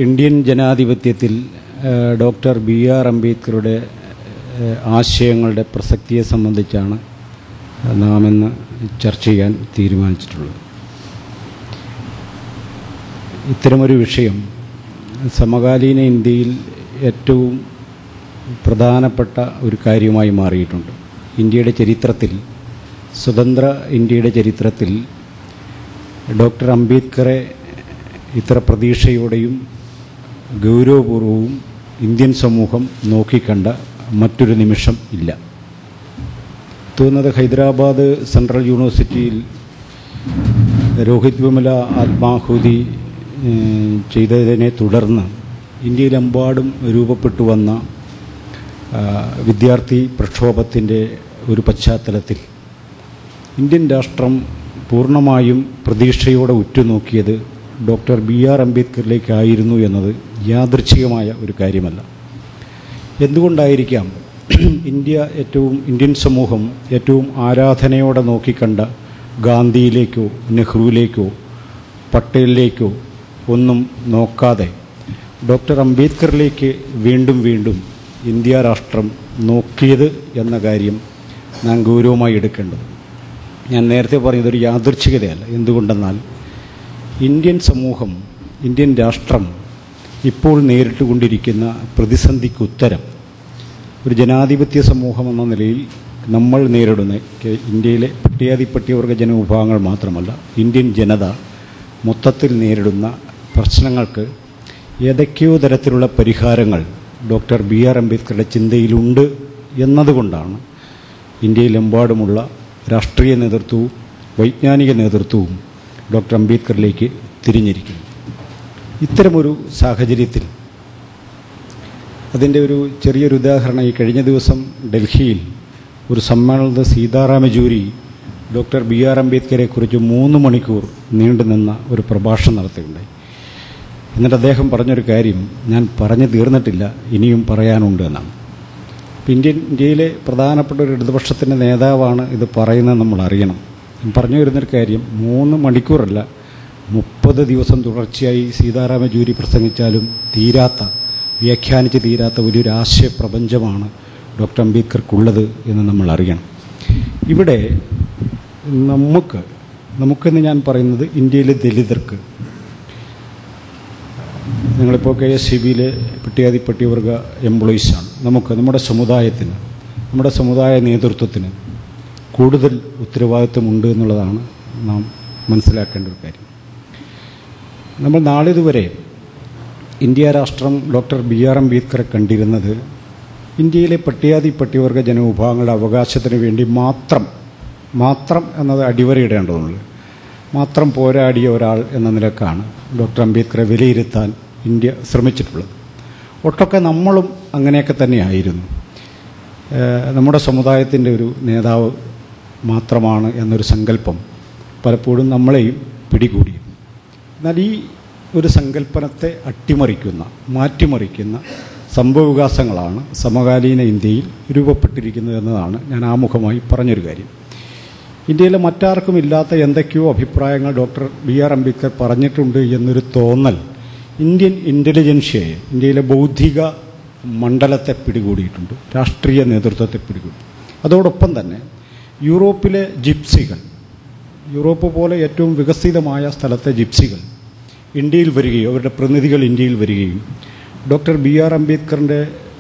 Indian ജനാധിപത്യത്തിൽ ഏഹ്, doctor B R അംബേദ്കറുടെ ഏഹ്, ആശയങ്ങളുടെ പ്രസക്തിയെ സംബന്ധിച്ചാണ് നാം ഇന്ന് ചർച്ച ചെയ്യാൻ തീരുമാനിച്ചിട്ടുള്ളത് ഇത്തരമൊരു വിഷയം സമകാലീന ഇന്ത്യയിൽ ഏറ്റവും പ്രധാനപ്പെട്ട ഒരു കാര്യമായി മാറിയിട്ടുണ്ട് ഇന്ത്യയുടെ ചരിത്രത്തിൽ സ്വതന്ത്ര ഇന്ത്യയുടെ ചരിത്രത്തിൽ ഡോക്ടർ അംബേദ്കറെ ഇത്ര പ്രതീക്ഷയോടെയും ഗൗരവപൂർവവും ഇന്ത്യൻ സമൂഹം നോക്കിക്കണ്ട മറ്റൊരു നിമിഷം ഇല്ല തോന്നുന്നത് ഹൈദരാബാദ് സെൻട്രൽ യൂണിവേഴ്സിറ്റിയിൽ രോഹിത് വിമല ആത്മാഹുതി ഏഹ്, ചെയ്തതിനെ തുടർന്ന് ഇന്ത്യയിലെമ്പാടും രൂപപ്പെട്ടു വന്ന ആ, വിദ്യാർത്ഥി പ്രക്ഷോഭത്തിൻ്റെ ഒരു പശ്ചാത്തലത്തിൽ ഇന്ത്യൻ രാഷ്ട്രം പൂർണ്ണമായും പ്രതീക്ഷയോടെ ഉറ്റുനോക്കിയത് ഡോക്ടർ ബി ആർ അംബേദ്കറിലേക്കായിരുന്നു എന്നത് യാദൃച്ഛികമായ ഒരു കാര്യമല്ല എന്തുകൊണ്ടായിരിക്കാം ഇന്ത്യ ഏറ്റവും ഇന്ത്യൻ സമൂഹം ഏറ്റവും ആരാധനയോടെ നോക്കിക്കണ്ട ഗാന്ധിയിലേക്കോ നെഹ്റുവിലേക്കോ പട്ടേലിലേക്കോ ഒന്നും നോക്കാതെ ഡോക്ടർ അംബേദ്കറിലേക്ക് വീണ്ടും വീണ്ടും ഇന്ത്യ രാഷ്ട്രം നോക്കിയത് എന്ന കാര്യം നാം ഗൗരവമായി എടുക്കേണ്ടത് ഞാൻ നേരത്തെ പറഞ്ഞതൊരു യാദൃച്ഛികതയല്ല എന്തുകൊണ്ടെന്നാൽ ഇന്ത്യൻ സമൂഹം ഇന്ത്യൻ രാഷ്ട്രം ഇപ്പോൾ നേരിട്ടുകൊണ്ടിരിക്കുന്ന പ്രതിസന്ധിക്ക് ഉത്തരം ഒരു ജനാധിപത്യ സമൂഹം എന്ന നിലയിൽ നമ്മൾ നേരിടുന്ന കെ- ഇന്ത്യയിലെ പട്ടികാതി പട്ടികവർഗ ജനവിഭാഗങ്ങൾ മാത്രമല്ല ഇന്ത്യൻ ജനത മൊത്തത്തിൽ നേരിടുന്ന പ്രശ്നങ്ങൾക്ക് ഏതൊക്കെയോ തരത്തിലുള്ള പരിഹാരങ്ങൾ ഡോക്ടർ ബി ആർ അംബേദ്കറുടെ ചിന്തയിലുണ്ട് എന്നതുകൊണ്ടാണ് ഇന്ത്യയിലെമ്പാടുമുള്ള രാഷ്ട്രീയ നേതൃത്വവും വൈജ്ഞാനിക നേതൃത്വവും ഡോക്ടർ അംബേദ്കറിലേക്ക് തിരിഞ്ഞിരിക്കുന്നു ഇത്തരമൊരു സാഹചര്യത്തിൽ അതിൻ്റെ ഒരു ചെറിയൊരു ഉദാഹരണം ഈ കഴിഞ്ഞ ദിവസം ഡൽഹിയിൽ ഒരു സമ്മേളനത്തിൽ Sitaram Yechury doctor B R അംബേദ്കറെക്കുറിച്ച് മൂന്ന് മണിക്കൂർ നീണ്ടുനിന്ന ഒരു പ്രഭാഷണം നടത്തുകയുണ്ടായി എന്നിട്ട് അദ്ദേഹം പറഞ്ഞൊരു കാര്യം ഞാൻ പറഞ്ഞു തീർന്നിട്ടില്ല ഇനിയും പറയാനുണ്ട് എന്നാണ് ഇപ്പം ഇന്ത്യൻ ഇന്ത്യയിലെ പ്രധാനപ്പെട്ട ഒരു ഇടതുപക്ഷത്തിൻ്റെ നേതാവാണ് ഇത് പറയുന്നത് നമ്മൾ അറിയണം ഞാൻ പറഞ്ഞു വരുന്നൊരു കാര്യം മൂന്ന് മണിക്കൂറല്ല മുപ്പത് ദിവസം തുടർച്ചയായി സീതാറാം യെച്ചൂരി പ്രസംഗിച്ചാലും തീരാത്ത വ്യാഖ്യാനിച്ച് തീരാത്ത വലിയൊരു ആശയപ്രപഞ്ചമാണ് ഡോക്ടർ അംബേദ്കർക്കുള്ളത് എന്ന് നമ്മൾ അറിയണം ഇവിടെ നമുക്ക് നമുക്കെന്ന് ഞാൻ പറയുന്നത് ഇന്ത്യയിലെ ദലിതർക്ക് നിങ്ങളിപ്പോൾ കെ എസ് സി ബിയിലെ പട്ടികാതി പട്ടികവർഗ എംപ്ലോയീസാണ് നമുക്ക് നമ്മുടെ സമുദായത്തിന് നമ്മുടെ സമുദായ നേതൃത്വത്തിന് കൂടുതൽ ഉത്തരവാദിത്വമുണ്ട് എന്നുള്ളതാണ് നാം മനസ്സിലാക്കേണ്ട ഒരു കാര്യം നമ്മൾ നാളിതുവരെ ഇന്ത്യ രാഷ്ട്രം ഡോക്ടർ ബി ആർ അംബേദ്കറെ കണ്ടിരുന്നത് ഇന്ത്യയിലെ പട്ടികാതി പട്ടികവർഗ ജനവിഭാഗങ്ങളുടെ അവകാശത്തിന് വേണ്ടി മാത്രം മാത്രം എന്നത് അടിവരയിടേണ്ടതുണ്ട് മാത്രം പോരാടിയ ഒരാൾ എന്ന നിലക്കാണ് ഡോക്ടർ അംബേദ്കറെ വിലയിരുത്താൻ ഇന്ത്യ ശ്രമിച്ചിട്ടുള്ളത് ഒട്ടൊക്കെ നമ്മളും അങ്ങനെയൊക്കെ തന്നെയായിരുന്നു ഏഹ് നമ്മുടെ സമുദായത്തിൻ്റെ ഒരു നേതാവ് മാത്രമാണ് എന്നൊരു സങ്കല്പം പലപ്പോഴും നമ്മളെയും പിടികൂടി എന്നാൽ ഈ ഒരു സങ്കല്പനത്തെ അട്ടിമറിക്കുന്ന മാറ്റിമറിക്കുന്ന സംഭവവികാസങ്ങളാണ് സമകാലീന ഇന്ത്യയിൽ രൂപപ്പെട്ടിരിക്കുന്നത് എന്നതാണ് ഞാൻ ആമുഖമായി പറഞ്ഞൊരു കാര്യം ഇന്ത്യയിലെ മറ്റാർക്കും ഇല്ലാത്ത എന്തൊക്കെയോ അഭിപ്രായങ്ങൾ ഡോക്ടർ ബി ആർ അംബേദ്കർ പറഞ്ഞിട്ടുണ്ട് എന്നൊരു തോന്നൽ ഇന്ത്യൻ ഇൻ്റലിജൻഷ്യയെ ഇന്ത്യയിലെ ബൗദ്ധിക മണ്ഡലത്തെ പിടികൂടിയിട്ടുണ്ട് രാഷ്ട്രീയ നേതൃത്വത്തെ പിടികൂടി അതോടൊപ്പം തന്നെ യൂറോപ്പിലെ ജിപ്സികൾ യൂറോപ്പ് പോലെ ഏറ്റവും വികസിതമായ സ്ഥലത്തെ ജിപ്സികൾ ഇന്ത്യയിൽ വരികയും അവരുടെ പ്രതിനിധികൾ ഇന്ത്യയിൽ വരികയും ഡോക്ടർ ബി ആർ അംബേദ്കറിൻ്റെ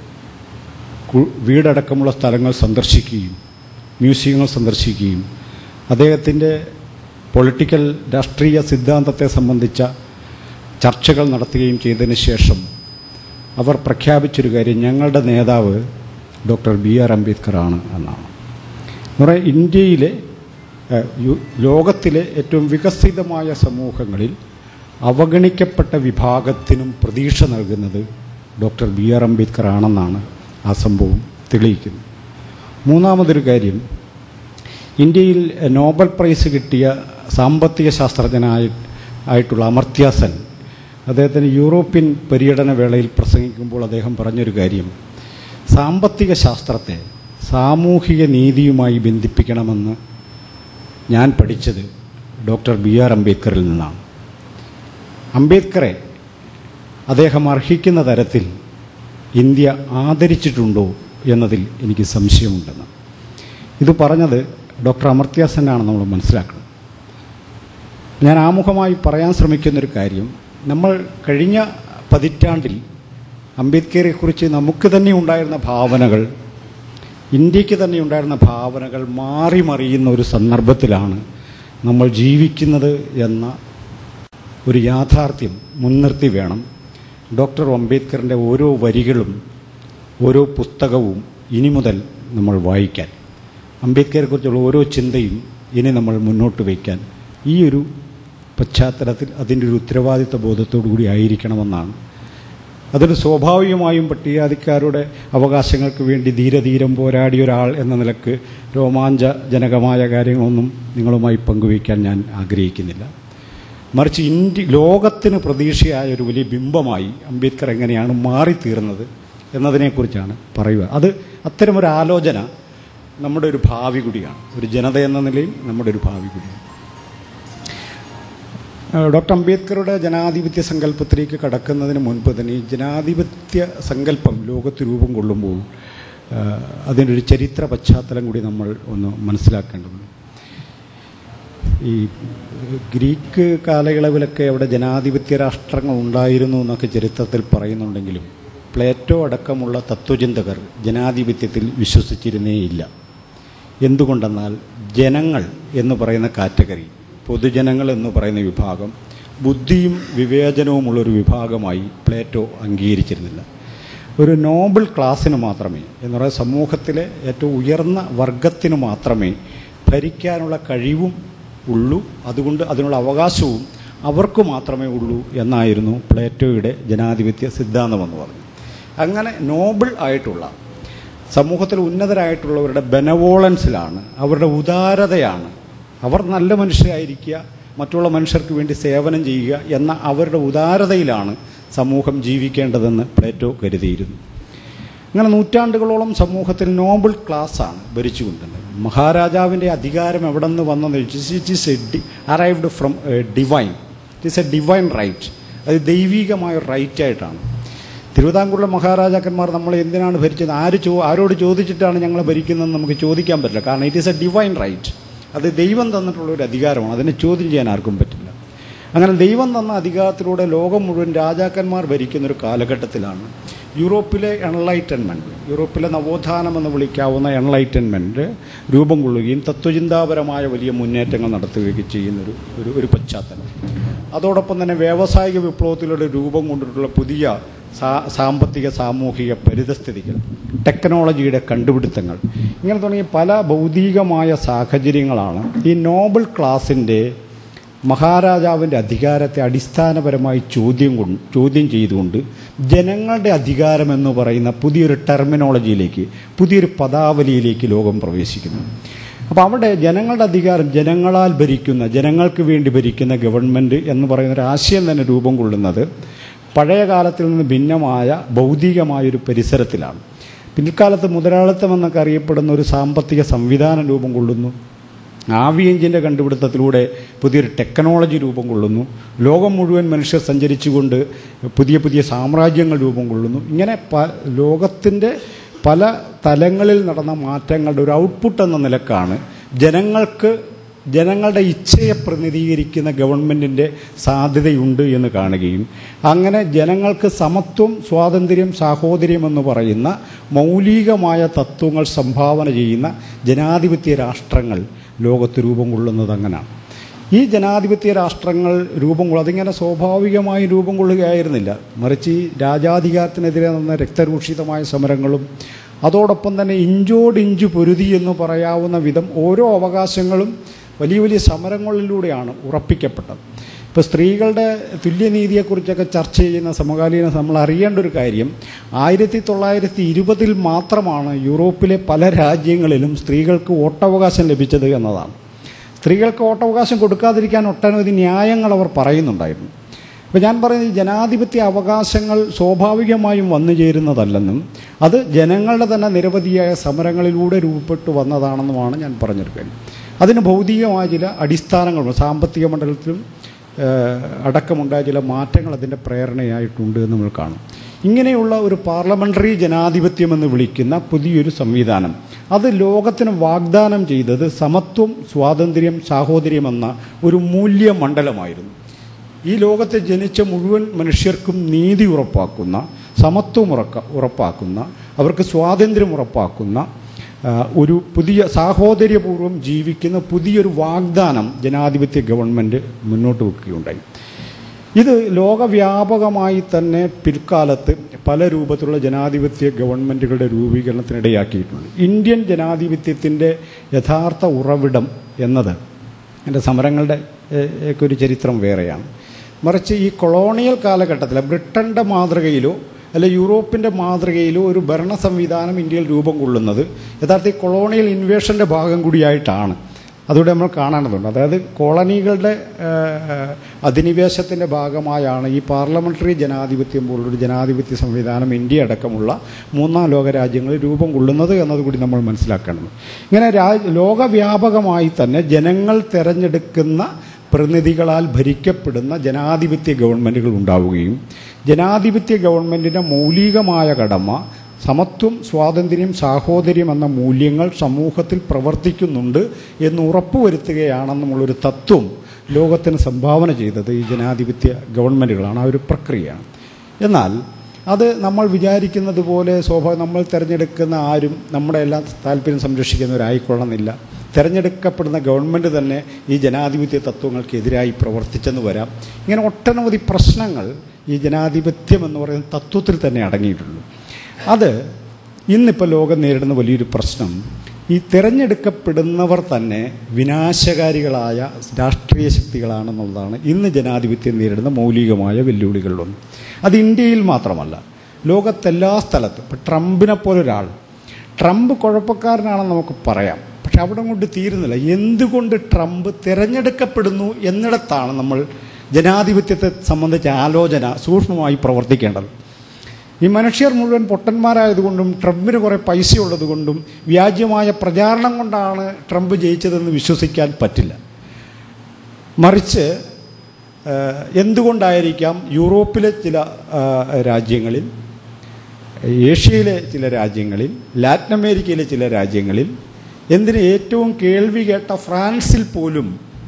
കു- വീടടക്കമുള്ള സ്ഥലങ്ങൾ സന്ദർശിക്കുകയും മ്യൂസിയങ്ങൾ സന്ദർശിക്കുകയും അദ്ദേഹത്തിൻ്റെ പൊളിറ്റിക്കൽ രാഷ്ട്രീയ സിദ്ധാന്തത്തെ സംബന്ധിച്ച ചർച്ചകൾ നടത്തുകയും ചെയ്തതിന് ശേഷം അവർ പ്രഖ്യാപിച്ചൊരു കാര്യം ഞങ്ങളുടെ നേതാവ് ഡോക്ടർ ബി ആർ അംബേദ്കറാണ് എന്നാണ് എന്ന് പറയാൻ ഇന്ത്യയിലെ ഏഹ്, യു- ലോകത്തിലെ ഏറ്റവും വികസിതമായ സമൂഹങ്ങളിൽ അവഗണിക്കപ്പെട്ട വിഭാഗത്തിനും പ്രതീക്ഷ നൽകുന്നത് ഡോക്ടർ ബി ആർ അംബേദ്കർ ആണെന്നാണ് ആ സംഭവം തെളിയിക്കുന്നത് മൂന്നാമതൊരു കാര്യം ഇന്ത്യയിൽ നോബൽ പ്രൈസ് കിട്ടിയ സാമ്പത്തിക ശാസ്ത്രജ്ഞനായി ആയിട്ടുള്ള അമർത്യ സെൻ അദ്ദേഹത്തിന് യൂറോപ്യൻ പര്യടന വേളയിൽ പ്രസംഗിക്കുമ്പോൾ അദ്ദേഹം പറഞ്ഞൊരു കാര്യം സാമ്പത്തിക ശാസ്ത്രത്തെ സാമൂഹിക നീതിയുമായി ബന്ധിപ്പിക്കണമെന്ന് ഞാൻ പഠിച്ചത് ഡോക്ടർ ബി ആർ അംബേദ്കറിൽ നിന്നാണ് അംബേദ്കറെ അദ്ദേഹം അർഹിക്കുന്ന തരത്തിൽ ഇന്ത്യ ആദരിച്ചിട്ടുണ്ടോ എന്നതിൽ എനിക്ക് സംശയമുണ്ടെന്ന് ഇത് പറഞ്ഞത് ഡോക്ടർ അമർത്യ സെന്നാണ് നമ്മൾ മനസ്സിലാക്കുന്നത് ഞാൻ ആമുഖമായി പറയാൻ ശ്രമിക്കുന്നൊരു കാര്യം നമ്മൾ കഴിഞ്ഞ പതിറ്റാണ്ടിൽ അംബേദ്കറെക്കുറിച്ച് നമുക്ക് തന്നെ ഉണ്ടായിരുന്ന ഭാവനകൾ ഇന്ത്യക്ക് തന്നെ ഉണ്ടായിരുന്ന ഭാവനകൾ മാറി മറിയുന്ന ഒരു സന്ദർഭത്തിലാണ് നമ്മൾ ജീവിക്കുന്നത് എന്ന ഒരു യാഥാർത്ഥ്യം മുൻനിർത്തി വേണം ഡോക്ടർ അംബേദ്കറിൻ്റെ ഓരോ വരികളും ഓരോ പുസ്തകവും ഇനി മുതൽ നമ്മൾ വായിക്കാൻ അംബേദ്കറെക്കുറിച്ചുള്ള ഓരോ ചിന്തയും ഇനി നമ്മൾ മുന്നോട്ട് വയ്ക്കാൻ ഈ ഒരു പശ്ചാത്തലത്തിൽ അതിൻ്റെ ഒരു ഉത്തരവാദിത്വ ബോധത്തോടു കൂടി ആയിരിക്കണമെന്നാണ് അതിന് സ്വാഭാവികമായും പട്ടികജാതിക്കാരുടെ അവകാശങ്ങൾക്ക് വേണ്ടി ധീരധീരം പോരാടിയ ഒരാൾ എന്ന നിലക്ക് രോമാഞ്ചജനകമായ കാര്യങ്ങളൊന്നും നിങ്ങളുമായി പങ്കുവയ്ക്കാൻ ഞാൻ ആഗ്രഹിക്കുന്നില്ല മറിച്ച് ഇന്ത്യ ലോകത്തിന് പ്രതീക്ഷയായ ഒരു വലിയ ബിംബമായി അംബേദ്കർ എങ്ങനെയാണ് മാറിത്തീർന്നത് എന്നതിനെക്കുറിച്ചാണ് പറയുക അത് അത്തരമൊരു ആലോചന നമ്മുടെ ഒരു ഭാവി കൂടിയാണ് ഒരു ജനത എന്ന നിലയിൽ നമ്മുടെ ഒരു ഭാവി കൂടിയാണ് ഡോക്ടർ അംബേദ്കറുടെ ജനാധിപത്യ സങ്കല്പത്തിലേക്ക് കടക്കുന്നതിന് മുൻപ് തന്നെ ഈ ജനാധിപത്യ സങ്കല്പം ലോകത്ത് രൂപം കൊള്ളുമ്പോൾ അതിനൊരു ചരിത്ര പശ്ചാത്തലം കൂടി നമ്മൾ ഒന്ന് മനസ്സിലാക്കേണ്ടതുണ്ട് ഈ ഗ്രീക്ക് കാലയളവിലൊക്കെ അവിടെ ജനാധിപത്യ രാഷ്ട്രങ്ങൾ ഉണ്ടായിരുന്നു എന്നൊക്കെ ചരിത്രത്തിൽ പറയുന്നുണ്ടെങ്കിലും പ്ലേറ്റോ അടക്കമുള്ള തത്വചിന്തകർ ജനാധിപത്യത്തിൽ വിശ്വസിച്ചിരുന്നേയില്ല എന്തുകൊണ്ടെന്നാൽ ജനങ്ങൾ എന്ന് പറയുന്ന കാറ്റഗറി പൊതുജനങ്ങൾ എന്ന് പറയുന്ന വിഭാഗം ബുദ്ധിയും വിവേചനവുമുള്ളൊരു വിഭാഗമായി പ്ലേറ്റോ അംഗീകരിച്ചിരുന്നില്ല ഒരു നോബിൾ ക്ലാസ്സിന് മാത്രമേ എന്ന് പറയുന്ന സമൂഹത്തിലെ ഏറ്റവും ഉയർന്ന വർഗത്തിന് മാത്രമേ ഭരിക്കാനുള്ള കഴിവും ഉള്ളൂ അതുകൊണ്ട് അതിനുള്ള അവകാശവും അവർക്ക് മാത്രമേ ഉള്ളൂ എന്നായിരുന്നു പ്ലേറ്റോയുടെ ജനാധിപത്യ സിദ്ധാന്തമെന്ന് പറഞ്ഞു അങ്ങനെ നോബിൾ ആയിട്ടുള്ള സമൂഹത്തിൽ ഉന്നതരായിട്ടുള്ളവരുടെ ബെനവോളൻസിലാണ് അവരുടെ ഉദാരതയാണ് അവർ നല്ല മനുഷ്യരായിരിക്കുക മറ്റുള്ള മനുഷ്യർക്ക് വേണ്ടി സേവനം ചെയ്യുക എന്ന അവരുടെ ഉദാരതയിലാണ് സമൂഹം ജീവിക്കേണ്ടതെന്ന് പ്ലേറ്റോ കരുതിയിരുന്നു അങ്ങനെ നൂറ്റാണ്ടുകളോളം സമൂഹത്തിൽ നോബിൾ ക്ലാസ്സാണ് ഭരിച്ചുകൊണ്ടിരുന്നത് മഹാരാജാവിൻ്റെ അധികാരം എവിടെ നിന്ന് വന്നെന്ന് ചോദിച്ചാൽ it is a arrived from divine it is a divine right അത് ദൈവികമായ ഒരു റൈറ്റായിട്ടാണ് തിരുവിതാംകൂറിലെ മഹാരാജാക്കന്മാർ നമ്മൾ എന്തിനാണ് ഭരിച്ചത് ആര് ചോ ആരോട് ചോദിച്ചിട്ടാണ് ഞങ്ങൾ ഭരിക്കുന്നതെന്ന് നമുക്ക് ചോദിക്കാൻ പറ്റില്ല കാരണം it is a divine right അത് ദൈവം തന്നിട്ടുള്ള ഒരു അധികാരമാണ് അതിനെ ചോദ്യം ചെയ്യാൻ ആർക്കും പറ്റില്ല അങ്ങനെ ദൈവം തന്ന അധികാരത്തിലൂടെ ലോകം മുഴുവൻ രാജാക്കന്മാർ ഭരിക്കുന്ന ഒരു കാലഘട്ടത്തിലാണ് യൂറോപ്പിലെ എൺലൈറ്റൻമെൻറ്റ് യൂറോപ്പിലെ നവോത്ഥാനം എന്ന് വിളിക്കാവുന്ന എൺലൈറ്റൻമെൻറ്റ് രൂപം കൊള്ളുകയും തത്വചിന്താപരമായ വലിയ മുന്നേറ്റങ്ങൾ നടത്തുകയും ചെയ്യുന്നൊരു ഒരു ഒരു പശ്ചാത്തലം അതോടൊപ്പം തന്നെ വ്യാവസായിക വിപ്ലവത്തിലൂടെ രൂപം കൊണ്ടിട്ടുള്ള പുതിയ സാ സാമ്പത്തിക സാമൂഹിക പരിതസ്ഥിതികൾ ടെക്നോളജിയുടെ കണ്ടുപിടുത്തങ്ങൾ ഇങ്ങനെ തുടങ്ങിയ പല ഭൗതികമായ സാഹചര്യങ്ങളാണ് ഈ നോബൽ ക്ലാസിൻ്റെ മഹാരാജാവിൻ്റെ അധികാരത്തെ അടിസ്ഥാനപരമായി ചോദ്യം കൊണ്ട് ചോദ്യം ചെയ്തുകൊണ്ട് ജനങ്ങളുടെ അധികാരം എന്ന് പറയുന്ന പുതിയൊരു ടെർമിനോളജിയിലേക്ക് പുതിയൊരു പദാവലിയിലേക്ക് ലോകം പ്രവേശിക്കുന്നു അപ്പോൾ അവിടെ ജനങ്ങളുടെ അധികാരം ജനങ്ങളാൽ ഭരിക്കുന്ന ജനങ്ങൾക്ക് വേണ്ടി ഭരിക്കുന്ന ഗവൺമെൻറ് എന്ന് പറയുന്ന ഒരു ആശയം തന്നെ രൂപം കൊള്ളുന്നത് പഴയ കാലത്തിൽ നിന്ന് ഭിന്നമായ ഭൗതികമായൊരു പരിസരത്തിലാണ് പിൽക്കാലത്ത് മുതലാളിത്തം എന്നൊക്കെ അറിയപ്പെടുന്ന ഒരു സാമ്പത്തിക സംവിധാനം രൂപം കൊള്ളുന്നു ആവി എഞ്ചിൻ്റെ കണ്ടുപിടുത്തത്തിലൂടെ പുതിയൊരു ടെക്നോളജി രൂപം കൊള്ളുന്നു ലോകം മുഴുവൻ മനുഷ്യർ സഞ്ചരിച്ചുകൊണ്ട് പുതിയ പുതിയ സാമ്രാജ്യങ്ങൾ രൂപം കൊള്ളുന്നു ഇങ്ങനെ പ ലോകത്തിൻ്റെ പല തലങ്ങളിൽ നടന്ന മാറ്റങ്ങളുടെ ഒരു ഔട്ട്പുട്ട് എന്ന നിലക്കാണ് ജനങ്ങൾക്ക് ജനങ്ങളുടെ ഇച്ഛയെ പ്രതിനിധീകരിക്കുന്ന ഗവൺമെൻറ്റിൻ്റെ സാധ്യതയുണ്ട് എന്ന് കാണുകയും അങ്ങനെ ജനങ്ങൾക്ക് സമത്വം സ്വാതന്ത്ര്യം സാഹോദര്യം എന്ന് പറയുന്ന മൗലികമായ തത്വങ്ങൾ സംഭാവന ചെയ്യുന്ന ജനാധിപത്യ രാഷ്ട്രങ്ങൾ ലോകത്ത് രൂപം കൊള്ളുന്നത് അങ്ങനെയാണ് ഈ ജനാധിപത്യ രാഷ്ട്രങ്ങൾ രൂപം കൊള്ളും അതിങ്ങനെ സ്വാഭാവികമായി രൂപം കൊള്ളുകയായിരുന്നില്ല മറിച്ച് ഈ രാജാധികാരത്തിനെതിരെ നടന്ന രക്തരൂഷിതമായ സമരങ്ങളും അതോടൊപ്പം തന്നെ ഇഞ്ചോടിഞ്ച് പൊരുതി എന്ന് പറയാവുന്ന വിധം ഓരോ അവകാശങ്ങളും വലിയ വലിയ സമരങ്ങളിലൂടെയാണ് ഉറപ്പിക്കപ്പെട്ടത് ഇപ്പോൾ സ്ത്രീകളുടെ തുല്യനീതിയെക്കുറിച്ചൊക്കെ ചർച്ച ചെയ്യുന്ന സമകാലീന നമ്മൾ അറിയേണ്ട ഒരു കാര്യം ആയിരത്തി തൊള്ളായിരത്തി ഇരുപതിൽ മാത്രമാണ് യൂറോപ്പിലെ പല രാജ്യങ്ങളിലും സ്ത്രീകൾക്ക് വോട്ടവകാശം ലഭിച്ചത് എന്നതാണ് സ്ത്രീകൾക്ക് വോട്ടവകാശം കൊടുക്കാതിരിക്കാൻ ഒട്ടനവധി ന്യായങ്ങൾ അവർ പറയുന്നുണ്ടായിരുന്നു അപ്പോൾ ഞാൻ പറയുന്നത് ഈ ജനാധിപത്യ അവകാശങ്ങൾ സ്വാഭാവികമായും വന്നു ചേരുന്നതല്ലെന്നും അത് ജനങ്ങളുടെ തന്നെ നിരവധിയായ സമരങ്ങളിലൂടെ രൂപപ്പെട്ടു വന്നതാണെന്നുമാണ് ഞാൻ പറഞ്ഞൊരു കാര്യം അതിന് ഭൗതികമായ ചില അടിസ്ഥാനങ്ങളുണ്ട് സാമ്പത്തിക മണ്ഡലത്തിലും ഏഹ്, അടക്കമുണ്ടായ ചില മാറ്റങ്ങൾ അതിൻ്റെ പ്രേരണയായിട്ടുണ്ട് എന്ന് നമ്മൾ കാണും ഇങ്ങനെയുള്ള ഒരു പാർലമെൻ്ററി ജനാധിപത്യം എന്ന് വിളിക്കുന്ന പുതിയൊരു സംവിധാനം അത് ലോകത്തിന് വാഗ്ദാനം ചെയ്തത് സമത്വം സ്വാതന്ത്ര്യം സാഹോദര്യം എന്ന ഒരു മൂല്യമണ്ഡലമായിരുന്നു ഈ ലോകത്തെ ജനിച്ച മുഴുവൻ മനുഷ്യർക്കും നീതി ഉറപ്പാക്കുന്ന സമത്വം ഉറക്ക ഉറപ്പാക്കുന്ന അവർക്ക് സ്വാതന്ത്ര്യം ഉറപ്പാക്കുന്ന ആ, ഒരു പുതിയ സാഹോദര്യപൂർവ്വം ജീവിക്കുന്ന പുതിയൊരു വാഗ്ദാനം ജനാധിപത്യ ഗവൺമെൻറ് മുന്നോട്ട് വെക്കുകയുണ്ടായി ഇത് ലോകവ്യാപകമായി തന്നെ പിൽക്കാലത്ത് പല രൂപത്തിലുള്ള ജനാധിപത്യ ഗവൺമെൻറ്റുകളുടെ രൂപീകരണത്തിനിടയാക്കിയിട്ടുണ്ട് ഇന്ത്യൻ ജനാധിപത്യത്തിൻ്റെ യഥാർത്ഥ ഉറവിടം എന്നത് എൻ്റെ സമരങ്ങളുടെ ഏഹ്, ഒക്കെ ഒരു ചരിത്രം വേറെയാണ് മറിച്ച് ഈ കൊളോണിയൽ കാലഘട്ടത്തിൽ ബ്രിട്ടൻ്റെ മാതൃകയിലോ അല്ലെ യൂറോപ്പിൻ്റെ മാതൃകയിലോ ഒരു ഭരണ സംവിധാനം ഇന്ത്യയിൽ രൂപം കൊള്ളുന്നത് യഥാർത്ഥ ഈ കൊളോണിയൽ ഇൻവേഷൻ്റെ ഭാഗം കൂടിയായിട്ടാണ് അതുകൂടെ നമ്മൾ കാണേണ്ടതുണ്ട് അതായത് കോളനികളുടെ ഏഹ്, അധിനിവേശത്തിൻ്റെ ഭാഗമായാണ് ഈ പാർലമെൻ്ററി ജനാധിപത്യം പോലുള്ളൊരു ജനാധിപത്യ സംവിധാനം ഇന്ത്യ അടക്കമുള്ള മൂന്നാം ലോക രാജ്യങ്ങളിൽ രൂപം കൊള്ളുന്നത് എന്നതുകൂടി നമ്മൾ മനസ്സിലാക്കേണ്ടത് ഇങ്ങനെ രാ ലോകവ്യാപകമായി തന്നെ ജനങ്ങൾ തിരഞ്ഞെടുക്കുന്ന പ്രതിനിധികളാൽ ഭരിക്കപ്പെടുന്ന ജനാധിപത്യ ഗവൺമെൻറ്റുകൾ ഉണ്ടാവുകയും ജനാധിപത്യ ഗവൺമെൻറ്റിൻ്റെ മൗലികമായ കടമ സമത്വം സ്വാതന്ത്ര്യം സാഹോദര്യം എന്ന മൂല്യങ്ങൾ സമൂഹത്തിൽ പ്രവർത്തിക്കുന്നുണ്ട് എന്ന് ഉറപ്പുവരുത്തുകയാണെന്നുള്ളൊരു തത്വം ലോകത്തിന് സംഭാവന ചെയ്തത് ഈ ജനാധിപത്യ ഗവൺമെൻറ്റുകളാണ് ആ ഒരു പ്രക്രിയയാണ് എന്നാൽ അത് നമ്മൾ വിചാരിക്കുന്നത് പോലെ സ്വാഭാവിക നമ്മൾ തിരഞ്ഞെടുക്കുന്ന ആരും നമ്മുടെ എല്ലാം താല്പര്യം സംരക്ഷിക്കുന്നവരായിക്കൊള്ളണമെന്നില്ല തിരഞ്ഞെടുക്കപ്പെടുന്ന ഗവൺമെൻറ് തന്നെ ഈ ജനാധിപത്യ തത്വങ്ങൾക്കെതിരായി പ്രവർത്തിച്ചെന്ന് വരാം ഇങ്ങനെ ഒട്ടനവധി പ്രശ്നങ്ങൾ ഈ ജനാധിപത്യം എന്ന് പറയുന്ന തത്വത്തിൽ തന്നെ അടങ്ങിയിട്ടുള്ളൂ അത് ഇന്നിപ്പോൾ ലോകം നേരിടുന്ന വലിയൊരു പ്രശ്നം ഈ തിരഞ്ഞെടുക്കപ്പെടുന്നവർ തന്നെ വിനാശകാരികളായ രാഷ്ട്രീയ ശക്തികളാണെന്നുള്ളതാണ് ഇന്ന് ജനാധിപത്യം നേരിടുന്ന മൗലികമായ വെല്ലുവിളികളിലൊന്ന് അത് ഇന്ത്യയിൽ മാത്രമല്ല ലോകത്തെല്ലാ സ്ഥലത്തും ഇപ്പം ട്രംപിനെ പോലൊരാൾ ട്രംപ് കുഴപ്പക്കാരനാണെന്ന് നമുക്ക് പറയാം പക്ഷെ അവിടെ കൊണ്ട് തീരുന്നില്ല എന്തുകൊണ്ട് ട്രംപ് തിരഞ്ഞെടുക്കപ്പെടുന്നു എന്നിടത്താണ് നമ്മൾ ജനാധിപത്യത്തെ സംബന്ധിച്ച ആലോചന സൂക്ഷ്മമായി പ്രവർത്തിക്കേണ്ടത് ഈ മനുഷ്യർ മുഴുവൻ പൊട്ടന്മാരായതുകൊണ്ടും ട്രംപിന് കുറേ പൈസ ഉള്ളതുകൊണ്ടും വ്യാജ്യമായ പ്രചാരണം കൊണ്ടാണ് ട്രംപ് ജയിച്ചതെന്ന് വിശ്വസിക്കാൻ പറ്റില്ല മറിച്ച് ഏഹ്, എന്തുകൊണ്ടായിരിക്കാം യൂറോപ്പിലെ ചില ഏഹ്, രാജ്യങ്ങളിൽ ഏഷ്യയിലെ ചില രാജ്യങ്ങളിൽ ലാറ്റിൻ അമേരിക്കയിലെ ചില രാജ്യങ്ങളിൽ എന്തിന് ഏറ്റവും കേൾവി കേട്ട ഫ്രാൻസിൽ പോലും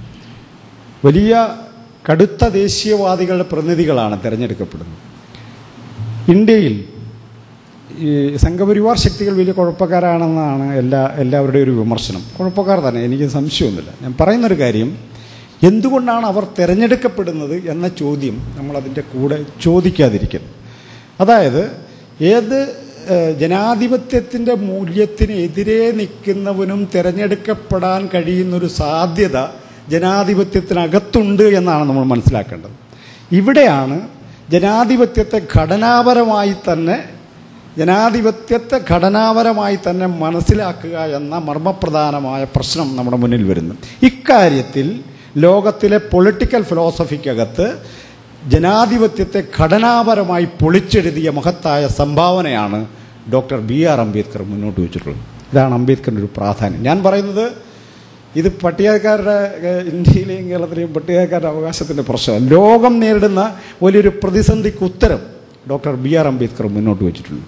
വലിയ കടുത്ത ദേശീയവാദികളുടെ പ്രതിനിധികളാണ് തിരഞ്ഞെടുക്കപ്പെടുന്നത് ഇന്ത്യയിൽ ഈ സംഘപരിവാർ ശക്തികൾ വലിയ കുഴപ്പക്കാരാണെന്നാണ് എല്ലാ എല്ലാവരുടെയും ഒരു വിമർശനം കുഴപ്പക്കാർ തന്നെ എനിക്ക് സംശയമൊന്നുമില്ല ഞാൻ പറയുന്നൊരു കാര്യം എന്തുകൊണ്ടാണ് അവർ തിരഞ്ഞെടുക്കപ്പെടുന്നത് എന്ന ചോദ്യം നമ്മളതിൻ്റെ കൂടെ ചോദിക്കാതിരിക്കുന്നു അതായത് ഏത് ഏഹ്, ജനാധിപത്യത്തിൻ്റെ മൂല്യത്തിന് എതിരെ നിൽക്കുന്നവനും തിരഞ്ഞെടുക്കപ്പെടാൻ കഴിയുന്നൊരു സാധ്യത ജനാധിപത്യത്തിനകത്തുണ്ട് എന്നാണ് നമ്മൾ മനസ്സിലാക്കേണ്ടത് ഇവിടെയാണ് ജനാധിപത്യത്തെ ഘടനാപരമായി തന്നെ ജനാധിപത്യത്തെ ഘടനാപരമായി തന്നെ മനസ്സിലാക്കുക എന്ന മർമ്മപ്രധാനമായ പ്രശ്നം നമ്മുടെ മുന്നിൽ വരുന്നു ഇക്കാര്യത്തിൽ ലോകത്തിലെ പൊളിറ്റിക്കൽ ഫിലോസഫിക്കകത്ത് ജനാധിപത്യത്തെ ഘടനാപരമായി പൊളിച്ചെഴുതിയ മഹത്തായ സംഭാവനയാണ് ഡോക്ടർ ബി ആർ അംബേദ്കർ മുന്നോട്ട് വെച്ചിട്ടുള്ളത് ഇതാണ് അംബേദ്കറിൻ്റെ ഒരു പ്രാധാന്യം ഞാൻ പറയുന്നത് ഇത് പട്ടികക്കാരുടെ ഏഹ്, ഇന്ത്യയിലെയും കേരളത്തിലെയും പട്ടികക്കാരുടെ അവകാശത്തിൻ്റെ പ്രശ്നം ലോകം നേരിടുന്ന വലിയൊരു പ്രതിസന്ധിക്ക് ഉത്തരം ഡോക്ടർ ബി ആർ അംബേദ്കർ മുന്നോട്ട് വെച്ചിട്ടുണ്ട്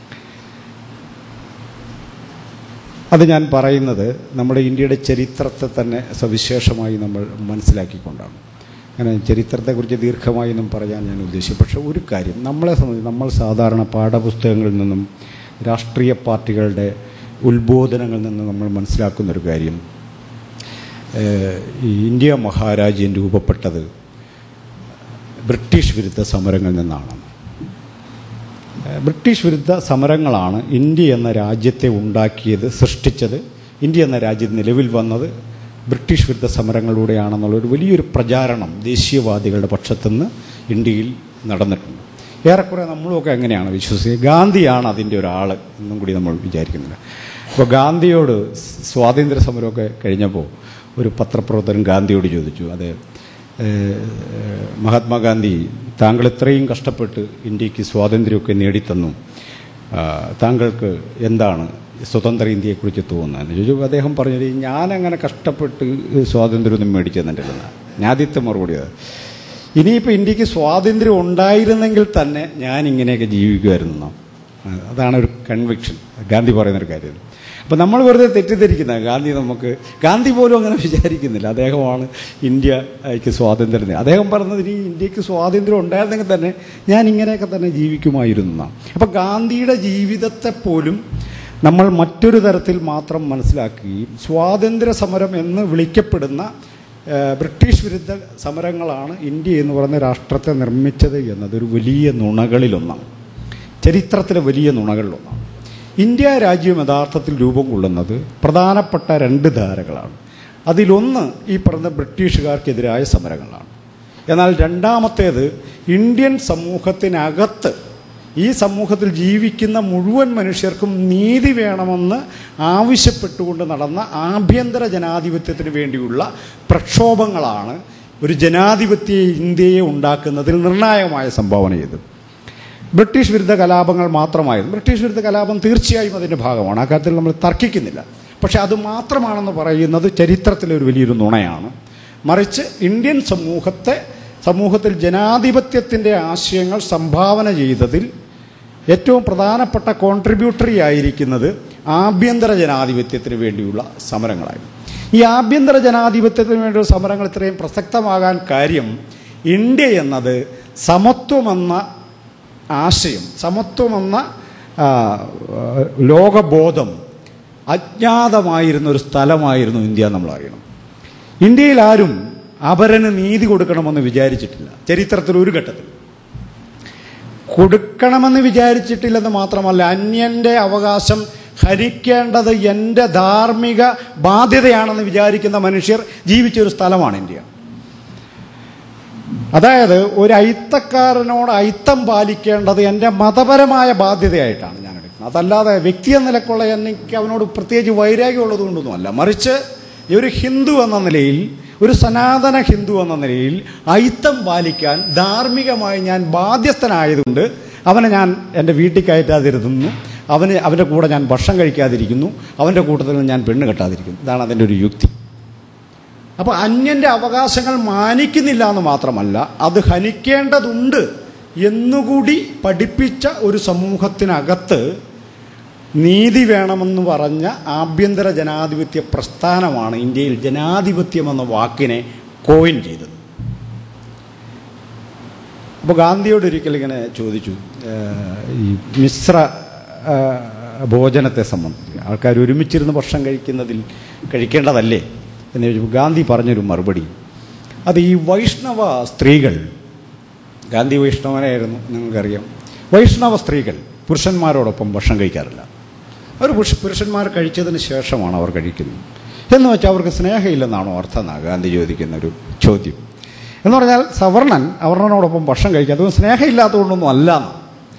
അത് ഞാൻ പറയുന്നത് നമ്മുടെ ഇന്ത്യയുടെ ചരിത്രത്തെ തന്നെ സവിശേഷമായി നമ്മൾ മനസ്സിലാക്കിക്കൊണ്ടാണ് അങ്ങനെ ചരിത്രത്തെക്കുറിച്ച് ദീർഘമായി ഒന്നും പറയാൻ ഞാൻ ഉദ്ദേശിച്ചു പക്ഷേ ഒരു കാര്യം നമ്മളെ സംബന്ധിച്ച് നമ്മൾ സാധാരണ പാഠപുസ്തകങ്ങളിൽ നിന്നും രാഷ്ട്രീയ പാർട്ടികളുടെ ഉത്ബോധനങ്ങളിൽ നിന്നും നമ്മൾ മനസ്സിലാക്കുന്ന ഒരു കാര്യം ഏഹ്, ഈ ഇന്ത്യ മഹാരാജ്യം രൂപപ്പെട്ടത് ബ്രിട്ടീഷ് വിരുദ്ധ സമരങ്ങളിൽ നിന്നാണ് ഏഹ്, ബ്രിട്ടീഷ് വിരുദ്ധ സമരങ്ങളാണ് ഇന്ത്യ എന്ന രാജ്യത്തെ ഉണ്ടാക്കിയത് സൃഷ്ടിച്ചത് ഇന്ത്യ എന്ന രാജ്യം നിലവിൽ വന്നത് ബ്രിട്ടീഷ് വിരുദ്ധ സമരങ്ങളിലൂടെയാണെന്നുള്ള ഒരു വലിയൊരു പ്രചാരണം ദേശീയവാദികളുടെ പക്ഷത്തുനിന്ന് ഇന്ത്യയിൽ നടന്നിട്ടുണ്ട് ഏറെക്കുറെ നമ്മളുമൊക്കെ എങ്ങനെയാണ് വിശ്വസിക്കുക ഗാന്ധിയാണ് അതിൻ്റെ ഒരാൾ എന്നും കൂടി നമ്മൾ വിചാരിക്കുന്നില്ല അപ്പോൾ ഗാന്ധിയോട് സ്വാതന്ത്ര്യ സമരമൊക്കെ കഴിഞ്ഞപ്പോൾ ഒരു പത്രപ്രവർത്തകൻ ഗാന്ധിയോട് ചോദിച്ചു അത് ഏഹ്, മഹാത്മാഗാന്ധി താങ്കൾ ഇത്രയും കഷ്ടപ്പെട്ട് ഇന്ത്യക്ക് സ്വാതന്ത്ര്യമൊക്കെ നേടിത്തന്നു ആ, താങ്കൾക്ക് എന്താണ് സ്വതന്ത്ര ഇന്ത്യയെക്കുറിച്ച് തോന്നുന്നത് ചോദിച്ചു അദ്ദേഹം പറഞ്ഞത് ഞാനങ്ങനെ കഷ്ടപ്പെട്ട് സ്വാതന്ത്ര്യമൊന്നും മേടിച്ചു തന്നിട്ടില്ല ഞാൻ ആദ്യത്തെ മറുപടി അത് ഇനിയിപ്പോൾ ഇന്ത്യക്ക് സ്വാതന്ത്ര്യം ഉണ്ടായിരുന്നെങ്കിൽ തന്നെ ഞാൻ ഇങ്ങനെയൊക്കെ ജീവിക്കുമായിരുന്നു എന്നാ. അതാണ് ഒരു കൺവിക്ഷൻ ഗാന്ധി പറയുന്നൊരു കാര്യം അപ്പോൾ നമ്മൾ വെറുതെ തെറ്റിദ്ധരിക്കുന്ന ഗാന്ധി നമുക്ക് ഗാന്ധി പോലും അങ്ങനെ വിചാരിക്കുന്നില്ല അദ്ദേഹമാണ് ഇന്ത്യക്ക് സ്വാതന്ത്ര്യം നേ- അദ്ദേഹം പറഞ്ഞത് ഇനി ഇന്ത്യക്ക് സ്വാതന്ത്ര്യം ഉണ്ടായിരുന്നെങ്കിൽ തന്നെ ഞാൻ ഇങ്ങനെയൊക്കെ തന്നെ ജീവിക്കുമായിരുന്നു എന്നാണ് അപ്പോൾ ഗാന്ധിയുടെ ജീവിതത്തെ പോലും നമ്മൾ മറ്റൊരു തരത്തിൽ മാത്രം മനസ്സിലാക്കുകയും സ്വാതന്ത്ര്യ സമരം എന്ന് വിളിക്കപ്പെടുന്ന ഏഹ്, ബ്രിട്ടീഷ് വിരുദ്ധ സമരങ്ങളാണ് ഇന്ത്യ എന്ന് പറയുന്ന രാഷ്ട്രത്തെ നിർമ്മിച്ചത് എന്നതൊരു വലിയ നുണകളിലൊന്നാണ് ചരിത്രത്തിലെ വലിയ നുണകളിലൊന്നാണ് ഇന്ത്യ രാജ്യം യഥാർത്ഥത്തിൽ രൂപം കൊള്ളുന്നത് പ്രധാനപ്പെട്ട രണ്ട് ധാരകളാണ് അതിലൊന്ന് ഈ പറഞ്ഞ ബ്രിട്ടീഷുകാർക്കെതിരായ സമരങ്ങളാണ് എന്നാൽ രണ്ടാമത്തേത് ഇന്ത്യൻ സമൂഹത്തിനകത്ത് ഈ സമൂഹത്തിൽ ജീവിക്കുന്ന മുഴുവൻ മനുഷ്യർക്കും നീതി വേണമെന്ന് ആവശ്യപ്പെട്ടുകൊണ്ട് നടന്ന ആഭ്യന്തര ജനാധിപത്യത്തിന് വേണ്ടിയുള്ള പ്രക്ഷോഭങ്ങളാണ് ഒരു ജനാധിപത്യ ഇന്ത്യയെ ഉണ്ടാക്കുന്നതിൽ നിർണായകമായ സംഭാവന ചെയ്തത് ബ്രിട്ടീഷ് വിരുദ്ധ കലാപങ്ങൾ മാത്രമായിരുന്നു ബ്രിട്ടീഷ് വിരുദ്ധ കലാപം തീർച്ചയായും അതിൻ്റെ ഭാഗമാണ് ആ കാര്യത്തിൽ നമ്മൾ തർക്കിക്കുന്നില്ല പക്ഷെ അത് മാത്രമാണെന്ന് പറയുന്നത് ചരിത്രത്തിലെ ഒരു വലിയൊരു നുണയാണ് മറിച്ച് ഇന്ത്യൻ സമൂഹത്തെ സമൂഹത്തിൽ ജനാധിപത്യത്തിൻ്റെ ആശയങ്ങൾ സംഭാവന ചെയ്തതിൽ ഏറ്റവും പ്രധാനപ്പെട്ട കോൺട്രിബ്യൂട്ടറി ആയിരിക്കുന്നത് ആഭ്യന്തര ജനാധിപത്യത്തിന് വേണ്ടിയുള്ള സമരങ്ങളായിരുന്നു ഈ ആഭ്യന്തര ജനാധിപത്യത്തിന് വേണ്ടിയുള്ള സമരങ്ങൾ ഇത്രയും പ്രസക്തമാകാൻ കാര്യം ഇന്ത്യ എന്നത് സമത്വമെന്ന ആശയം സമത്വമെന്ന ആ, ലോകബോധം അജ്ഞാതമായിരുന്ന ഒരു സ്ഥലമായിരുന്നു ഇന്ത്യ നമ്മൾ അറിയണം ഇന്ത്യയിൽ ആരും അപരന് നീതി കൊടുക്കണമെന്ന് വിചാരിച്ചിട്ടില്ല ചരിത്രത്തിൽ ഒരു ഘട്ടത്തിൽ കൊടുക്കണമെന്ന് വിചാരിച്ചിട്ടില്ലെന്ന് മാത്രമല്ല അന്യൻ്റെ അവകാശം ഹരിക്കേണ്ടത് എൻ്റെ ധാർമ്മിക ബാധ്യതയാണെന്ന് വിചാരിക്കുന്ന മനുഷ്യർ ജീവിച്ച ഒരു സ്ഥലമാണ് ഇന്ത്യ അതായത് ഒരു അയിത്തക്കാരനോട് അയിത്തം പാലിക്കേണ്ടത് എൻ്റെ മതപരമായ ബാധ്യതയായിട്ടാണ് ഞാൻ എടുക്കുന്നത് അതല്ലാതെ വ്യക്തി എന്ന നിലക്കുള്ള എനിക്ക് അവനോട് പ്രത്യേകിച്ച് വൈരാഗ്യമുള്ളത് കൊണ്ടൊന്നുമല്ല മറിച്ച് ഒരു ഹിന്ദു എന്ന നിലയിൽ ഒരു സനാതന ഹിന്ദു എന്ന നിലയിൽ അയിത്തം പാലിക്കാൻ ധാർമ്മികമായി ഞാൻ ബാധ്യസ്ഥനായതുകൊണ്ട് അവനെ ഞാൻ എൻ്റെ വീട്ടിൽ കയറ്റാതിരുന്നു അവന് അവൻ്റെ കൂടെ ഞാൻ ഭക്ഷണം കഴിക്കാതിരിക്കുന്നു അവൻ്റെ കൂട്ടത്തിൽ ഞാൻ പെണ്ണ് കെട്ടാതിരിക്കുന്നു ഇതാണ് അതിൻ്റെ ഒരു യുക്തി അപ്പോൾ അന്യൻ്റെ അവകാശങ്ങൾ മാനിക്കുന്നില്ല എന്ന് മാത്രമല്ല അത് ഹനിക്കേണ്ടതുണ്ട് എന്നുകൂടി പഠിപ്പിച്ച ഒരു സമൂഹത്തിനകത്ത് നീതി വേണമെന്ന് പറഞ്ഞ ആഭ്യന്തര ജനാധിപത്യ പ്രസ്ഥാനമാണ് ഇന്ത്യയിൽ ജനാധിപത്യം എന്ന വാക്കിനെ കോയിൻ ചെയ്തത് അപ്പോൾ ഗാന്ധിയോട് ഒരിക്കൽ ഇങ്ങനെ ചോദിച്ചു ഏഹ്, ഈ മിശ്ര ഏഹ്, ഭോജനത്തെ സംബന്ധിച്ച് ആൾക്കാർ ഒരുമിച്ചിരുന്ന് ഭക്ഷണം കഴിക്കുന്നതിൽ കഴിക്കേണ്ടതല്ലേ എന്ന് ചോദിച്ചപ്പോൾ ഗാന്ധി പറഞ്ഞൊരു മറുപടി അത് ഈ വൈഷ്ണവ സ്ത്രീകൾ ഗാന്ധി വൈഷ്ണവനായിരുന്നു നിങ്ങൾക്കറിയാം വൈഷ്ണവ സ്ത്രീകൾ പുരുഷന്മാരോടൊപ്പം ഭക്ഷണം കഴിക്കാറില്ല അവർ പുരുഷ പുരുഷന്മാർ കഴിച്ചതിന് ശേഷമാണ് അവർ കഴിക്കുന്നത് എന്ന് വെച്ചാൽ അവർക്ക് സ്നേഹമില്ലെന്നാണോ അർത്ഥം എന്നാണ് ഗാന്ധി ചോദിക്കുന്ന ഒരു ചോദ്യം എന്ന് പറഞ്ഞാൽ സവർണൻ അവർണനോടൊപ്പം ഭക്ഷണം കഴിക്കുക അത് സ്നേഹമില്ലാത്തതുകൊണ്ടൊന്നും അല്ല എന്നാണ്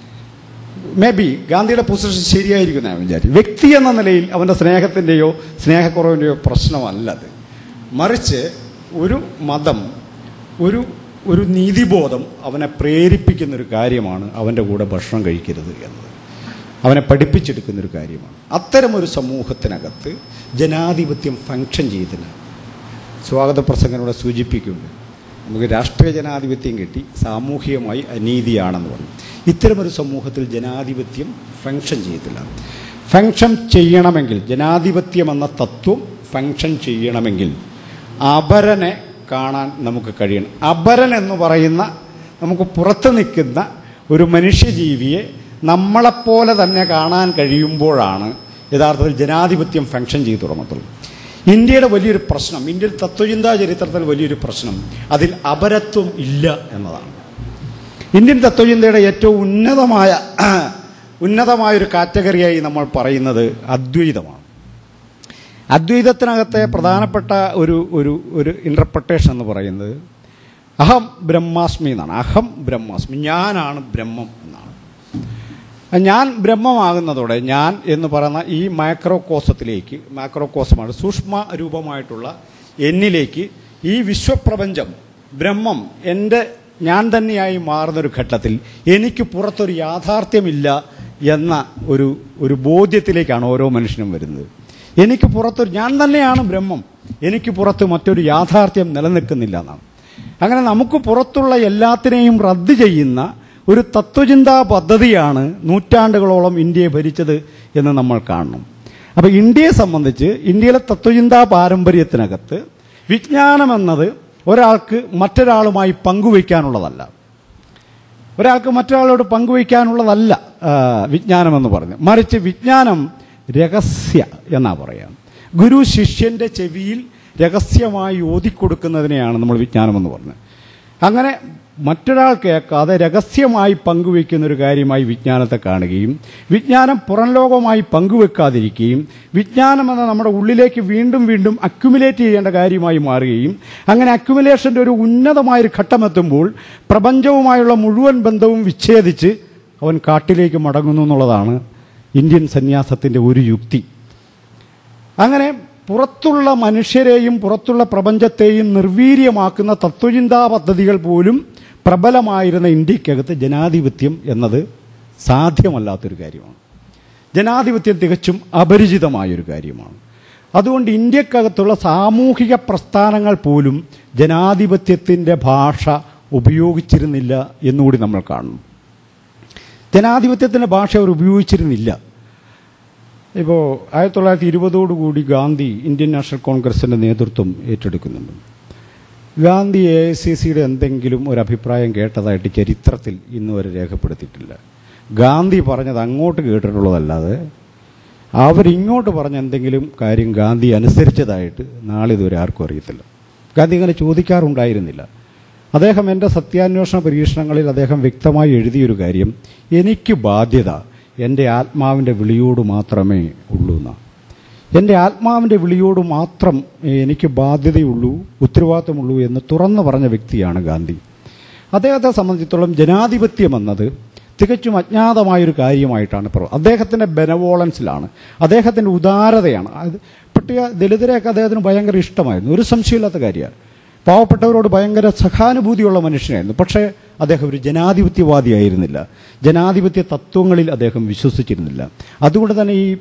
മേ ബി ഗാന്ധിയുടെ പൊസിഷൻ ശരിയായിരിക്കും ഞാൻ വിചാരിക്കും വ്യക്തി എന്ന നിലയിൽ അവൻ്റെ സ്നേഹത്തിൻ്റെയോ സ്നേഹക്കുറവിൻ്റെയോ പ്രശ്നമല്ല അത് മറിച്ച് ഒരു മതം ഒരു ഒരു നീതിബോധം അവനെ പ്രേരിപ്പിക്കുന്ന ഒരു കാര്യമാണ് അവൻ്റെ കൂടെ ഭക്ഷണം കഴിക്കരുത് എന്നത് അവനെ പഠിപ്പിച്ചെടുക്കുന്ന ഒരു കാര്യമാണ് അത്തരമൊരു സമൂഹത്തിനകത്ത് ജനാധിപത്യം ഫങ്ഷൻ ചെയ്തില്ല സ്വാഗത പ്രസംഗനോടെ സൂചിപ്പിക്കുന്നുണ്ട് നമുക്ക് രാഷ്ട്രീയ ജനാധിപത്യം കിട്ടി സാമൂഹികമായി അനീതിയാണെന്ന് പറഞ്ഞു ഇത്തരമൊരു സമൂഹത്തിൽ ജനാധിപത്യം ഫങ്ഷൻ ചെയ്തില്ല ഫങ്ഷൻ ചെയ്യണമെങ്കിൽ ജനാധിപത്യം എന്ന തത്വം ഫങ്ഷൻ ചെയ്യണമെങ്കിൽ അപരനെ കാണാൻ നമുക്ക് കഴിയണം അപരൻ എന്ന് പറയുന്ന നമുക്ക് പുറത്ത് നിൽക്കുന്ന ഒരു മനുഷ്യജീവിയെ നമ്മളെപ്പോലെ തന്നെ കാണാൻ കഴിയുമ്പോഴാണ് യഥാർത്ഥത്തിൽ ജനാധിപത്യം ഫങ്ഷൻ ചെയ്തു തുടങ്ങത്തുള്ളൂ ഇന്ത്യയുടെ വലിയൊരു പ്രശ്നം ഇന്ത്യൻ തത്വചിന്താ ചരിത്രത്തിൽ വലിയൊരു പ്രശ്നം അതിൽ അപരത്വം ഇല്ല എന്നതാണ് ഇന്ത്യൻ തത്വചിന്തയുടെ ഏറ്റവും ഉന്നതമായ ഉന്നതമായൊരു കാറ്റഗറിയായി നമ്മൾ പറയുന്നത് അദ്വൈതമാണ് അദ്വൈതത്തിനകത്തെ പ്രധാനപ്പെട്ട ഒരു ഒരു ഒരു ഇൻ്റർപ്രട്ടേഷൻ എന്ന് പറയുന്നത് അഹം ബ്രഹ്മാസ്മി എന്നാണ് അഹം ബ്രഹ്മാസ്മി ഞാനാണ് ബ്രഹ്മം എന്നാണ് ഞാൻ ബ്രഹ്മമാകുന്നതോടെ ഞാൻ എന്ന് പറയുന്ന ഈ മൈക്രോകോസത്തിലേക്ക് മൈക്രോകോസമാണ് സൂക്ഷ്മ രൂപമായിട്ടുള്ള എന്നിലേക്ക് ഈ വിശ്വപ്രപഞ്ചം ബ്രഹ്മം എൻ്റെ ഞാൻ തന്നെയായി മാറുന്നൊരു ഘട്ടത്തിൽ എനിക്ക് പുറത്തൊരു യാഥാർത്ഥ്യമില്ല എന്ന ഒരു ഒരു ബോധ്യത്തിലേക്കാണ് ഓരോ മനുഷ്യനും വരുന്നത് എനിക്ക് പുറത്തൊരു ഞാൻ തന്നെയാണ് ബ്രഹ്മം എനിക്ക് പുറത്ത് മറ്റൊരു യാഥാർത്ഥ്യം നിലനിൽക്കുന്നില്ല എന്നാണ് അങ്ങനെ നമുക്ക് പുറത്തുള്ള എല്ലാത്തിനെയും റദ്ദ് ചെയ്യുന്ന ഒരു തത്വചിന്താ പദ്ധതിയാണ് നൂറ്റാണ്ടുകളോളം ഇന്ത്യയെ ഭരിച്ചത് എന്ന് നമ്മൾ കാണണം അപ്പോൾ ഇന്ത്യയെ സംബന്ധിച്ച് ഇന്ത്യയിലെ തത്വചിന്താ പാരമ്പര്യത്തിനകത്ത് വിജ്ഞാനം എന്നത് ഒരാൾക്ക് മറ്റൊരാളുമായി പങ്കുവയ്ക്കാനുള്ളതല്ല ഒരാൾക്ക് മറ്റൊരാളോട് പങ്കുവയ്ക്കാനുള്ളതല്ല ആ, വിജ്ഞാനമെന്ന് പറഞ്ഞു മറിച്ച് വിജ്ഞാനം രഹസ്യ എന്നാ പറയാം ഗുരു ശിഷ്യന്റെ ചെവിയിൽ രഹസ്യമായി ഓതിക്കൊടുക്കുന്നതിനെയാണ് നമ്മൾ വിജ്ഞാനമെന്ന് പറഞ്ഞത് അങ്ങനെ മറ്റൊരാൾ കേൾക്കാതെ രഹസ്യമായി പങ്കുവയ്ക്കുന്ന ഒരു കാര്യമായി വിജ്ഞാനത്തെ കാണുകയും വിജ്ഞാനം പുറം ലോകമായി പങ്കുവെക്കാതിരിക്കുകയും വിജ്ഞാനം എന്ന നമ്മുടെ ഉള്ളിലേക്ക് വീണ്ടും വീണ്ടും അക്യുമുലേറ്റ് ചെയ്യേണ്ട കാര്യമായി മാറുകയും അങ്ങനെ അക്യുമുലേഷന്റെ ഒരു ഉന്നതമായൊരു ഘട്ടമെത്തുമ്പോൾ പ്രപഞ്ചവുമായുള്ള മുഴുവൻ ബന്ധവും വിച്ഛേദിച്ച് അവൻ കാട്ടിലേക്ക് മടങ്ങുന്നു എന്നുള്ളതാണ് ഇന്ത്യൻ സന്യാസത്തിന്റെ ഒരു യുക്തി അങ്ങനെ പുറത്തുള്ള മനുഷ്യരെയും പുറത്തുള്ള പ്രപഞ്ചത്തെയും നിർവീര്യമാക്കുന്ന തത്വചിന്താ പദ്ധതികൾ പോലും പ്രബലമായിരുന്ന ഇന്ത്യക്കകത്ത് ജനാധിപത്യം എന്നത് സാധ്യമല്ലാത്തൊരു കാര്യമാണ് ജനാധിപത്യം തികച്ചും അപരിചിതമായൊരു കാര്യമാണ് അതുകൊണ്ട് ഇന്ത്യക്കകത്തുള്ള സാമൂഹിക പ്രസ്ഥാനങ്ങൾ പോലും ജനാധിപത്യത്തിൻ്റെ ഭാഷ ഉപയോഗിച്ചിരുന്നില്ല എന്നുകൂടി നമ്മൾ കാണുന്നു ജനാധിപത്യത്തിൻ്റെ ഭാഷ അവർ ഉപയോഗിച്ചിരുന്നില്ല ഇപ്പോൾ ആയിരത്തി തൊള്ളായിരത്തി ഇരുപതോടുകൂടി ഗാന്ധി ഇന്ത്യൻ നാഷണൽ കോൺഗ്രസിൻ്റെ നേതൃത്വം ഏറ്റെടുക്കുന്നുണ്ട് ഗാന്ധി എ ഐ സി സിയുടെ എന്തെങ്കിലും ഒരു അഭിപ്രായം കേട്ടതായിട്ട് ചരിത്രത്തിൽ ഇന്ന് വരെ രേഖപ്പെടുത്തിയിട്ടില്ല ഗാന്ധി പറഞ്ഞത് അങ്ങോട്ട് കേട്ടിട്ടുള്ളതല്ലാതെ അവരിങ്ങോട്ട് പറഞ്ഞ എന്തെങ്കിലും കാര്യം ഗാന്ധി അനുസരിച്ചതായിട്ട് നാളിതുവരെ ആർക്കും അറിയത്തില്ല ഗാന്ധി അങ്ങനെ ചോദിക്കാറുണ്ടായിരുന്നില്ല അദ്ദേഹം എൻ്റെ സത്യാന്വേഷണ പരീക്ഷണങ്ങളിൽ അദ്ദേഹം വ്യക്തമായി എഴുതിയൊരു കാര്യം എനിക്ക് ബാധ്യത എൻ്റെ ആത്മാവിൻ്റെ വിളിയോട് മാത്രമേ ഉള്ളൂ എന്നാണ് എൻ്റെ ആത്മാവിൻ്റെ വിളിയോട് മാത്രം എനിക്ക് ബാധ്യതയുള്ളൂ ഉത്തരവാദിത്തമുള്ളൂ എന്ന് തുറന്നു പറഞ്ഞ വ്യക്തിയാണ് ഗാന്ധി അദ്ദേഹത്തെ സംബന്ധിച്ചിടത്തോളം ജനാധിപത്യം എന്നത് തികച്ചും അജ്ഞാതമായൊരു കാര്യമായിട്ടാണ് പറ അദ്ദേഹത്തിൻ്റെ ബെനവോളൻസിലാണ് അദ്ദേഹത്തിൻ്റെ ഉദാരതയാണ് അത് പട്ടിക ദലിതരെയൊക്കെ അദ്ദേഹത്തിന് ഭയങ്കര ഇഷ്ടമായിരുന്നു ഒരു സംശയമില്ലാത്ത കാര്യമാണ് പാവപ്പെട്ടവരോട് ഭയങ്കര സഹാനുഭൂതിയുള്ള മനുഷ്യനായിരുന്നു പക്ഷേ അദ്ദേഹം ഒരു ജനാധിപത്യവാദിയായിരുന്നില്ല ജനാധിപത്യ തത്വങ്ങളിൽ അദ്ദേഹം വിശ്വസിച്ചിരുന്നില്ല അതുകൊണ്ട് തന്നെ ഈ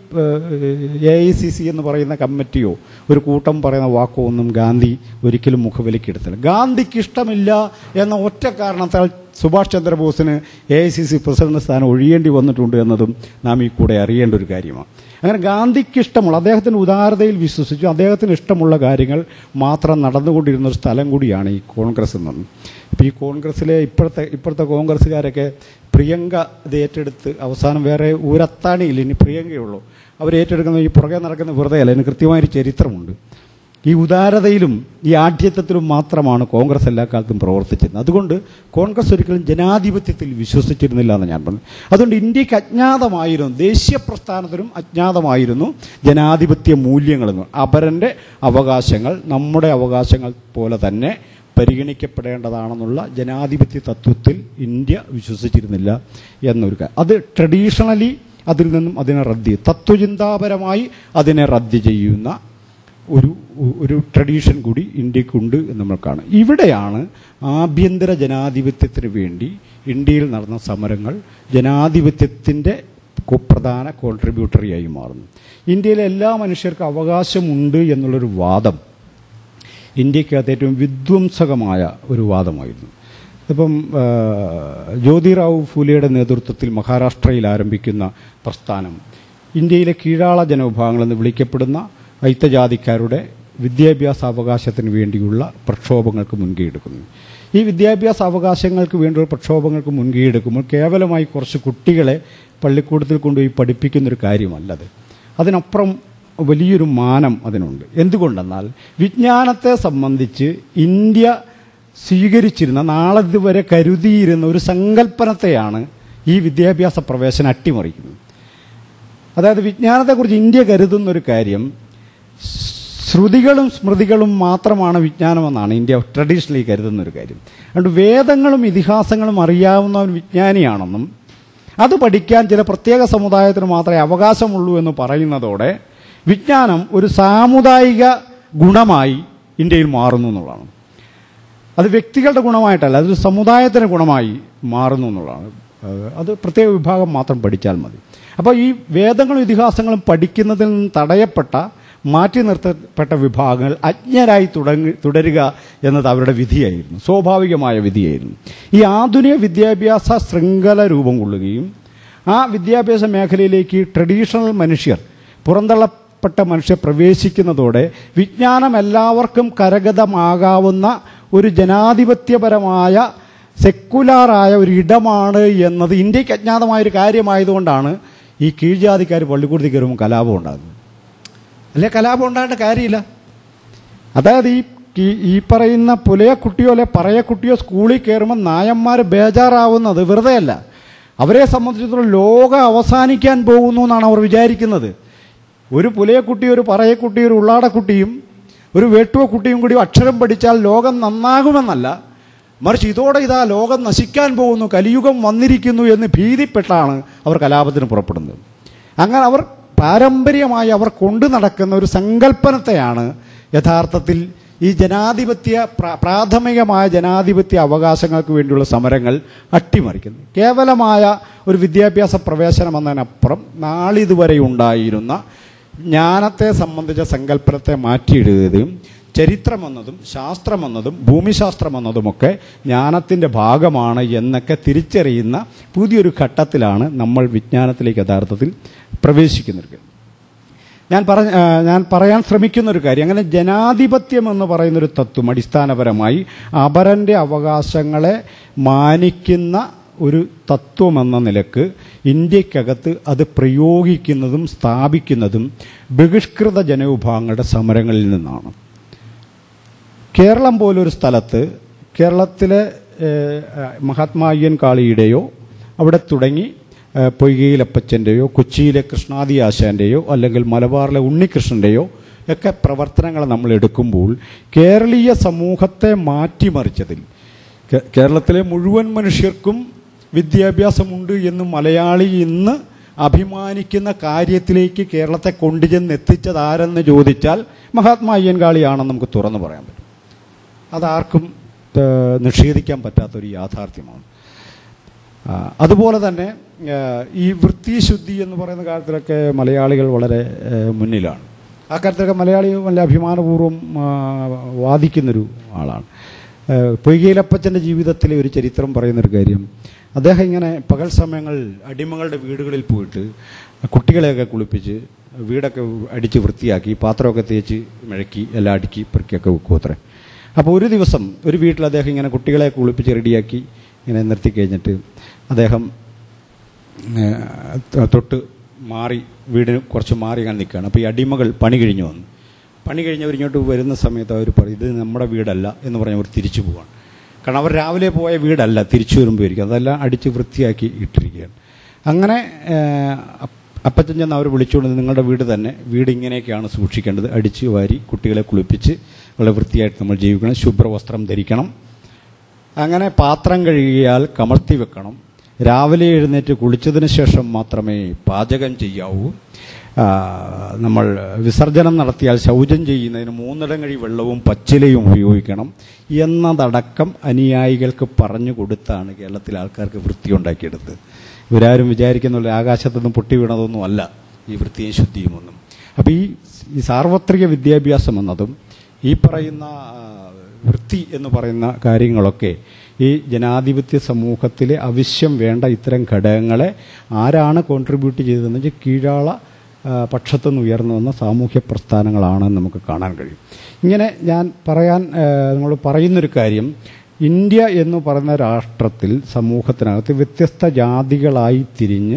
എ ഐ സി സി എന്ന് പറയുന്ന കമ്മിറ്റിയോ ഒരു കൂട്ടം പറയുന്ന വാക്കോ ഒന്നും ഗാന്ധി ഒരിക്കലും മുഖവിലക്കെടുത്തില്ല ഗാന്ധിക്ക് ഇഷ്ടമില്ല എന്ന ഒറ്റ കാരണത്താൽ സുഭാഷ് ചന്ദ്രബോസിന് A I C C president സ്ഥാനം ഒഴിയേണ്ടി വന്നിട്ടുണ്ട് എന്നതും നാം ഈ കൂടെ അറിയേണ്ട ഒരു കാര്യമാണ് അങ്ങനെ ഗാന്ധിക്ക് ഇഷ്ടമുള്ള അദ്ദേഹത്തിന് ഉദാരതയിൽ വിശ്വസിച്ചു അദ്ദേഹത്തിന് ഇഷ്ടമുള്ള കാര്യങ്ങൾ മാത്രം നടന്നുകൊണ്ടിരുന്ന ഒരു സ്ഥലം കൂടിയാണ് ഈ കോൺഗ്രസ് എന്ന് പറഞ്ഞത് ഇപ്പോൾ ഈ കോൺഗ്രസ്സിലെ ഇപ്പോഴത്തെ ഇപ്പോഴത്തെ കോൺഗ്രസ്സുകാരൊക്കെ പ്രിയങ്ക ഇത് ഏറ്റെടുത്ത് അവസാനം വേറെ ഊരത്താണിയില്ല ഇനി പ്രിയങ്കയുള്ളൂ അവർ ഏറ്റെടുക്കുന്ന ഈ പുറകെ നടക്കുന്ന വെറുതെ അല്ല അതിന് കൃത്യമായൊരു ചരിത്രമുണ്ട് ഈ ഉദാരതയിലും ഈ ആഢ്യത്വത്തിലും മാത്രമാണ് കോൺഗ്രസ് എല്ലാ കാലത്തും പ്രവർത്തിച്ചിരുന്നത് അതുകൊണ്ട് കോൺഗ്രസ് ഒരിക്കലും ജനാധിപത്യത്തിൽ വിശ്വസിച്ചിരുന്നില്ല എന്ന് ഞാൻ പറഞ്ഞു അതുകൊണ്ട് ഇന്ത്യക്ക് അജ്ഞാതമായിരുന്നു ദേശീയ പ്രസ്ഥാനത്തിനും അജ്ഞാതമായിരുന്നു ജനാധിപത്യ മൂല്യങ്ങളെന്ന് അപരൻ്റെ അവകാശങ്ങൾ നമ്മുടെ അവകാശങ്ങൾ പോലെ തന്നെ പരിഗണിക്കപ്പെടേണ്ടതാണെന്നുള്ള ജനാധിപത്യ തത്വത്തിൽ ഇന്ത്യ വിശ്വസിച്ചിരുന്നില്ല എന്നൊരു കാര്യം അത് ട്രഡീഷണലി അതിൽ നിന്നും അതിനെ റദ്ദ് ചെയ്യും തത്വചിന്താപരമായി അതിനെ റദ്ദ് ചെയ്യുന്ന ഒരു ഒരു ട്രഡീഷൻ കൂടി ഇന്ത്യക്കുണ്ട് എന്ന് നമ്മൾ കാണും ഇവിടെയാണ് ആഭ്യന്തര ജനാധിപത്യത്തിന് വേണ്ടി ഇന്ത്യയിൽ നടന്ന സമരങ്ങൾ ജനാധിപത്യത്തിൻ്റെ കൊ- പ്രധാന കോൺട്രിബ്യൂട്ടറിയായി മാറുന്നു ഇന്ത്യയിലെ എല്ലാ മനുഷ്യർക്കും അവകാശമുണ്ട് എന്നുള്ളൊരു വാദം ഇന്ത്യക്കകത്ത് ഏറ്റവും വിധ്വംസകമായ ഒരു വാദമായിരുന്നു ഇപ്പം ആ, ജ്യോതിറാവു ഫൂലെയുടെ നേതൃത്വത്തിൽ മഹാരാഷ്ട്രയിൽ ആരംഭിക്കുന്ന പ്രസ്ഥാനം ഇന്ത്യയിലെ കീഴാള ജനവിഭാഗങ്ങളെന്ന് വിളിക്കപ്പെടുന്ന ഐത്തജാതിക്കാരുടെ വിദ്യാഭ്യാസ അവകാശത്തിന് വേണ്ടിയുള്ള പ്രക്ഷോഭങ്ങൾക്ക് മുൻകൈയെടുക്കുന്നു ഈ വിദ്യാഭ്യാസ അവകാശങ്ങൾക്ക് വേണ്ടിയുള്ള പ്രക്ഷോഭങ്ങൾക്ക് മുൻകൈയെടുക്കുമ്പോൾ കേവലമായി കുറച്ച് കുട്ടികളെ പള്ളിക്കൂടത്തിൽ കൊണ്ടുപോയി പഠിപ്പിക്കുന്നൊരു കാര്യമല്ലത് അതിനപ്പുറം വലിയൊരു മാനം അതിനുണ്ട് എന്തുകൊണ്ടെന്നാൽ വിജ്ഞാനത്തെ സംബന്ധിച്ച് ഇന്ത്യ സ്വീകരിച്ചിരുന്ന നാളെ ഇതുവരെ കരുതിയിരുന്ന ഒരു സങ്കല്പനത്തെയാണ് ഈ വിദ്യാഭ്യാസ പ്രവേശനം അട്ടിമറിക്കുന്നത് അതായത് വിജ്ഞാനത്തെക്കുറിച്ച് ഇന്ത്യ കരുതുന്ന ഒരു കാര്യം ശ്രുതികളും സ്മൃതികളും മാത്രമാണ് വിജ്ഞാനമെന്നാണ് ഇന്ത്യ ട്രഡീഷണലി കരുതുന്ന ഒരു കാര്യം അതുകൊണ്ട് വേദങ്ങളും ഇതിഹാസങ്ങളും അറിയാവുന്ന ഒരു വിജ്ഞാനിയാണെന്നും അത് പഠിക്കാൻ ചില പ്രത്യേക സമുദായത്തിന് മാത്രമേ അവകാശമുള്ളൂ എന്ന് പറയുന്നതോടെ വിജ്ഞാനം ഒരു സാമുദായിക ഗുണമായി ഇന്ത്യയിൽ മാറുന്നു എന്നുള്ളതാണ് അത് വ്യക്തികളുടെ ഗുണമായിട്ടല്ല അതൊരു സമുദായത്തിന് ഗുണമായി മാറുന്നു എന്നുള്ളതാണ് അത് അത് പ്രത്യേക വിഭാഗം മാത്രം പഠിച്ചാൽ മതി അപ്പോൾ ഈ വേദങ്ങളും ഇതിഹാസങ്ങളും പഠിക്കുന്നതിൽ നിന്ന് തടയപ്പെട്ട മാറ്റി നിർത്തപ്പെട്ട വിഭാഗങ്ങൾ അജ്ഞരായി തുടങ്ങി തുടരുക എന്നത് അവരുടെ വിധിയായിരുന്നു സ്വാഭാവികമായ വിധിയായിരുന്നു ഈ ആധുനിക വിദ്യാഭ്യാസ ശൃംഖല രൂപം കൊള്ളുകയും ആ വിദ്യാഭ്യാസ മേഖലയിലേക്ക് ട്രഡീഷണൽ മനുഷ്യർ പുറന്തള്ളപ്പെട്ട മനുഷ്യർ പ്രവേശിക്കുന്നതോടെ വിജ്ഞാനം എല്ലാവർക്കും കരഗതമാകാവുന്ന ഒരു ജനാധിപത്യപരമായ സെക്കുലാറായ ഒരു ഇടമാണ് എന്നത് ഇന്ത്യക്ക് അജ്ഞാതമായൊരു കാര്യമായതുകൊണ്ടാണ് ഈ കീഴ്ജാതിക്കാർ പള്ളിക്കൂടത്തിൽ കയറുമ്പോൾ കലാപം ഉണ്ടാകുന്നത് അല്ലെ കലാപം ഉണ്ടാകേണ്ട കാര്യമില്ല അതായത് ഈ ഈ- ഈ പറയുന്ന പുലയ കുട്ടിയോ അല്ലെ പറയ കുട്ടിയോ സ്കൂളിൽ കയറുമ്പോൾ നായന്മാർ ബേജാറാവുന്നത് വെറുതെ അല്ല അവരെ സംബന്ധിച്ചിടത്തോളം ലോകം അവസാനിക്കാൻ പോകുന്നു എന്നാണ് അവർ വിചാരിക്കുന്നത് ഒരു പുലയക്കുട്ടി ഒരു പറയക്കുട്ടി ഒരു ഉള്ളാടക്കുട്ടിയും ഒരു വേട്ടുവ കുട്ടിയും കൂടി അക്ഷരം പഠിച്ചാൽ ലോകം നന്നാകുമെന്നല്ല മറിച്ച് ഇതോടെ ഇതാ ലോകം നശിക്കാൻ പോകുന്നു കലിയുഗം വന്നിരിക്കുന്നു എന്ന് ഭീതിപ്പെട്ടാണ് അവർ കലാപത്തിന് പുറപ്പെടുന്നത് അങ്ങനെ അവർ പാരമ്പര്യമായി അവർ കൊണ്ടു നടക്കുന്ന ഒരു സങ്കല്പനത്തെയാണ് യഥാർത്ഥത്തിൽ ഈ ജനാധിപത്യ പ്ര- പ്രാഥമികമായ ജനാധിപത്യ അവകാശങ്ങൾക്ക് വേണ്ടിയുള്ള സമരങ്ങൾ അട്ടിമറിക്കുന്നത് കേവലമായ ഒരു വിദ്യാഭ്യാസ പ്രവേശനം എന്നതിനപ്പുറം നാളിതുവരെ ഉണ്ടായിരുന്ന ജ്ഞാനത്തെ സംബന്ധിച്ച സങ്കല്പനത്തെ മാറ്റിയിടുകയും ചരിത്രമെന്നതും ശാസ്ത്രമെന്നതും ഭൂമിശാസ്ത്രമെന്നതുമൊക്കെ ജ്ഞാനത്തിൻ്റെ ഭാഗമാണ് എന്നൊക്കെ തിരിച്ചറിയുന്ന പുതിയൊരു ഘട്ടത്തിലാണ് നമ്മൾ വിജ്ഞാനത്തിലേക്ക് യഥാർത്ഥത്തിൽ പ്രവേശിക്കുന്നത് ഞാൻ പറഞ്ഞ ആ, ഞാൻ പറയാൻ ശ്രമിക്കുന്ന ഒരു കാര്യം അങ്ങനെ ജനാധിപത്യം എന്ന് പറയുന്നൊരു തത്വം അടിസ്ഥാനപരമായി അപരൻ്റെ അവകാശങ്ങളെ മാനിക്കുന്ന ഒരു തത്വമെന്ന നിലക്ക് ഇന്ത്യക്കകത്ത് അത് പ്രയോഗിക്കുന്നതും സ്ഥാപിക്കുന്നതും ബഹിഷ്കൃത ജനവിഭാഗങ്ങളുടെ സമരങ്ങളിൽ നിന്നാണ് കേരളം പോലൊരു സ്ഥലത്ത് കേരളത്തിലെ ഏഹ്, മഹാത്മാ അയ്യൻ കാളിയുടെയോ അവിടെ തുടങ്ങി ഏഹ്, പൊയ്കയിലപ്പച്ചൻ്റെയോ കൊച്ചിയിലെ കൃഷ്ണാദി ആശാൻ്റെയോ അല്ലെങ്കിൽ മലബാറിലെ ഉണ്ണികൃഷ്ണൻ്റെയോ ഒക്കെ പ്രവർത്തനങ്ങൾ നമ്മൾ എടുക്കുമ്പോൾ കേരളീയ സമൂഹത്തെ മാറ്റിമറിച്ചതിൽ കേ- കേരളത്തിലെ മുഴുവൻ മനുഷ്യർക്കും വിദ്യാഭ്യാസമുണ്ട് എന്ന് മലയാളി ഇന്ന് അഭിമാനിക്കുന്ന കാര്യത്തിലേക്ക് കേരളത്തെ കൊണ്ടുചെന്ന് എത്തിച്ചത് ആരെന്ന് ചോദിച്ചാൽ മഹാത്മാ അയ്യൻകാളിയാണെന്ന് നമുക്ക് തുറന്നു പറയാൻ പറ്റും അതാർക്കും ഏഹ്, നിഷേധിക്കാൻ പറ്റാത്തൊരു യാഥാർത്ഥ്യമാണ് ആ, അതുപോലെ തന്നെ ഏഹ്, ഈ വൃത്തി ശുദ്ധി എന്ന് പറയുന്ന കാര്യത്തിലൊക്കെ മലയാളികൾ വളരെ ഏഹ്, മുന്നിലാണ് ആ കാര്യത്തിലൊക്കെ മലയാളി വളരെ അഭിമാനപൂർവ്വം ആ, വാദിക്കുന്നൊരു ആളാണ് ഏഹ്, പൊയ്കയിലപ്പച്ചൻ്റെ ജീവിതത്തിലെ ഒരു ചരിത്രം പറയുന്നൊരു കാര്യം അദ്ദേഹം ഇങ്ങനെ പകൽ സമയങ്ങളിൽ അടിമകളുടെ വീടുകളിൽ പോയിട്ട് കുട്ടികളെയൊക്കെ കുളിപ്പിച്ച് വീടൊക്കെ അടിച്ച് വൃത്തിയാക്കി പാത്രമൊക്കെ തേച്ച് മിഴക്കി എല്ലാം അടുക്കി പെറുക്കിയൊക്കെ വെക്കും അത്രേ അപ്പോൾ ഒരു ദിവസം ഒരു വീട്ടിൽ അദ്ദേഹം ഇങ്ങനെ കുട്ടികളെ കുളിപ്പിച്ച് റെഡിയാക്കി ഇങ്ങനെ നിർത്തി കഴിഞ്ഞിട്ട് അദ്ദേഹം ഏഹ്, തൊട്ട് മാറി വീടിന് കുറച്ച് മാറി ഇങ്ങനെ നിൽക്കുകയാണ് അപ്പോൾ ഈ അടിമകൾ പണി കഴിഞ്ഞു വന്നു പണി കഴിഞ്ഞവർ ഇങ്ങോട്ട് വരുന്ന സമയത്ത് അവർ പറയും ഇത് നമ്മുടെ വീടല്ല എന്ന് പറഞ്ഞ് അവർ തിരിച്ചു പോവാണ് കാരണം അവർ രാവിലെ പോയ വീടല്ല തിരിച്ചു വരുമ്പോഴേക്കും അതെല്ലാം അടിച്ച് വൃത്തിയാക്കി ഇട്ടിരിക്കുകയാണ് അങ്ങനെ ഏഹ്, അപ്പ- അപ്പച്ചൻ ചെന്ന് അവർ വിളിച്ചുകൊണ്ട് നിങ്ങളുടെ വീട് തന്നെ വീട് ഇങ്ങനെയൊക്കെയാണ് സൂക്ഷിക്കേണ്ടത് അടിച്ച് വാരി കുട്ടികളെ കുളിപ്പിച്ച് വളരെ വൃത്തിയായിട്ട് നമ്മൾ ജീവിക്കണം ശുഭ്രവസ്ത്രം ധരിക്കണം അങ്ങനെ പാത്രം കഴുകിയാൽ കമഴ്ത്തി വെക്കണം രാവിലെ എഴുന്നേറ്റ് കുളിച്ചതിന് ശേഷം മാത്രമേ പാചകം ചെയ്യാവൂ ആ, നമ്മൾ വിസർജനം നടത്തിയാൽ ശൗചം ചെയ്യുന്നതിന് മൂന്നിടം കഴി വെള്ളവും പച്ചിലയും ഉപയോഗിക്കണം എന്നതടക്കം അനുയായികൾക്ക് പറഞ്ഞു കൊടുത്താണ് കേരളത്തിലെ ആൾക്കാർക്ക് വൃത്തി ഉണ്ടാക്കിയെടുത്തത് ഇവരാരും വിചാരിക്കുന്നുള്ള ആകാശത്തുനിന്ന് പൊട്ടി വീണതൊന്നും അല്ല ഈ വൃത്തിയും ശുദ്ധിയും ഒന്നും അപ്പോൾ ഈ ഈ സാർവത്രിക വിദ്യാഭ്യാസം എന്നതും ഈ പറയുന്ന ആ, വൃത്തി എന്ന് പറയുന്ന കാര്യങ്ങളൊക്കെ ഈ ജനാധിപത്യ സമൂഹത്തിലെ ആവശ്യം വേണ്ട ഇത്തരം ഘടകങ്ങളെ ആരാണ് കോൺട്രിബ്യൂട്ട് ചെയ്തതെന്ന് വെച്ചാൽ കീഴാള ആ, പക്ഷത്തുനിന്ന് ഉയർന്നു വന്ന സാമൂഹ്യ പ്രസ്ഥാനങ്ങളാണെന്ന് നമുക്ക് കാണാൻ കഴിയും ഇങ്ങനെ ഞാൻ പറയാൻ നമ്മൾ പറയുന്നൊരു കാര്യം ഇന്ത്യ എന്ന് പറയുന്ന രാഷ്ട്രത്തിൽ സമൂഹത്തിനകത്ത് വ്യത്യസ്ത ജാതികളായി തിരിഞ്ഞ്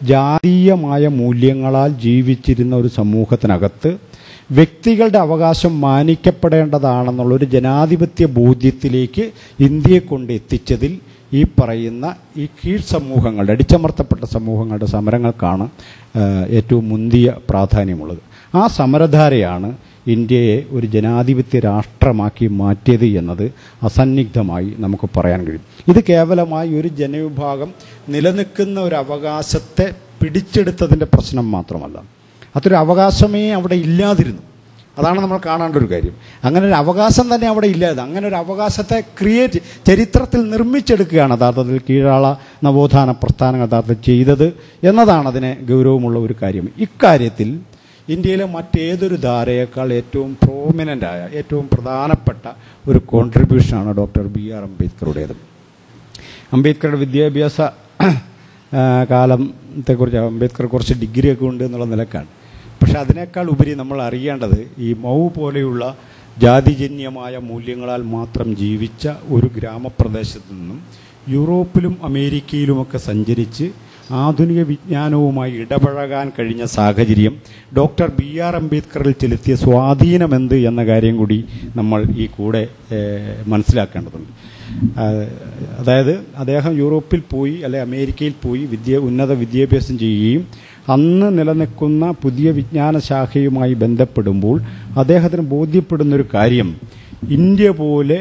ജാതീയമായ മൂല്യങ്ങളാൽ ജീവിച്ചിരുന്ന ഒരു സമൂഹത്തിനകത്ത് വ്യക്തികളുടെ അവകാശം മാനിക്കപ്പെടേണ്ടതാണെന്നുള്ള ഒരു ജനാധിപത്യ ബോധ്യത്തിലേക്ക് ഇന്ത്യയെ കൊണ്ട് എത്തിച്ചതിൽ ഈ പറയുന്ന ഈ കീഴ് സമൂഹങ്ങളുടെ അടിച്ചമർത്തപ്പെട്ട സമൂഹങ്ങളുടെ സമരങ്ങൾക്കാണ് ആ, ഏറ്റവും മുന്തിയ പ്രാധാന്യമുള്ളത് ആ സമരധാരയാണ് ഇന്ത്യയെ ഒരു ജനാധിപത്യ രാഷ്ട്രമാക്കി മാറ്റിയത് എന്നത് അസന്നിഗ്ധമായി നമുക്ക് പറയാൻ കഴിയും ഇത് കേവലമായി ഒരു ജനവിഭാഗം നിലനിൽക്കുന്ന ഒരു അവകാശത്തെ പിടിച്ചെടുത്തതിൻ്റെ പ്രശ്നം മാത്രമല്ല അതൊരു അവകാശമേ അവിടെ ഇല്ലാതിരുന്നു അതാണ് നമ്മൾ കാണേണ്ട ഒരു കാര്യം അങ്ങനെ ഒരു അവകാശം തന്നെ അവിടെ ഇല്ലാതെ അങ്ങനെ ഒരു അവകാശത്തെ ക്രിയേറ്റ് ചരിത്രത്തിൽ നിർമ്മിച്ചെടുക്കുകയാണ് യഥാർത്ഥത്തിൽ കീഴാള നവോത്ഥാന പ്രസ്ഥാനങ്ങൾ യഥാർത്ഥത്തിൽ ചെയ്തത് എന്നതാണ് അതിനെ ഗൗരവമുള്ള ഒരു കാര്യം ഇക്കാര്യത്തിൽ ഇന്ത്യയിലെ മറ്റേതൊരു ധാരയേക്കാൾ ഏറ്റവും പ്രോമിനൻ്റ് ആയ ഏറ്റവും പ്രധാനപ്പെട്ട ഒരു കോൺട്രിബ്യൂഷനാണ് ഡോക്ടർ ബി ആർ അംബേദ്കറുടേത് അംബേദ്കറുടെ വിദ്യാഭ്യാസ ആ, കാലത്തെക്കുറിച്ച് അംബേദ്കർ കുറച്ച് ഡിഗ്രിയൊക്കെ ഉണ്ട് എന്നുള്ള നിലക്കാണ് പക്ഷെ അതിനേക്കാൾ ഉപരി നമ്മൾ അറിയേണ്ടത് ഈ മൗ പോലെയുള്ള ജാതിജന്യമായ മൂല്യങ്ങളാൽ മാത്രം ജീവിച്ച ഒരു ഗ്രാമപ്രദേശത്ത് നിന്നും യൂറോപ്പിലും അമേരിക്കയിലുമൊക്കെ സഞ്ചരിച്ച് ആധുനിക വിജ്ഞാനവുമായി ഇടപഴകാൻ കഴിഞ്ഞ സാഹചര്യം ഡോക്ടർ ബി ആർ അംബേദ്കറിൽ ചെലുത്തിയ സ്വാധീനമെന്ത് എന്ന കാര്യം കൂടി നമ്മൾ ഈ കൂടെ ഏഹ്, മനസ്സിലാക്കേണ്ടതുണ്ട് ആ, അതായത് അദ്ദേഹം യൂറോപ്പിൽ പോയി അല്ലെ അമേരിക്കയിൽ പോയി വിദ്യ ഉന്നത വിദ്യാഭ്യാസം ചെയ്യുകയും അന്ന് നിലനിൽക്കുന്ന പുതിയ വിജ്ഞാന ശാഖയുമായി ബന്ധപ്പെടുമ്പോൾ അദ്ദേഹത്തിന് ബോധ്യപ്പെടുന്നൊരു കാര്യം ഇന്ത്യ പോലെ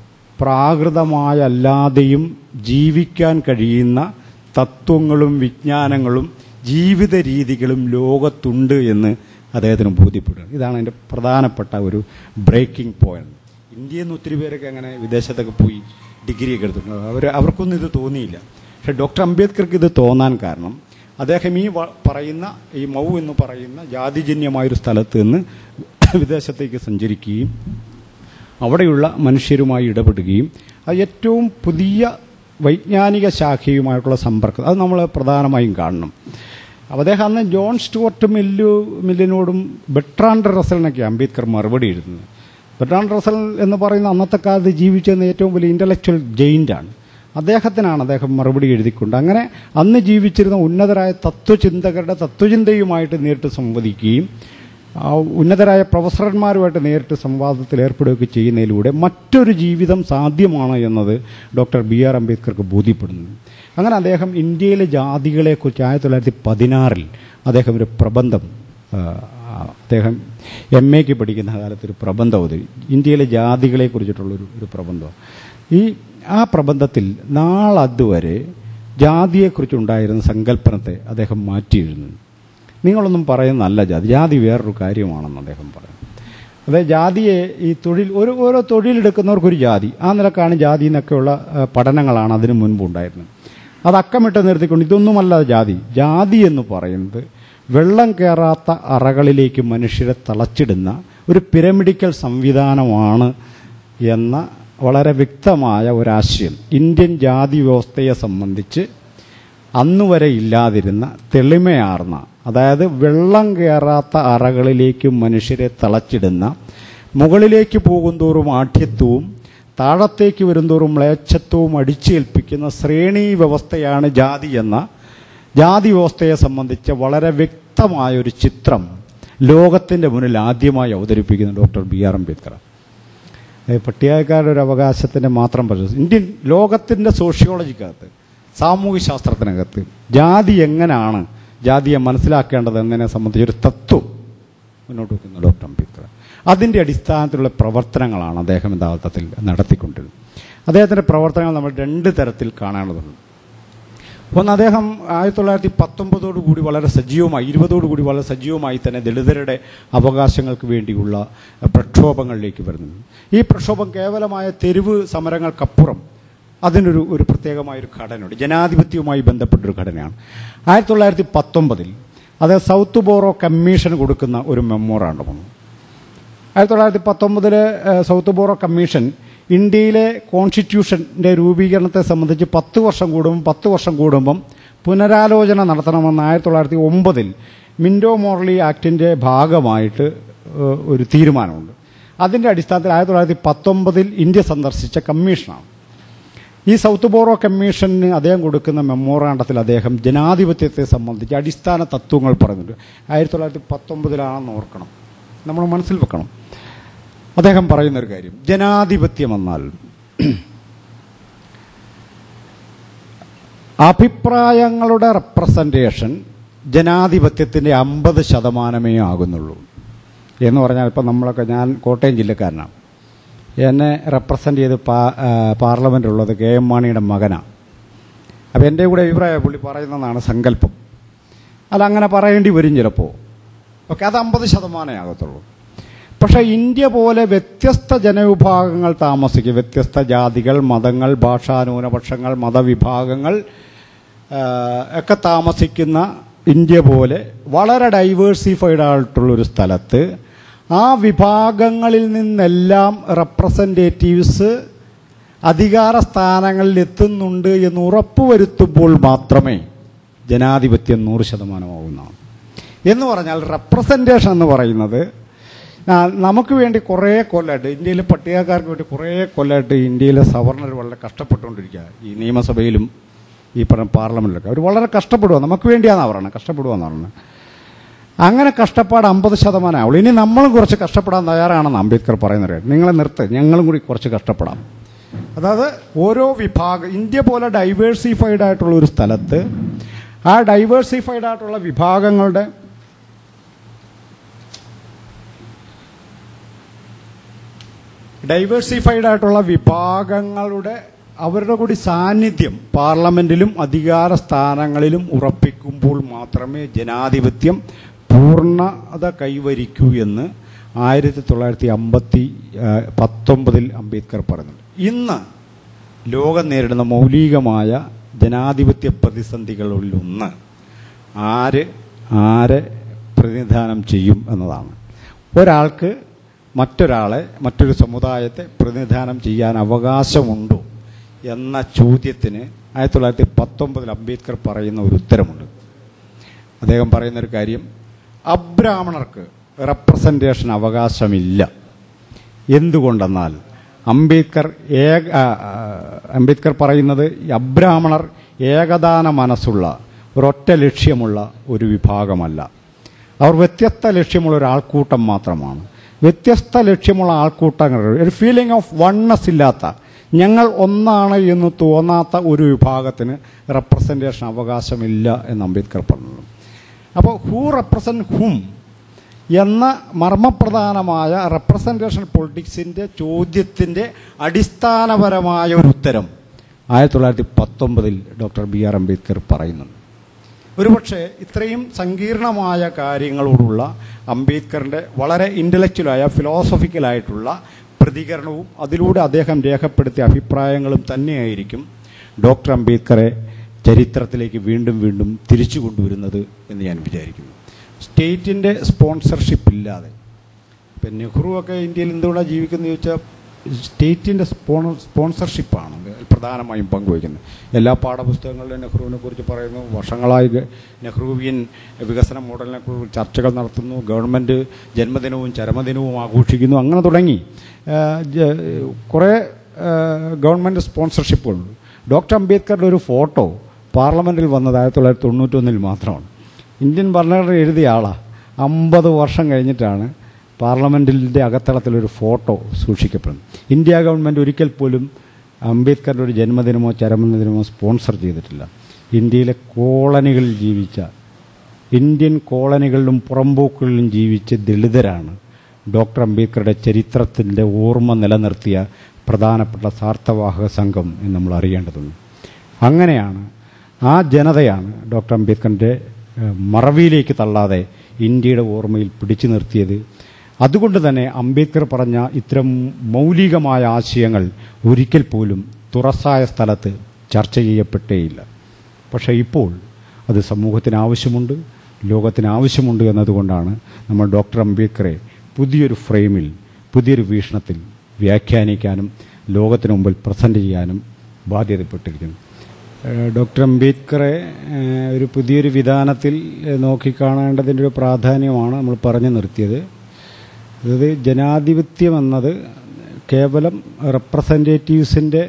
പ്രാകൃതമായല്ലാതെയും ജീവിക്കാൻ കഴിയുന്ന തത്വങ്ങളും വിജ്ഞാനങ്ങളും ജീവിത രീതികളും ലോകത്തുണ്ട് എന്ന് അദ്ദേഹത്തിന് ബോധ്യപ്പെടുകയാണ് ഇതാണ് അതിൻ്റെ പ്രധാനപ്പെട്ട ഒരു ബ്രേക്കിംഗ് പോയിന്റ് ഇന്ത്യയിൽ നിന്ന് ഒത്തിരി പേരൊക്കെ അങ്ങനെ വിദേശത്തൊക്കെ പോയി ഡിഗ്രിയൊക്കെ എടുത്തിട്ടുണ്ട് അവർ അവർക്കൊന്നും ഇത് തോന്നിയില്ല പക്ഷേ ഡോക്ടർ അംബേദ്കർക്ക് ഇത് തോന്നാൻ കാരണം അദ്ദേഹം ഈ വ- പറയുന്ന ഈ മൗ എന്ന് പറയുന്ന ജാതിജന്യമായൊരു സ്ഥലത്ത് നിന്ന് വിദേശത്തേക്ക് സഞ്ചരിക്കുകയും അവിടെയുള്ള മനുഷ്യരുമായി ഇടപെടുകയും അത് ഏറ്റവും പുതിയ വൈജ്ഞാനിക ശാഖയുമായിട്ടുള്ള സമ്പർക്കം അത് നമ്മൾ പ്രധാനമായും കാണണം അപ്പോൾ അദ്ദേഹം അന്ന് ജോൺ സ്റ്റുവർട്ട് മില്ലു മില്ലിനോടും ബെട്രാൻഡ് റസലിനൊക്കെ അംബേദ്കർ മറുപടി എഴുതുന്നത് ബെട്രാൻഡ് റസൽ എന്ന് പറയുന്ന അന്നത്തെ കാലത്ത് ജീവിച്ചിരുന്ന ഏറ്റവും വലിയ ഇൻ്റലക്ച്വൽ ജെയിൻ്റാണ് അദ്ദേഹത്തിനാണ് അദ്ദേഹം മറുപടി എഴുതിക്കൊണ്ട് അങ്ങനെ അന്ന് ജീവിച്ചിരുന്ന ഉന്നതരായ തത്വചിന്തകരുടെ തത്വചിന്തയുമായിട്ട് നേരിട്ട് സംവദിക്കുകയും ആ ഉന്നതരായ പ്രൊഫസർമാരുമായിട്ട് നേരിട്ട് സംവാദത്തിൽ ഏർപ്പെടുകയൊക്കെ ചെയ്യുന്നതിലൂടെ മറ്റൊരു ജീവിതം സാധ്യമാണ് എന്നത് ഡോക്ടർ ബി ആർ അംബേദ്കർക്ക് ബോധ്യപ്പെടുന്നു അങ്ങനെ അദ്ദേഹം ഇന്ത്യയിലെ ജാതികളെക്കുറിച്ച് ആയിരത്തി തൊള്ളായിരത്തി പതിനാറിൽ അദ്ദേഹം ഒരു പ്രബന്ധം ആ, അദ്ദേഹം എം എക്ക് പഠിക്കുന്ന കാലത്ത് ഒരു പ്രബന്ധം അവതരി ഇന്ത്യയിലെ ജാതികളെ കുറിച്ചിട്ടുള്ളൊരു ഒരു പ്രബന്ധം ഈ ആ പ്രബന്ധത്തിൽ നാളതുവരെ ജാതിയെക്കുറിച്ചുണ്ടായിരുന്ന സങ്കല്പനത്തെ അദ്ദേഹം മാറ്റി എഴുതുന്നു നിങ്ങളൊന്നും പറയുന്നതല്ല ജാതി ജാതി വേറൊരു കാര്യമാണെന്ന് അദ്ദേഹം പറയും അതായത് ജാതിയെ ഈ തൊഴിൽ ഒരു ഓരോ തൊഴിലെടുക്കുന്നവർക്കൊരു ജാതി ആ നിലക്കാണ് ജാതി എന്നൊക്കെയുള്ള ആ, പഠനങ്ങളാണ് അതിനു മുൻപ് ഉണ്ടായിരുന്നത് അത് അക്കമിട്ട് നിർത്തിക്കൊണ്ട് ഇതൊന്നുമല്ല ജാതി ജാതി എന്ന് പറയുന്നത് വെള്ളം കയറാത്ത അറകളിലേക്ക് മനുഷ്യരെ തളച്ചിടുന്ന ഒരു പിരമിഡിക്കൽ സംവിധാനമാണ് എന്ന വളരെ വ്യക്തമായ ഒരാശയം ഇന്ത്യൻ ജാതി വ്യവസ്ഥയെ സംബന്ധിച്ച് അന്നുവരെ ഇല്ലാതിരുന്ന തെളിമയാർന്ന അതായത് വെള്ളം കയറാത്ത അറകളിലേക്ക് മനുഷ്യരെ തളച്ചിടുന്ന മുകളിലേക്ക് പോകുന്തോറും ആഠ്യത്വവും താഴത്തേക്ക് വരുന്തോറും മ്ലേച്ഛത്വവും അടിച്ചേൽപ്പിക്കുന്ന ശ്രേണി വ്യവസ്ഥയാണ് ജാതി എന്ന ജാതി വ്യവസ്ഥയെ സംബന്ധിച്ച് വളരെ വ്യക്തമായ ഒരു ചിത്രം ലോകത്തിൻ്റെ മുന്നിൽ ആദ്യമായി അവതരിപ്പിക്കുന്ന ഡോക്ടർ ബി ആർ അംബേദ്കർ ഏഹ് പട്ടികക്കാരുടെ ഒരു അവകാശത്തിൻ്റെ മാത്രം പ്രശ്നം ഇന്ത്യൻ ലോകത്തിൻ്റെ സോഷ്യോളജിക്കകത്ത് സാമൂഹ്യ ശാസ്ത്രത്തിനകത്ത് ജാതി എങ്ങനെയാണ് ജാതിയെ മനസ്സിലാക്കേണ്ടത് എന്നതിനെ സംബന്ധിച്ചൊരു തത്വം മുന്നോട്ട് വയ്ക്കുന്ന ഡോക്ടർ അംബേദ്കർ അതിൻ്റെ അടിസ്ഥാനത്തിലുള്ള പ്രവർത്തനങ്ങളാണ് അദ്ദേഹം യഥാർത്ഥത്തിൽ നടത്തിക്കൊണ്ടിരുന്നത് അദ്ദേഹത്തിൻ്റെ പ്രവർത്തനങ്ങൾ നമ്മൾ രണ്ട് തരത്തിൽ കാണേണ്ടതുണ്ട് ഒന്ന് അദ്ദേഹം ആയിരത്തി തൊള്ളായിരത്തി പത്തൊമ്പതോടു കൂടി വളരെ സജീവമായി ഇരുപതോടു കൂടി വളരെ സജീവമായി തന്നെ ദളിതരുടെ അവകാശങ്ങൾക്ക് വേണ്ടിയുള്ള പ്രക്ഷോഭങ്ങളിലേക്ക് വരുന്നു ഈ പ്രക്ഷോഭം കേവലമായ തെരുവ് സമരങ്ങൾക്കപ്പുറം അതിനൊരു ഒരു പ്രത്യേകമായൊരു ഘടനയുണ്ട് ജനാധിപത്യവുമായി ബന്ധപ്പെട്ടൊരു ഘടനയാണ് ആയിരത്തി തൊള്ളായിരത്തി പത്തൊമ്പതിൽ അത് സൗത്ത് ബോറോ കമ്മീഷൻ കൊടുക്കുന്ന ഒരു മെമ്മോറാണ്ടമാണ് ആയിരത്തി തൊള്ളായിരത്തി പത്തൊമ്പതിലെ സൗത്ത് ബോറോ കമ്മീഷൻ ഇന്ത്യയിലെ കോൺസ്റ്റിറ്റ്യൂഷന്റെ രൂപീകരണത്തെ സംബന്ധിച്ച് പത്ത് വർഷം കൂടുമ്പം പത്ത് വർഷം കൂടുമ്പം പുനരാലോചന നടത്തണമെന്ന് ആയിരത്തി തൊള്ളായിരത്തി ഒമ്പതിൽ മിൻഡോ മോർലി ആക്ടിന്റെ ഭാഗമായിട്ട് ഏഹ്, ഒരു തീരുമാനമുണ്ട് അതിന്റെ അടിസ്ഥാനത്തിൽ ആയിരത്തി തൊള്ളായിരത്തി പത്തൊമ്പതിൽ ഇന്ത്യ സന്ദർശിച്ച കമ്മീഷനാണ് ഈ സൗത്ത് ബോറോ കമ്മീഷന് അദ്ദേഹം കൊടുക്കുന്ന മെമ്മോറാണ്ടത്തിൽ അദ്ദേഹം ജനാധിപത്യത്തെ സംബന്ധിച്ച് അടിസ്ഥാന തത്വങ്ങൾ പറയുന്നുണ്ട് ആയിരത്തി തൊള്ളായിരത്തി പത്തൊമ്പതിലാണെന്ന് ഓർക്കണം നമ്മൾ മനസ്സിൽ വെക്കണം അദ്ദേഹം പറയുന്നൊരു കാര്യം ജനാധിപത്യം എന്നാൽ അഭിപ്രായങ്ങളുടെ റെപ്രസെൻറ്റേഷൻ ജനാധിപത്യത്തിൻ്റെ അമ്പത് ശതമാനമേ ആകുന്നുള്ളൂ എന്ന് പറഞ്ഞാൽ ഇപ്പം നമ്മളൊക്കെ ഞാൻ കോട്ടയം ജില്ലക്കാരനാണ് എന്നെ റെപ്രസെൻ്റ് ചെയ്ത് പാ പാർലമെൻറ്റിലുള്ളത് കെ എം മാണിയുടെ മകനാണ് അപ്പോൾ എൻ്റെ കൂടെ അഭിപ്രായം പുള്ളി പറയുന്നതാണ് സങ്കല്പം അല്ല അങ്ങനെ പറയേണ്ടി വരും ചിലപ്പോൾ ഓക്കെ അത് അമ്പത് ശതമാനമേ ആകത്തുള്ളൂ പക്ഷേ ഇന്ത്യ പോലെ വ്യത്യസ്ത ജനവിഭാഗങ്ങൾ താമസിക്കും വ്യത്യസ്ത ജാതികൾ മതങ്ങൾ ഭാഷാ ന്യൂനപക്ഷങ്ങൾ മതവിഭാഗങ്ങൾ ആ, ഒക്കെ താമസിക്കുന്ന ഇന്ത്യ പോലെ വളരെ ഡൈവേഴ്സിഫൈഡ് ആയിട്ടുള്ളൊരു സ്ഥലത്ത് ആ വിഭാഗങ്ങളിൽ നിന്നെല്ലാം റെപ്രസെൻറ്റേറ്റീവ്സ് അധികാര സ്ഥാനങ്ങളിൽ എത്തുന്നുണ്ട് എന്ന് ഉറപ്പുവരുത്തുമ്പോൾ മാത്രമേ ജനാധിപത്യം നൂറ് ശതമാനമാകുന്നതാണ് എന്ന് പറഞ്ഞാൽ റെപ്രസെൻറ്റേഷൻ എന്ന് പറയുന്നത് ആ, നമുക്ക് വേണ്ടി കുറേ കൊല്ലമായിട്ട് ഇന്ത്യയിലെ പട്ടികക്കാർക്ക് വേണ്ടി കുറേ കൊല്ലമായിട്ട് ഇന്ത്യയിലെ സവർണർ വളരെ കഷ്ടപ്പെട്ടുകൊണ്ടിരിക്കുക ഈ നിയമസഭയിലും ഈ പറഞ്ഞ പാർലമെൻറ്റിലൊക്കെ അവർ വളരെ കഷ്ടപ്പെടുക നമുക്ക് വേണ്ടിയാണെന്നാണ് പറയുന്നത് കഷ്ടപ്പെടുകയെന്ന് പറയുന്നത് അങ്ങനെ കഷ്ടപ്പാട് അമ്പത് ശതമാനമാവുള്ളൂ ഇനി നമ്മളും കുറച്ച് കഷ്ടപ്പെടാൻ തയ്യാറാണെന്ന് അംബേദ്കർ പറയുന്നത് നിങ്ങളെ നിർത്ത് ഞങ്ങളും കൂടി കുറച്ച് കഷ്ടപ്പെടാം അതായത് ഓരോ വിഭാഗം ഇന്ത്യ പോലെ ഡൈവേഴ്സിഫൈഡ് ആയിട്ടുള്ള ഒരു സ്ഥലത്ത് ആ ഡൈവേഴ്സിഫൈഡ് ആയിട്ടുള്ള വിഭാഗങ്ങളുടെ ഡൈവേഴ്സിഫൈഡ് ആയിട്ടുള്ള വിഭാഗങ്ങളുടെ അവരുടെ കൂടി സാന്നിധ്യം പാർലമെന്റിലും അധികാര സ്ഥാനങ്ങളിലും ഉറപ്പിക്കുമ്പോൾ മാത്രമേ ജനാധിപത്യം പൂർണ്ണത കൈവരിക്കൂ എന്ന് ആയിരത്തി തൊള്ളായിരത്തി അമ്പത്തി പത്തൊമ്പതിൽ അംബേദ്കർ പറഞ്ഞു ഇന്ന് ലോകം നേരിടുന്ന മൗലികമായ ജനാധിപത്യ പ്രതിസന്ധികളിലൊന്ന് ആര് ആരെ പ്രതിനിധാനം ചെയ്യും എന്നതാണ് ഒരാൾക്ക് മറ്റൊരാളെ മറ്റൊരു സമുദായത്തെ പ്രതിനിധാനം ചെയ്യാൻ അവകാശമുണ്ടോ എന്ന ചോദ്യത്തിന് ആയിരത്തി തൊള്ളായിരത്തി പത്തൊമ്പതിൽ അംബേദ്കർ പറയുന്ന ഒരു ഉത്തരമുണ്ട് അദ്ദേഹം പറയുന്ന ഒരു കാര്യം അബ്രാഹ്മണർക്ക് റെപ്രസെൻറ്റേഷൻ അവകാശമില്ല എന്തുകൊണ്ടെന്നാൽ അംബേദ്കർ ഏക ആ, ആ, അംബേദ്കർ പറയുന്നത് ഈ അബ്രാഹ്മണർ ഏകദാന മനസ്സുള്ള ഒരൊറ്റ ലക്ഷ്യമുള്ള ഒരു വിഭാഗമല്ല അവർ വ്യത്യസ്ത ലക്ഷ്യമുള്ള ഒരു ആൾക്കൂട്ടം മാത്രമാണ് വ്യത്യസ്ത ലക്ഷ്യമുള്ള ആൾക്കൂട്ടങ്ങൾ ഒരു ഫീലിംഗ് ഓഫ് വണ്ണസ് ഇല്ലാത്ത ഞങ്ങൾ ഒന്നാണ് എന്ന് തോന്നാത്ത ഒരു വിഭാഗത്തിന് റെപ്രസെൻറ്റേഷൻ അവകാശമില്ല എന്ന് അംബേദ്കർ പറഞ്ഞു അപ്പോൾ ഹൂ റെപ്രസെൻറ്റ് ഹും എന്ന മർമ്മപ്രധാനമായ റെപ്രസെൻറ്റേഷൻ പൊളിറ്റിക്സിൻ്റെ ചോദ്യത്തിൻ്റെ അടിസ്ഥാനപരമായ ഒരു ഉത്തരം ആയിരത്തി തൊള്ളായിരത്തി പത്തൊമ്പതിൽ ഡോക്ടർ ബി ആർ അംബേദ്കർ പറയുന്നുണ്ട് ഒരുപക്ഷെ ഇത്രയും സങ്കീർണമായ കാര്യങ്ങളോടുള്ള അംബേദ്കറിൻ്റെ വളരെ ഇൻ്റലക്ച്വലായ ഫിലോസഫിക്കലായിട്ടുള്ള പ്രതികരണവും അതിലൂടെ അദ്ദേഹം രേഖപ്പെടുത്തിയ അഭിപ്രായങ്ങളും തന്നെയായിരിക്കും ഡോക്ടർ അംബേദ്കറെ ചരിത്രത്തിലേക്ക് വീണ്ടും വീണ്ടും തിരിച്ചു കൊണ്ടുവരുന്നത് എന്ന് ഞാൻ വിചാരിക്കുന്നു സ്റ്റേറ്റിൻ്റെ സ്പോൺസർഷിപ്പ് ഇല്ലാതെ ഇപ്പം നെഹ്റു ഒക്കെ ഇന്ത്യയിൽ എന്തുകൊണ്ടാണ് ജീവിക്കുന്നത് ചോദിച്ചാൽ സ്റ്റേറ്റിൻ്റെ സ്പോൺ സ്പോൺസർഷിപ്പാണ് പ്രധാനമായും പങ്കുവയ്ക്കുന്നത് എല്ലാ പാഠപുസ്തകങ്ങളിലും നെഹ്റുവിനെ കുറിച്ച് പറയുന്നു വർഷങ്ങളായി ഗ- നെഹ്റുവിയൻ വികസന മോഡലിനെ കുറിച്ച് ചർച്ചകൾ നടത്തുന്നു ഗവൺമെൻറ് ജന്മദിനവും ചരമദിനവും ആഘോഷിക്കുന്നു അങ്ങനെ തുടങ്ങി ആ, ജ- കുറേ ഗവൺമെൻറ് സ്പോൺസർഷിപ്പുകളുണ്ട് ഡോക്ടർ അംബേദ്കറുടെ ഒരു ഫോട്ടോ പാർലമെൻറ്റിൽ വന്നത് ആയിരത്തി തൊള്ളായിരത്തി തൊണ്ണൂറ്റൊന്നിൽ മാത്രമാണ് ഇന്ത്യൻ ഭരണഘടന എഴുതിയ ആളാണ് അമ്പത് വർഷം കഴിഞ്ഞിട്ടാണ് പാർലമെൻറ്റിൻ്റെ അകത്തളത്തിലൊരു ഫോട്ടോ സൂക്ഷിക്കപ്പെടുന്നത് ഇന്ത്യ ഗവൺമെൻറ് ഒരിക്കൽ പോലും അംബേദ്കറുടെ ഒരു ജന്മദിനമോ ചരമദിനമോ സ്പോൺസർ ചെയ്തിട്ടില്ല ഇന്ത്യയിലെ കോളനികളിൽ ജീവിച്ച ഇന്ത്യൻ കോളനികളിലും പുറമ്പോക്കുകളിലും ജീവിച്ച ദളിതരാണ് ഡോക്ടർ അംബേദ്കറുടെ ചരിത്രത്തിൻ്റെ ഓർമ്മ നിലനിർത്തിയ പ്രധാനപ്പെട്ട സാർത്ഥവാഹക സംഘം എന്ന് നമ്മൾ അറിയേണ്ടതുണ്ട് അങ്ങനെയാണ് ആ ജനതയാണ് ഡോക്ടർ അംബേദ്കറിൻ്റെ ഏഹ്, മറവിയിലേക്ക് തള്ളാതെ ഇന്ത്യയുടെ ഓർമ്മയിൽ പിടിച്ചു നിർത്തിയത് അതുകൊണ്ട് തന്നെ അംബേദ്കർ പറഞ്ഞ ഇത്തരം മൗലികമായ ആശയങ്ങൾ ഒരിക്കൽ പോലും തുറസായ സ്ഥലത്ത് ചർച്ച ചെയ്യപ്പെട്ടേയില്ല പക്ഷേ ഇപ്പോൾ അത് സമൂഹത്തിന് ആവശ്യമുണ്ട് ലോകത്തിന് ആവശ്യമുണ്ട് എന്നതുകൊണ്ടാണ് നമ്മൾ ഡോക്ടർ അംബേദ്കറെ പുതിയൊരു ഫ്രെയിമിൽ പുതിയൊരു വീക്ഷണത്തിൽ വ്യാഖ്യാനിക്കാനും ലോകത്തിന് മുമ്പിൽ പ്രസൻറ്റ് ചെയ്യാനും ബാധ്യതപ്പെട്ടിരിക്കുന്നു ഏഹ് ഡോക്ടർ അംബേദ്കറെ ഏഹ് ഒരു പുതിയൊരു വിധാനത്തിൽ ഏഹ് നോക്കിക്കാണേണ്ടതിൻ്റെ ഒരു പ്രാധാന്യമാണ് നമ്മൾ പറഞ്ഞു നിർത്തിയത് അതായത് ജനാധിപത്യം എന്നത് കേവലം റെപ്രസെൻറ്റേറ്റീവ്സിൻ്റെ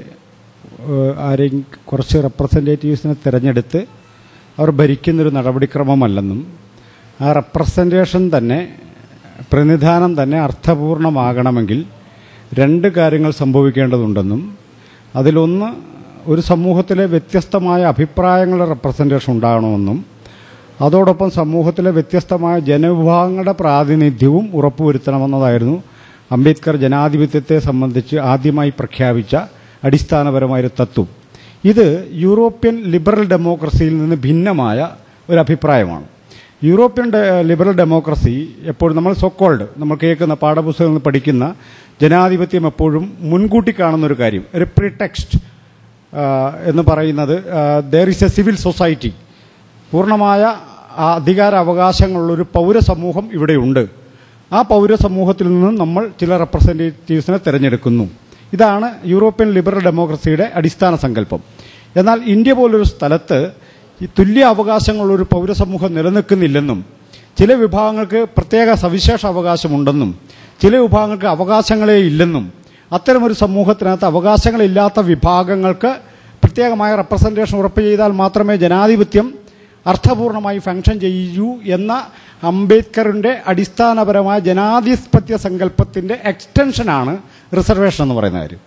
ആരെയും കുറച്ച് റെപ്രസെൻറ്റേറ്റീവ്സിനെ തിരഞ്ഞെടുത്ത് അവർ ഭരിക്കുന്നൊരു നടപടിക്രമമല്ലെന്നും ആ റെപ്രസെൻറ്റേഷൻ തന്നെ പ്രതിനിധാനം തന്നെ അർത്ഥപൂർണമാകണമെങ്കിൽ രണ്ട് കാര്യങ്ങൾ സംഭവിക്കേണ്ടതുണ്ടെന്നും അതിലൊന്ന് ഒരു സമൂഹത്തിലെ വ്യത്യസ്തമായ അഭിപ്രായങ്ങളുടെ റെപ്രസെൻറ്റേഷൻ ഉണ്ടാകണമെന്നും അതോടൊപ്പം സമൂഹത്തിലെ വ്യത്യസ്തമായ ജനവിഭാഗങ്ങളുടെ പ്രാതിനിധ്യവും ഉറപ്പുവരുത്തണമെന്നതായിരുന്നു അംബേദ്കർ ജനാധിപത്യത്തെ സംബന്ധിച്ച് ആദ്യമായി പ്രഖ്യാപിച്ച അടിസ്ഥാനപരമായൊരു തത്വം ഇത് യൂറോപ്യൻ ലിബറൽ ഡെമോക്രസിയിൽ നിന്ന് ഭിന്നമായ ഒരു അഭിപ്രായമാണ് യൂറോപ്യൻ ഡെ- ലിബറൽ ഡെമോക്രസി എപ്പോഴും നമ്മൾ സൊക്കോൾഡ് നമ്മൾ കേൾക്കുന്ന പാഠപുസ്തകങ്ങളിൽ പഠിക്കുന്ന ജനാധിപത്യം എപ്പോഴും മുൻകൂട്ടി കാണുന്ന ഒരു കാര്യം ഒരു പ്രിടെക്സ്റ്റ് എന്ന് പറയുന്നത് there is a civil society പൂർണ്ണമായ ആ അധികാര അവകാശങ്ങളുള്ളൊരു പൗരസമൂഹം ഇവിടെയുണ്ട് ആ പൗരസമൂഹത്തിൽ നിന്നും നമ്മൾ ചില റെപ്രസെൻറ്റേറ്റീവ്സിനെ തിരഞ്ഞെടുക്കുന്നു ഇതാണ് യൂറോപ്യൻ ലിബറൽ ഡെമോക്രസിയുടെ അടിസ്ഥാന സങ്കല്പം എന്നാൽ ഇന്ത്യ പോലൊരു സ്ഥലത്ത് ഈ തുല്യ അവകാശങ്ങളുള്ളൊരു പൗരസമൂഹം നിലനിൽക്കുന്നില്ലെന്നും ചില വിഭാഗങ്ങൾക്ക് പ്രത്യേക സവിശേഷ അവകാശമുണ്ടെന്നും ചില വിഭാഗങ്ങൾക്ക് അവകാശങ്ങളേ ഇല്ലെന്നും അത്തരമൊരു സമൂഹത്തിനകത്ത് അവകാശങ്ങളില്ലാത്ത വിഭാഗങ്ങൾക്ക് പ്രത്യേകമായ റെപ്രസെൻറ്റേഷൻ ഉറപ്പ് ചെയ്താൽ മാത്രമേ ജനാധിപത്യം അർത്ഥപൂർണമായി ഫങ്ഷൻ ചെയ്യൂ എന്ന അംബേദ്കറിൻ്റെ അടിസ്ഥാനപരമായ ജനാധിപത്യ സങ്കല്പത്തിൻ്റെ എക്സ്റ്റൻഷനാണ് റിസർവേഷൻ എന്ന് പറയുന്ന കാര്യം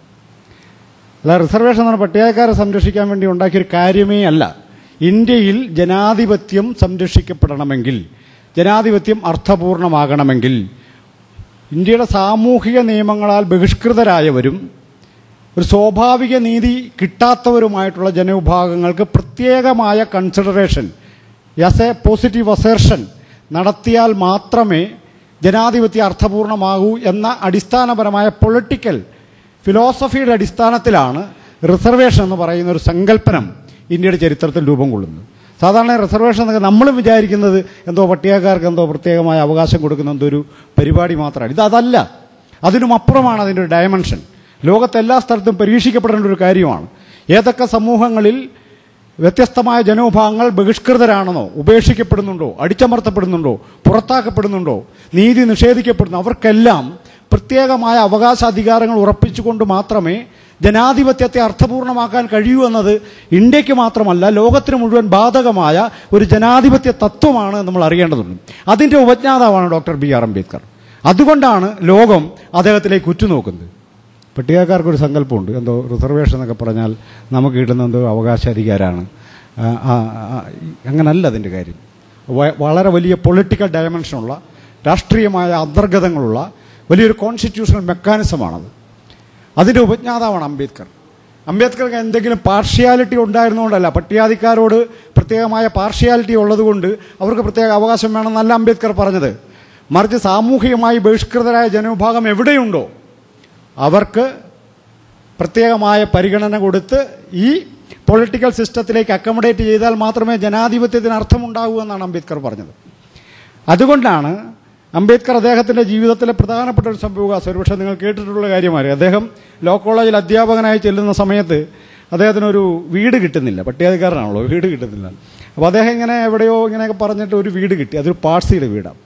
അല്ല റിസർവേഷൻ എന്ന് പറഞ്ഞാൽ പട്ടികക്കാരെ സംരക്ഷിക്കാൻ വേണ്ടി ഉണ്ടാക്കിയൊരു കാര്യമേ അല്ല ഇന്ത്യയിൽ ജനാധിപത്യം സംരക്ഷിക്കപ്പെടണമെങ്കിൽ ജനാധിപത്യം അർത്ഥപൂർണമാകണമെങ്കിൽ ഇന്ത്യയുടെ സാമൂഹിക നിയമങ്ങളാൽ ബഹിഷ്കൃതരായവരും ഒരു സ്വാഭാവിക നീതി കിട്ടാത്തവരുമായിട്ടുള്ള ജനവിഭാഗങ്ങൾക്ക് പ്രത്യേകമായ consideration as a positive assertion നടത്തിയാൽ മാത്രമേ ജനാധിപത്യം അർത്ഥപൂർണമാകൂ എന്ന അടിസ്ഥാനപരമായ പൊളിറ്റിക്കൽ ഫിലോസഫിയുടെ അടിസ്ഥാനത്തിലാണ് റിസർവേഷൻ എന്ന് പറയുന്ന ഒരു സങ്കല്പനം ഇന്ത്യയുടെ ചരിത്രത്തിൽ രൂപം കൊള്ളുന്നത് സാധാരണ റിസർവേഷൻ എന്നൊക്കെ നമ്മളും വിചാരിക്കുന്നത് എന്തോ പട്ടികക്കാർക്ക് എന്തോ പ്രത്യേകമായ അവകാശം കൊടുക്കുന്ന എന്തോ ഒരു പരിപാടി മാത്രമാണ് ഇത് അതല്ല അതിനും അപ്പുറമാണ് അതിൻ്റെ ഒരു ഡയമെൻഷൻ ലോകത്തെ എല്ലാ സ്ഥലത്തും പരീക്ഷിക്കപ്പെടേണ്ട ഒരു കാര്യമാണ് ഏതൊക്കെ സമൂഹങ്ങളിൽ വ്യത്യസ്തമായ ജനവിഭാഗങ്ങൾ ബഹിഷ്കൃതരാണെന്നോ ഉപേക്ഷിക്കപ്പെടുന്നുണ്ടോ അടിച്ചമർത്തപ്പെടുന്നുണ്ടോ പുറത്താക്കപ്പെടുന്നുണ്ടോ നീതി നിഷേധിക്കപ്പെടുന്നു അവർക്കെല്ലാം പ്രത്യേകമായ അവകാശാധികാരങ്ങൾ ഉറപ്പിച്ചുകൊണ്ട് മാത്രമേ ജനാധിപത്യത്തെ അർത്ഥപൂർണമാക്കാൻ കഴിയൂ എന്നത് ഇന്ത്യക്ക് മാത്രമല്ല ലോകത്തിന് മുഴുവൻ ബാധകമായ ഒരു ജനാധിപത്യ തത്വമാണ് നമ്മൾ അറിയേണ്ടതുണ്ട് അതിൻ്റെ ഉപജ്ഞാതാവാണ് ഡോക്ടർ ബി ആർ അംബേദ്കർ അതുകൊണ്ടാണ് ലോകം അദ്ദേഹത്തിലേക്ക് ഉറ്റുനോക്കുന്നത് പട്ടികക്കാർക്കൊരു സങ്കല്പമുണ്ട് എന്തോ റിസർവേഷൻ എന്നൊക്കെ പറഞ്ഞാൽ നമുക്ക് കിട്ടുന്ന എന്തോ അവകാശാധികാരമാണ് ആ, ആ, ആ, അങ്ങനല്ല അതിൻ്റെ കാര്യം വ- വളരെ വലിയ പൊളിറ്റിക്കൽ ഡയമെൻഷനുള്ള രാഷ്ട്രീയമായ അന്തർഗതങ്ങളുള്ള വലിയൊരു കോൺസ്റ്റിറ്റ്യൂഷണൽ മെക്കാനിസമാണത് അതിൻ്റെ ഉപജ്ഞാതാവാണ് അംബേദ്കർ അംബേദ്കർക്ക് എന്തെങ്കിലും പാർഷ്യാലിറ്റി ഉണ്ടായിരുന്നുകൊണ്ടല്ല പട്ടികാധിക്കാരോട് പ്രത്യേകമായ പാർഷ്യാലിറ്റി ഉള്ളതുകൊണ്ട് അവർക്ക് പ്രത്യേക അവകാശം വേണമെന്നല്ല അംബേദ്കർ പറഞ്ഞത് മറിച്ച് സാമൂഹികമായി ബഹിഷ്കൃതരായ ജനവിഭാഗം എവിടെയുണ്ടോ അവർക്ക് പ്രത്യേകമായ പരിഗണന കൊടുത്ത് ഈ പൊളിറ്റിക്കൽ സിസ്റ്റത്തിലേക്ക് അക്കോമഡേറ്റ് ചെയ്താൽ മാത്രമേ ജനാധിപത്യത്തിന് അർത്ഥമുണ്ടാകൂ എന്നാണ് അംബേദ്കർ പറഞ്ഞത് അതുകൊണ്ടാണ് അംബേദ്കർ അദ്ദേഹത്തിൻ്റെ ജീവിതത്തിലെ പ്രധാനപ്പെട്ട ഒരു സംഭവകാശം ഒരുപക്ഷെ നിങ്ങൾ കേട്ടിട്ടുള്ള കാര്യമാണ് അദ്ദേഹം ലോ കോളേജിൽ അധ്യാപകനായി ചെല്ലുന്ന സമയത്ത് അദ്ദേഹത്തിനൊരു വീട് കിട്ടുന്നില്ല പട്ടികാധികാരനാണല്ലോ വീട് കിട്ടുന്നില്ല അപ്പോൾ അദ്ദേഹം ഇങ്ങനെ എവിടെയോ ഇങ്ങനെയൊക്കെ പറഞ്ഞിട്ട് ഒരു വീട് കിട്ടി അതൊരു പാഴ്സിയുടെ വീടാണ്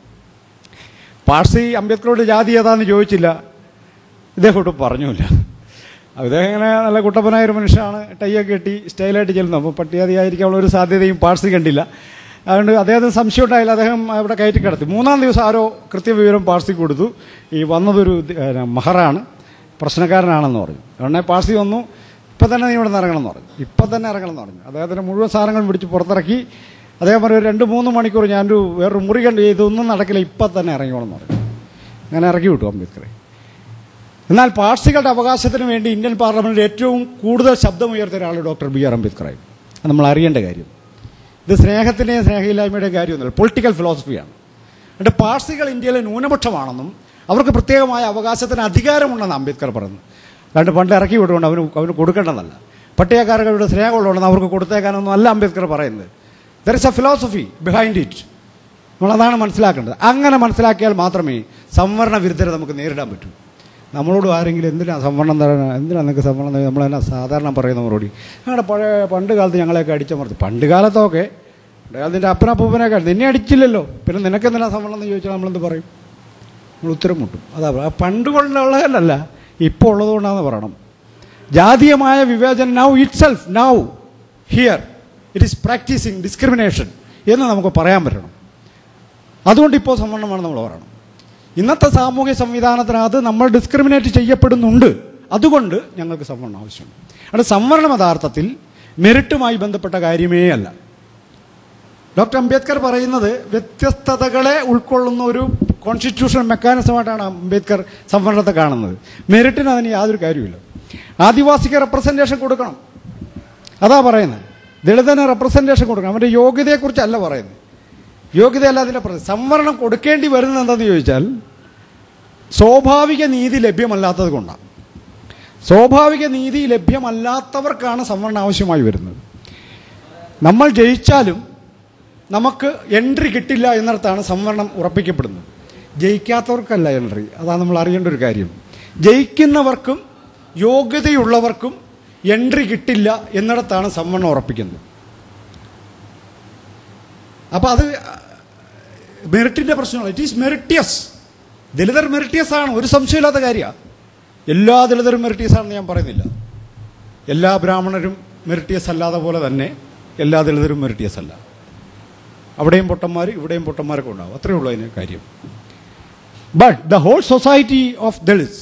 പാഴ്സി അംബേദ്കറോട് ജാതി ഏതാന്ന് ചോദിച്ചില്ല ഇദ്ദേഹം ഒട്ടും പറഞ്ഞില്ല അദ്ദേഹം ഇങ്ങനെ നല്ല കുട്ടപ്പനായ ഒരു മനുഷ്യനാണ് ടൈയൊക്കെ കെട്ടി സ്റ്റൈലായിട്ട് ചെല്ലുന്നു അപ്പോൾ പട്ടികാതിയായിരിക്കാനുള്ള ഒരു സാധ്യതയും പാഴ്സി കണ്ടില്ല അതുകൊണ്ട് അദ്ദേഹത്തിന് സംശയം ഉണ്ടായില്ല അദ്ദേഹം അവിടെ കയറ്റി കിടത്തി മൂന്നാം ദിവസം ആരോ കൃത്യവിവരം പാഴ്സി കൊടുത്തു ഈ വന്നതൊരു ദ- ഏ, മഹറാണ് പ്രശ്നക്കാരനാണെന്ന് പറഞ്ഞു ഉടനെ പാഴ്സി വന്നു ഇപ്പം തന്നെ നീ ഇവിടെ നിന്ന് ഇറങ്ങണം എന്ന് പറഞ്ഞു ഇപ്പം തന്നെ ഇറങ്ങണം എന്ന് പറഞ്ഞു അദ്ദേഹത്തിന് മുഴുവൻ സാധനങ്ങളും പിടിച്ച് പുറത്തിറക്കി അദ്ദേഹം പറഞ്ഞു ഒരു രണ്ട് മൂന്ന് മണിക്കൂർ ഞാനൊരു വേറൊരു മുറി കണ്ട് ഇതൊന്നും നടക്കില്ല ഇപ്പം തന്നെ ഇറങ്ങിക്കോണം എന്ന് പറഞ്ഞു അങ്ങനെ ഇറക്കി വിട്ടു അംബേദ്കറെ എന്നാൽ പാർസികളുടെ അവകാശത്തിന് വേണ്ടി ഇന്ത്യൻ പാർലമെന്റിൽ ഏറ്റവും കൂടുതൽ ശബ്ദമുയർത്തിയ ഒരാൾ ഡോക്ടർ ബി ആർ അംബേദ്കറായി അത് നമ്മൾ അറിയേണ്ട കാര്യം ഇത് സ്നേഹത്തിൻ്റെയും സ്നേഹമില്ലായ്മയുടെയും കാര്യമൊന്നുമില്ല പൊളിറ്റിക്കൽ ഫിലോസഫിയാണ് എന്നിട്ട് പാർസികൾ ഇന്ത്യയിലെ ന്യൂനപക്ഷമാണെന്നും അവർക്ക് പ്രത്യേകമായ അവകാശത്തിന് അധികാരമുണ്ടെന്ന് അംബേദ്കർ പറഞ്ഞു രണ്ട് പണ്ട് ഇറക്കി വിട്ടുകൊണ്ട് അവന് അവന് കൊടുക്കേണ്ടതല്ല പട്ടികക്കാരുടെ സ്നേഹമുള്ളതുകൊണ്ട് അവർക്ക് കൊടുത്തേക്കാനൊന്നും അല്ല അംബേദ്കർ പറയുന്നത് there is a philosophy behind it നമ്മളതാണ് മനസ്സിലാക്കേണ്ടത് അങ്ങനെ മനസ്സിലാക്കിയാൽ മാത്രമേ സംവരണ വിരുദ്ധരെ നമുക്ക് നേരിടാൻ പറ്റൂ നമ്മളോട് ആരെങ്കിലും എന്തിനാ സംവരണം തരാൻ എന്തിനാ നിങ്ങൾക്ക് സംവരണം തരാൻ നമ്മളെന്നാ സാധാരണ പറയുന്ന മറുപടി ഞങ്ങളുടെ പഴയ പണ്ട് കാലത്ത് ഞങ്ങളെയൊക്കെ അടിച്ചമർത്തി പണ്ട് കാലത്തൊക്കെ പണ്ട് കാലത്തിൻ്റെ അപ്പനപ്പൂപ്പനെയൊക്കെ നിന്നെ അടിച്ചില്ലല്ലോ പിന്നെ നിനക്ക് എന്തിനാ സംവരണം എന്ന് ചോദിച്ചാൽ നമ്മളെന്ത് പറയും നമ്മൾ ഉത്തരം മുട്ടും അതാ പറ- ആ പണ്ട് കൊണ്ടുള്ളതല്ല ഇപ്പോൾ ഉള്ളതുകൊണ്ടാണെന്ന് പറയണം ജാതീയമായ വിവേചനം now itself now here it is practising discrimination എന്ന് നമുക്ക് പറയാൻ പറ്റണം അതുകൊണ്ട് ഇപ്പോൾ സംവരണമാണ് നമ്മൾ പറയണം ഇന്നത്തെ സാമൂഹ്യ സംവിധാനത്തിനകത്ത് നമ്മൾ ഡിസ്ക്രിമിനേറ്റ് ചെയ്യപ്പെടുന്നുണ്ട് അതുകൊണ്ട് ഞങ്ങൾക്ക് സംവരണം ആവശ്യമുണ്ട് അവിടെ സംവരണം യഥാർത്ഥത്തിൽ മെറിറ്റുമായി ബന്ധപ്പെട്ട കാര്യമേ അല്ല ഡോക്ടർ അംബേദ്കർ പറയുന്നത് വ്യത്യസ്തതകളെ ഉൾക്കൊള്ളുന്ന ഒരു കോൺസ്റ്റിറ്റ്യൂഷണൽ മെക്കാനിസമായിട്ടാണ് അംബേദ്കർ സംവരണത്തെ കാണുന്നത് മെറിറ്റിന് അതിന് യാതൊരു കാര്യമില്ല ആദിവാസിക്ക് റെപ്രസെൻറ്റേഷൻ കൊടുക്കണം അതാ പറയുന്നത് ദളിതന് റെപ്രസെൻറ്റേഷൻ കൊടുക്കണം അവൻ്റെ യോഗ്യതയെക്കുറിച്ചല്ല പറയുന്നത് യോഗ്യതയല്ല അതിൻ്റെ പ്രശ്നം സംവരണം കൊടുക്കേണ്ടി വരുന്നത് എന്താണെന്ന് ചോദിച്ചാൽ സ്വാഭാവിക നീതി ലഭ്യമല്ലാത്തത് കൊണ്ടാണ് സ്വാഭാവിക നീതി ലഭ്യമല്ലാത്തവർക്കാണ് സംവരണം ആവശ്യമായി വരുന്നത് നമ്മൾ ജയിച്ചാലും നമുക്ക് എൻട്രി കിട്ടില്ല എന്നിടത്താണ് സംവരണം ഉറപ്പിക്കപ്പെടുന്നത് ജയിക്കാത്തവർക്കല്ല എൻട്രി അതാണ് നമ്മൾ അറിയേണ്ട ഒരു കാര്യം ജയിക്കുന്നവർക്കും യോഗ്യതയുള്ളവർക്കും എൻട്രി കിട്ടില്ല എന്നിടത്താണ് സംവരണം ഉറപ്പിക്കുന്നത് അപ്പോൾ അത് മെറിറ്റിൻ്റെ പ്രശ്നമാണ് ഇറ്റ് ഈസ് മെറിറ്റിയസ് ദലിതർ മെറിറ്റിയസ് ആണ് ഒരു സംശയമില്ലാത്ത കാര്യമാണ് എല്ലാ ദലിതരും മെറിറ്റിയസ് ആണെന്ന് ഞാൻ പറയുന്നില്ല എല്ലാ ബ്രാഹ്മണരും മെറിറ്റിയസ് അല്ലാതെ പോലെ തന്നെ എല്ലാ ദളിതരും മെറിറ്റിയസ് അല്ല അവിടെയും പൊട്ടന്മാർ ഇവിടെയും പൊട്ടന്മാരൊക്കെ ഉണ്ടാവും അത്രയേ ഉള്ളൂ അതിന് കാര്യം but the whole society of Dalits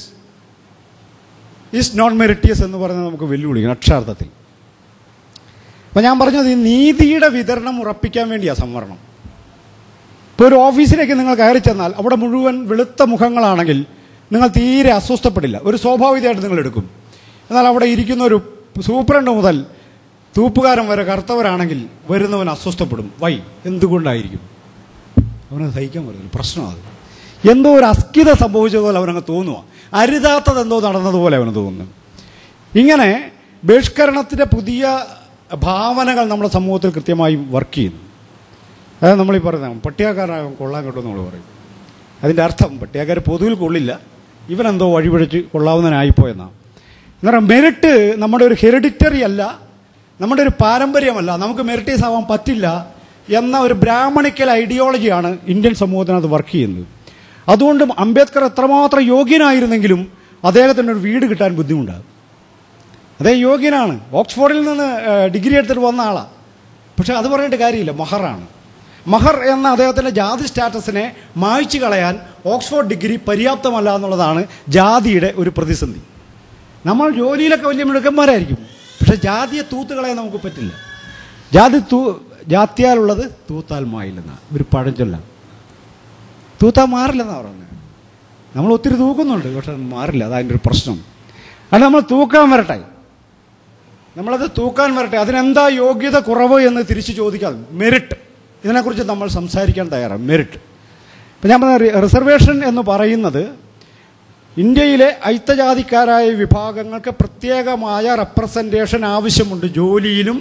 is non meritorious എന്ന് പറയുന്നത് നമുക്ക് വെല്ലുവിളിക്കണം അക്ഷരാർത്ഥത്തിൽ അപ്പം ഞാൻ പറഞ്ഞത് ഈ നീതിയുടെ വിതരണം ഉറപ്പിക്കാൻ വേണ്ടിയാണ് സംവരണം ഇപ്പോൾ ഒരു ഓഫീസിലേക്ക് നിങ്ങൾ കയറി ചെന്നാൽ അവിടെ മുഴുവൻ വെളുത്ത മുഖങ്ങളാണെങ്കിൽ നിങ്ങൾ തീരെ അസ്വസ്ഥപ്പെടില്ല ഒരു സ്വാഭാവികമായിട്ട് നിങ്ങൾ എടുക്കും എന്നാൽ അവിടെ ഇരിക്കുന്ന ഒരു സൂപ്രണ്ട് മുതൽ തൂപ്പുകാരൻ വരെ കറുത്തവരാണെങ്കിൽ വരുന്നവൻ അസ്വസ്ഥപ്പെടും വൈ എന്തുകൊണ്ടായിരിക്കും അവനത് സഹിക്കാൻ പറ്റില്ല പ്രശ്നമാണ് അത് എന്തോ ഒരു അസ്കിത സംഭവിച്ചതുപോലെ അവനങ്ങ് തോന്നുക അരുതാത്തത് എന്തോ നടന്നതുപോലെ അവന് തോന്നുന്നു ഇങ്ങനെ ബഹിഷ്കരണത്തിൻ്റെ പുതിയ ഭാവനകൾ നമ്മുടെ സമൂഹത്തിൽ കൃത്യമായി വർക്ക് ചെയ്യുന്നു അതായത് നമ്മളീ പറയുന്നത് പട്ടികക്കാരനാകും കൊള്ളാൻ കേട്ടോ നമ്മൾ പറയും അതിൻ്റെ അർത്ഥം പട്ടികക്കാർ പൊതുവിൽ കൊള്ളില്ല ഇവനെന്തോ വഴിപിഴച്ച് കൊള്ളാവുന്നതിനായിപ്പോയെന്നാണ് എന്നാൽ മെറിറ്റ് നമ്മുടെ ഒരു ഹെറിഡിറ്ററി അല്ല നമ്മുടെ ഒരു പാരമ്പര്യമല്ല നമുക്ക് മെറിറ്റീസ് ആവാൻ പറ്റില്ല എന്ന ഒരു ബ്രാഹ്മണിക്കൽ ഐഡിയോളജിയാണ് ഇന്ത്യൻ സമൂഹത്തിനകത്ത് വർക്ക് ചെയ്യുന്നത് അതുകൊണ്ട് അംബേദ്കർ എത്രമാത്രം യോഗ്യനായിരുന്നെങ്കിലും അദ്ദേഹത്തിന് ഒരു വീട് കിട്ടാൻ ബുദ്ധിമുട്ടാകും അദ്ദേഹം യോഗ്യനാണ് ഓക്സ്ഫോർഡിൽ നിന്ന് ഏഹ്, ഡിഗ്രി എടുത്തിട്ട് വന്ന ആളാണ് പക്ഷെ അത് പറഞ്ഞിട്ട് കാര്യമില്ല മഹറാണ് മഹർ എന്ന അദ്ദേഹത്തിൻ്റെ ജാതി സ്റ്റാറ്റസിനെ മായ്ച്ചു കളയാൻ ഓക്സ്ഫോർഡ് ഡിഗ്രി പര്യാപ്തമല്ല എന്നുള്ളതാണ് ജാതിയുടെ ഒരു പ്രതിസന്ധി നമ്മൾ ജോലിയിലൊക്കെ വലിയ മിടുക്കന്മാരായിരിക്കും പക്ഷെ ജാതിയെ തൂത്ത് കളയാൻ നമുക്ക് പറ്റില്ല ജാതി തൂ ജാത്യാലുള്ളത് തൂത്താൽ മായില്ലെന്നാണ് ഒരു പഴഞ്ചൊല്ല തൂത്താൽ മാറില്ലെന്നാണ് പറയുന്നത് നമ്മൾ ഒത്തിരി തൂക്കുന്നുണ്ട് പക്ഷെ അത് മാറില്ല അതതിൻ്റെ ഒരു പ്രശ്നം അത് നമ്മൾ തൂക്കാൻ വരട്ടെ നമ്മളത് തൂക്കാൻ വരട്ടെ അതിനെന്താ യോഗ്യത കുറവ് എന്ന് തിരിച്ചു ചോദിക്കാതെ മെറിറ്റ് ഇതിനെക്കുറിച്ച് നമ്മൾ സംസാരിക്കാൻ തയ്യാറാണ് മെറിറ്റ് ഇപ്പം ഞാൻ പറഞ്ഞ റിസർവേഷൻ എന്ന് പറയുന്നത് ഇന്ത്യയിലെ ഐത്തജാതിക്കാരായ വിഭാഗങ്ങൾക്ക് പ്രത്യേകമായ റെപ്രസെൻറ്റേഷൻ ആവശ്യമുണ്ട് ജോലിയിലും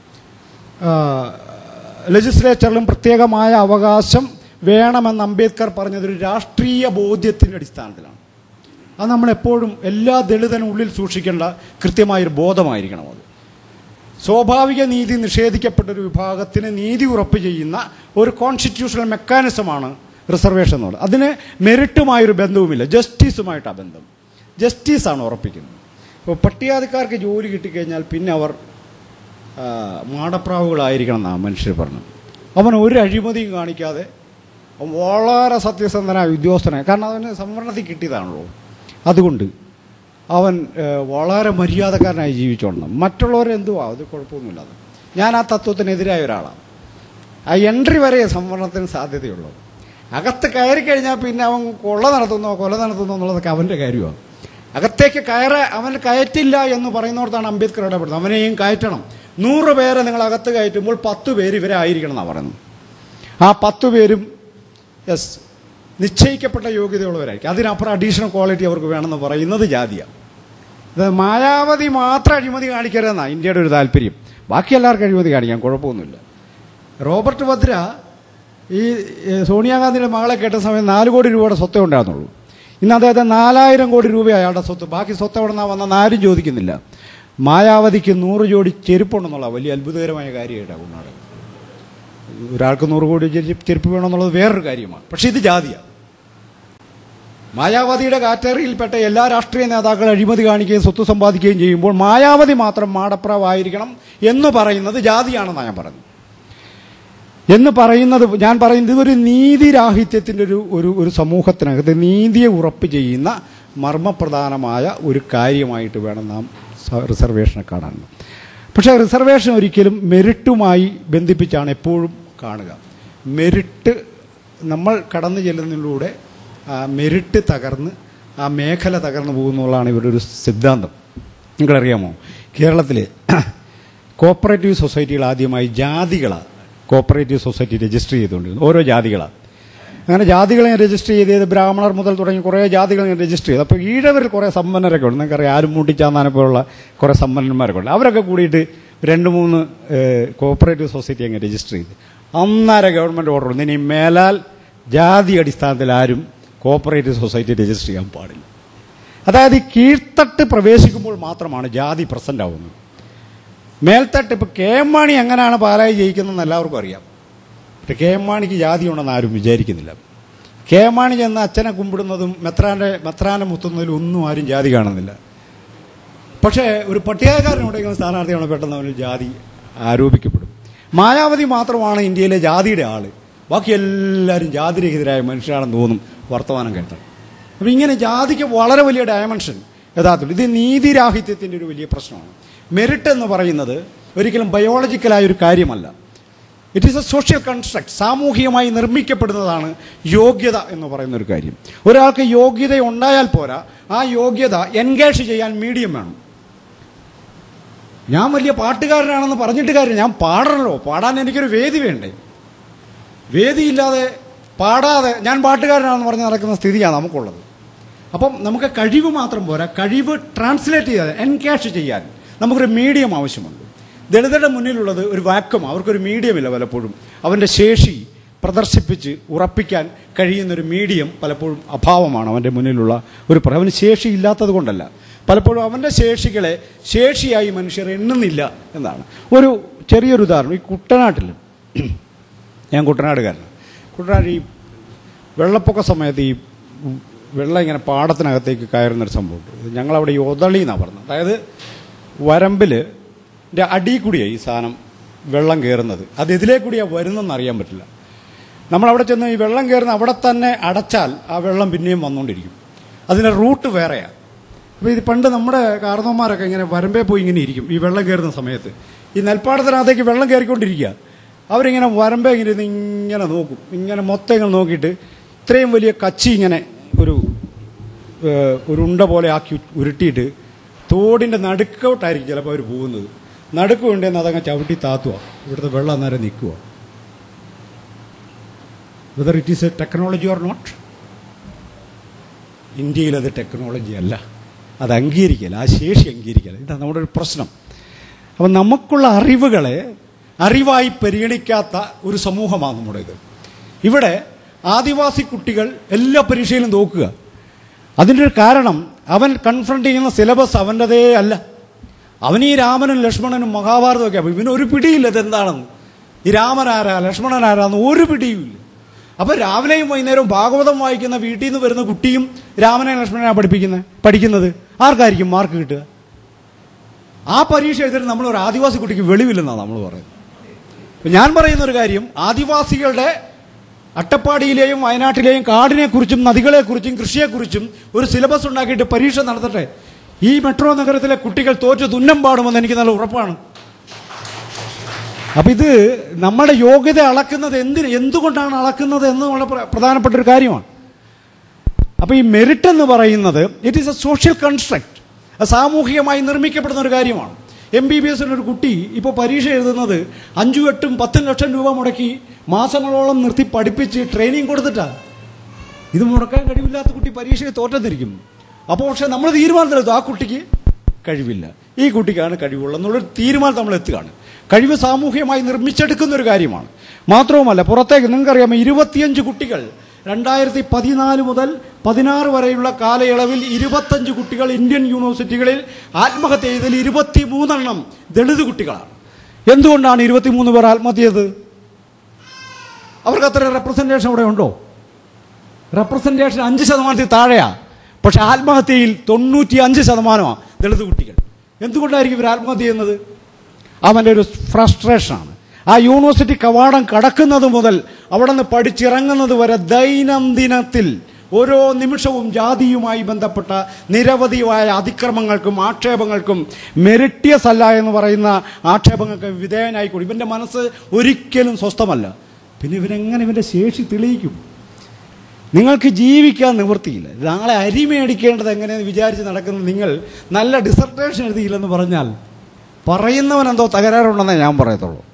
ലെജിസ്ലേച്ചറിലും പ്രത്യേകമായ അവകാശം വേണമെന്ന് അംബേദ്കർ പറഞ്ഞത് ഒരു രാഷ്ട്രീയ ബോധ്യത്തിൻ്റെ അടിസ്ഥാനത്തിലാണ് അത് നമ്മൾ എപ്പോഴും എല്ലാ ദളിതനും ഉള്ളിൽ സൂക്ഷിക്കേണ്ട കൃത്യമായൊരു ബോധമായിരിക്കണം അത് സ്വാഭാവിക നീതി നിഷേധിക്കപ്പെട്ട ഒരു വിഭാഗത്തിന് നീതി ഉറപ്പ് ചെയ്യുന്ന ഒരു കോൺസ്റ്റിറ്റ്യൂഷണൽ മെക്കാനിസമാണ് റിസർവേഷൻ എന്നുള്ളത് അതിന് മെറിറ്റുമായൊരു ബന്ധവുമില്ല ജസ്റ്റിസുമായിട്ടാണ് ബന്ധം ജസ്റ്റിസാണ് ഉറപ്പിക്കുന്നത് ഇപ്പോൾ പട്ടികാതിക്കാർക്ക് ജോലി കിട്ടിക്കഴിഞ്ഞാൽ പിന്നെ അവർ ആ, മാടപ്രാവുകളായിരിക്കണം എന്നാണ് മനുഷ്യർ പറഞ്ഞത് അവൻ ഒരു അഴിമതിയും കാണിക്കാതെ അവൻ വളരെ സത്യസന്ധനായ ഉദ്യോഗസ്ഥനായ കാരണം അവന് സംവരണത്തിൽ കിട്ടിയതാണല്ലോ അതുകൊണ്ട് അവൻ ഏ, വളരെ മര്യാദക്കാരനായി ജീവിച്ചോളണം മറ്റുള്ളവരെന്തുവാ അത് കുഴപ്പമൊന്നുമില്ല അത് ഞാൻ ആ തത്വത്തിനെതിരായ ഒരാളാണ് ആ എൻട്രി വരെ സംവരണത്തിന് സാധ്യതയുള്ളൂ അകത്ത് കയറി കഴിഞ്ഞാൽ പിന്നെ അവൻ കൊള്ള നടത്തുന്നോ കൊല നടത്തുന്നോ എന്നുള്ളതൊക്കെ അവൻ്റെ കാര്യമാണ് അകത്തേക്ക് കയറ അവൻ കയറ്റില്ല എന്ന് പറയുന്നിടത്താണ് അംബേദ്കർ ഇടപെടുന്നത് അവനെയും കയറ്റണം നൂറ് പേരെ നിങ്ങൾ അകത്ത് കയറ്റുമ്പോൾ പത്ത് പേര് ഇവരെ ആയിരിക്കണം എന്നാണ് പറയുന്നത് ആ പത്ത് പേരും യെസ് നിശ്ചയിക്കപ്പെട്ട യോഗ്യതയുള്ളവരായിരിക്കും അതിനപ്പുറം അഡീഷണൽ ക്വാളിറ്റി അവർക്ക് വേണമെന്ന് പറയുന്നത് ജാതിയാണ് ഇത് മായാവതി മാത്രം അഴിമതി കാണിക്കരുതെന്നാണ് ഇന്ത്യയുടെ ഒരു താല്പര്യം ബാക്കി എല്ലാവർക്കും അഴിമതി കാണിക്കാം കുഴപ്പമൊന്നുമില്ല റോബർട്ട് ഭദ്ര ഈ ഏ, സോണിയാഗാന്ധിയുടെ മകളെ കേട്ട സമയം നാല് കോടി രൂപയുടെ സ്വത്തേ ഉണ്ടായിരുന്നുള്ളൂ ഇന്ന് അദ്ദേഹത്തെ നാലായിരം കോടി രൂപ അയാളുടെ സ്വത്ത് ബാക്കി സ്വത്ത് എവിടെ നിന്നാണ് വന്നെന്ന് ആരും ചോദിക്കുന്നില്ല മായാവതിക്ക് നൂറ് ജോഡി ചെരുപ്പുണ്ടെന്നുള്ള വലിയ അത്ഭുതകരമായ കാര്യമായിട്ടാണ് കൊണ്ടാട് ഒരാൾക്ക് നൂറ് കോടി ചെരുപ്പ് ചെരുപ്പ് വേണമെന്നുള്ളത് വേറൊരു കാര്യമാണ് പക്ഷേ ഇത് ജാതിയാണ് മായാവതിയുടെ കാറ്റഗറിയിൽപ്പെട്ട എല്ലാ രാഷ്ട്രീയ നേതാക്കളും അഴിമതി കാണിക്കുകയും സ്വത്ത് സമ്പാദിക്കുകയും ചെയ്യുമ്പോൾ മായാവതി മാത്രം മാടപ്രാവായിരിക്കണം എന്ന് പറയുന്നത് ജാതിയാണെന്നാണ് ഞാൻ പറഞ്ഞത് എന്ന് പറയുന്നത് ഞാൻ പറയുന്നത് ഇതൊരു നീതിരാഹിത്യത്തിൻ്റെ ഒരു ഒരു ഒരു സമൂഹത്തിനകത്ത് നീതിയെ ഉറപ്പ് ചെയ്യുന്ന മർമ്മപ്രധാനമായ ഒരു കാര്യമായിട്ട് വേണം നാം സ- റിസർവേഷനെ കാണാൻ പക്ഷേ റിസർവേഷൻ ഒരിക്കലും മെറിറ്റുമായി ബന്ധിപ്പിച്ചാണ് എപ്പോഴും കാണുക മെറിറ്റ് നമ്മൾ കടന്നു ചെല്ലുന്നതിലൂടെ ആ മെറിറ്റ് തകർന്ന് ആ മേഖല തകർന്നു പോകുന്നുള്ളതാണ് ഇവരുടെ ഒരു സിദ്ധാന്തം നിങ്ങൾക്കറിയാമോ കേരളത്തിൽ കോപ്പറേറ്റീവ് സൊസൈറ്റികൾ ആദ്യമായി ജാതികളാണ് കോപ്പറേറ്റീവ് സൊസൈറ്റി രജിസ്റ്റർ ചെയ്തുകൊണ്ടിരുന്നത് ഓരോ ജാതികളാണ് അങ്ങനെ ജാതികളെ രജിസ്റ്റർ ചെയ്ത് ബ്രാഹ്മണർ മുതൽ തുടങ്ങി കുറേ ജാതികൾ ഞാൻ രജിസ്റ്റർ ചെയ്തു അപ്പോൾ ഈഴവരിൽ കുറേ സമ്പന്നരൊക്കെ ഉണ്ട് നിങ്ങൾക്കറിയാം ആരും മൂട്ടിച്ചാന്നാനെ പോലുള്ള കുറേ സമ്പന്നന്മാരൊക്കെ ഉണ്ട് അവരൊക്കെ കൂടിയിട്ട് രണ്ട് മൂന്ന് കോപ്പറേറ്റീവ് സൊസൈറ്റി അങ്ങ് രജിസ്റ്റർ ചെയ്ത് അന്നേരം ഗവൺമെൻറ് ഓർഡർ വന്നു ഇനി മേലാൽ ജാതി അടിസ്ഥാനത്തിൽ ആരും കോപ്പറേറ്റീവ് സൊസൈറ്റി രജിസ്റ്റർ ചെയ്യാൻ പാടില്ല അതായത് ഈ കീഴ്ത്തട്ട് പ്രവേശിക്കുമ്പോൾ മാത്രമാണ് ജാതി പ്രസന്റ് ആവുന്നത് മേൽത്തട്ട് ഇപ്പോൾ കെ എം മാണി എങ്ങനെയാണ് പാലായി ജയിക്കുന്നതെന്ന് എല്ലാവർക്കും അറിയാം പക്ഷെ കെ എം മാണിക്ക് ജാതി ഉണ്ടെന്ന് ആരും വിചാരിക്കുന്നില്ല കെ എം മാണി ചെന്ന് അച്ഛനെ കുമ്പിടുന്നതും മെത്രാന്റെ മെത്രാനെ മുത്തുന്നതിലും ഒന്നും ആരും ജാതി കാണുന്നില്ല പക്ഷേ ഒരു പട്ടികക്കാരനുണ്ടെങ്കിലും സ്ഥാനാർത്ഥിയാണ് പെട്ടെന്ന് അവന് ജാതി ആരോപിക്കപ്പെടും മായാവതി മാത്രമാണ് ഇന്ത്യയിലെ ജാതിയുടെ ആള് ബാക്കി എല്ലാവരും ജാതിരഹിതരായ മനുഷ്യരാണെന്ന് തോന്നും വർത്തമാനം കേട്ടാൽ അപ്പം ഇങ്ങനെ ജാതിക്ക് വളരെ വലിയ ഡയമെൻഷൻ യഥാർത്ഥത്തിൽ ഇത് നീതിരാഹിത്യത്തിൻ്റെ ഒരു വലിയ പ്രശ്നമാണ് മെറിറ്റ് എന്ന് പറയുന്നത് ഒരിക്കലും ബയോളജിക്കലായ ഒരു കാര്യമല്ല it is a social construct സാമൂഹികമായി നിർമ്മിക്കപ്പെടുന്നതാണ് യോഗ്യത എന്ന് പറയുന്ന ഒരു കാര്യം ഒരാൾക്ക് യോഗ്യത ഉണ്ടായാൽ പോരാ ആ യോഗ്യത എൻഗേജ് ചെയ്യാൻ മീഡിയം വേണം ഞാൻ വലിയ പാട്ടുകാരനാണെന്ന് പറഞ്ഞിട്ട് കാര്യം ഞാൻ പാടണല്ലോ പാടാൻ എനിക്കൊരു വേദി വേണ്ടേ വേദിയില്ലാതെ പാടാതെ ഞാൻ പാട്ടുകാരനാണെന്ന് പറഞ്ഞ് നടക്കുന്ന സ്ഥിതിയാണ് നമുക്കുള്ളത് അപ്പം നമുക്ക് കഴിവ് മാത്രം പോരാ കഴിവ് ട്രാൻസ്ലേറ്റ് ചെയ്യാൻ എൻകാഷ് ചെയ്യാൻ നമുക്കൊരു മീഡിയം ആവശ്യമുണ്ട് ദളിതരുടെ മുന്നിലുള്ളത് ഒരു വാക്വം അവർക്കൊരു മീഡിയമില്ല പലപ്പോഴും അവൻ്റെ ശേഷി പ്രദർശിപ്പിച്ച് ഉറപ്പിക്കാൻ കഴിയുന്നൊരു മീഡിയം പലപ്പോഴും അഭാവമാണ് അവൻ്റെ മുന്നിലുള്ള ഒരു പ്ര- അവന് ശേഷി ഇല്ലാത്തത് കൊണ്ടല്ല പലപ്പോഴും അവൻ്റെ ശേഷികളെ ശേഷിയായി മനുഷ്യർ എണ്ണുന്നില്ല എന്നാണ് ഒരു ചെറിയൊരു ഉദാഹരണം ഈ കുട്ടനാട്ടിൽ ഞാൻ കുട്ടനാടുകാരനാണ് കുട്ടനാട് ഈ വെള്ളപ്പൊക്ക സമയത്ത് ഈ വെള്ളം ഇങ്ങനെ പാടത്തിനകത്തേക്ക് കയറുന്നൊരു സംഭവമുണ്ട് ഇത് ഞങ്ങളവിടെ ഈ ഒതളി എന്നാണ് പറഞ്ഞത് അതായത് വരമ്പിൽ അടിയിൽ കൂടിയാണ് ഈ സാധനം വെള്ളം കയറുന്നത് അത് ഇതിലേ കൂടിയാണ് വരുന്നതെന്ന് അറിയാൻ പറ്റില്ല നമ്മളവിടെ ചെന്ന് ഈ വെള്ളം കയറുന്ന അവിടെ തന്നെ അടച്ചാൽ ആ വെള്ളം പിന്നെയും വന്നുകൊണ്ടിരിക്കും അതിൻ്റെ റൂട്ട് വേറെയാണ് അപ്പോൾ ഇത് പണ്ട് നമ്മുടെ കാരണവന്മാരൊക്കെ ഇങ്ങനെ വരമ്പേ പോയി ഇങ്ങനെ ഇരിക്കും ഈ വെള്ളം കയറുന്ന സമയത്ത് ഈ നെൽപ്പാടത്തിനകത്തേക്ക് വെള്ളം കയറിക്കൊണ്ടിരിക്കുക അവരിങ്ങനെ വരമ്പേ ഇങ്ങനെ ഇരുന്ന് ഇങ്ങനെ നോക്കും ഇങ്ങനെ മൊത്തം ഇങ്ങനെ നോക്കിയിട്ട് ഇത്രയും വലിയ കച്ചി ഇങ്ങനെ ഒരു ഏഹ്, ഒരു ഉണ്ട പോലെ ആക്കി ഉരുട്ടിയിട്ട് തോടിൻ്റെ നടുക്കോട്ടായിരിക്കും ചിലപ്പോൾ അവർ പോകുന്നത് നടുക്ക് കൊണ്ടുവന്ന് അതങ്ങ് ചവിട്ടി താത്തുക ഇവിടുത്തെ വെള്ളം അന്നേരം നിൽക്കുക whether it is a technology or not ഇന്ത്യയിൽ അത് ടെക്നോളജി അല്ല അത് അംഗീകരിക്കില്ല ആ ശേഷി അംഗീകരിക്കില്ല ഇതാണ് നമ്മുടെ ഒരു പ്രശ്നം അപ്പം നമുക്കുള്ള അറിവുകളെ അറിവായി പരിഗണിക്കാത്ത ഒരു സമൂഹമാണ് നമ്മുടേത് ഇവിടെ ആദിവാസി കുട്ടികൾ എല്ലാ പരീക്ഷയിലും തോക്കുക അതിൻ്റെ ഒരു കാരണം അവൻ കൺഫ്രണ്ട് ചെയ്യുന്ന സിലബസ് അവൻ്റെതേ അല്ല അവൻ ഈ രാമനും ലക്ഷ്മണനും മഹാഭാരതം ഒക്കെ ഇവന് ഒരു പിടിയില്ല ഇതെന്താണെന്ന് ഈ രാമനാരാ ലക്ഷ്മണനാരാന്ന് ഒരു പിടിയുമില്ല അപ്പൊ രാവിലെയും വൈകുന്നേരവും ഭാഗവതം വായിക്കുന്ന വീട്ടിൽ നിന്ന് വരുന്ന കുട്ടിയും രാമനെ ലക്ഷ്മണനെ പഠിപ്പിക്കുന്നത് പഠിക്കുന്നത് ആർക്കായിരിക്കും മാർക്ക് കിട്ടുക ആ പരീക്ഷ എഴുതിയിട്ട് നമ്മൾ ഒരു ആദിവാസി കുട്ടിക്ക് വെളിവില്ലെന്നാണ് നമ്മൾ പറയുന്നത് ഇപ്പൊ ഞാൻ പറയുന്ന ഒരു കാര്യം ആദിവാസികളുടെ അട്ടപ്പാടിയിലെയും വയനാട്ടിലെയും കാടിനെക്കുറിച്ചും നദികളെക്കുറിച്ചും കൃഷിയെക്കുറിച്ചും ഒരു സിലബസ് ഉണ്ടാക്കിയിട്ട് പരീക്ഷ നടത്തട്ടെ ഈ മെട്രോ നഗരത്തിലെ കുട്ടികൾ തോറ്റ് തുന്നം പാടുമെന്ന് എനിക്ക് നല്ല ഉറപ്പാണ് അപ്പൊ ഇത് നമ്മുടെ യോഗ്യത അളക്കുന്നത് എന്തിന് എന്തുകൊണ്ടാണ് അളക്കുന്നത് എന്നുള്ള പ്ര- പ്രധാനപ്പെട്ട ഒരു കാര്യമാണ് അപ്പൊ ഈ മെറിറ്റ് എന്ന് പറയുന്നത് it is a social construct സാമൂഹികമായി നിർമ്മിക്കപ്പെടുന്ന ഒരു കാര്യമാണ് എം ബി ബി എസിന് ഒരു കുട്ടി ഇപ്പോൾ പരീക്ഷ എഴുതുന്നത് അഞ്ചും എട്ടും പത്തും ലക്ഷം രൂപ മുടക്കി മാസങ്ങളോളം നിർത്തി പഠിപ്പിച്ച് ട്രെയിനിങ് കൊടുത്തിട്ടാണ് ഇത് മുടക്കാൻ കഴിവില്ലാത്ത കുട്ടി പരീക്ഷയിൽ തോറ്റത്തിരിക്കും അപ്പോൾ പക്ഷെ നമ്മൾ തീരുമാനത്തിലെത്തും ആ കുട്ടിക്ക് കഴിവില്ല ഈ കുട്ടിക്കാണ് കഴിവുള്ളത് എന്നുള്ളൊരു തീരുമാനം നമ്മൾ എത്തുകയാണ് കഴിവ് സാമൂഹികമായി നിർമ്മിച്ചെടുക്കുന്ന ഒരു കാര്യമാണ് മാത്രവുമല്ല പുറത്തേക്ക് നിങ്ങൾക്കറിയാമോ ഇരുപത്തിയഞ്ച് കുട്ടികൾ രണ്ടായിരത്തി പതിനാല് മുതൽ പതിനാറ് വരെയുള്ള കാലയളവിൽ ഇരുപത്തഞ്ച് കുട്ടികൾ ഇന്ത്യൻ യൂണിവേഴ്സിറ്റികളിൽ ആത്മഹത്യ ചെയ്തതിൽ ഇരുപത്തി മൂന്നെണ്ണം ദളിത് കുട്ടികളാണ് എന്തുകൊണ്ടാണ് ഇരുപത്തിമൂന്ന് പേർ ആത്മഹത്യ ചെയ്തത് അവർക്ക് അത്ര റെപ്രസെൻറ്റേഷൻ അവിടെ ഉണ്ടോ റെപ്രസെൻറ്റേഷൻ അഞ്ച് ശതമാനത്തിൽ താഴെയാ പക്ഷെ ആത്മഹത്യയിൽ തൊണ്ണൂറ്റി അഞ്ച് ശതമാനമാണ് ദളിത് കുട്ടികൾ എന്തുകൊണ്ടായിരിക്കും ഇവർ ആത്മഹത്യ ചെയ്യുന്നത് അവൻ്റെ ഒരു ഫ്രസ്ട്രേഷനാണ് ആ യൂണിവേഴ്സിറ്റി കവാടം കടക്കുന്നത് മുതൽ അവിടെ നിന്ന് പഠിച്ചിറങ്ങുന്നത് വരെ ദൈനംദിനത്തിൽ ഓരോ നിമിഷവും ജാതിയുമായി ബന്ധപ്പെട്ട നിരവധിയായ അതിക്രമങ്ങൾക്കും ആക്ഷേപങ്ങൾക്കും മെറിറ്റിയസ് അല്ല എന്ന് പറയുന്ന ആക്ഷേപങ്ങൾക്ക് വിധേയനായിക്കൂടി ഇവൻ്റെ മനസ്സ് ഒരിക്കലും സ്വസ്ഥമല്ല പിന്നെ ഇവനെങ്ങനെ ഇവൻ്റെ ശേഷി തെളിയിക്കും നിങ്ങൾക്ക് ജീവിക്കാൻ നിവൃത്തിയില്ല നാളെ അരി മേടിക്കേണ്ടത് എങ്ങനെയെന്ന് വിചാരിച്ച് നടക്കുന്ന നിങ്ങൾ നല്ല ഡിസർട്ടേഷൻ എഴുതിയില്ലെന്ന് പറഞ്ഞാൽ പറയുന്നവൻ എന്തോ തകരാറുണ്ടെന്നേ ഞാൻ പറയത്തുള്ളൂ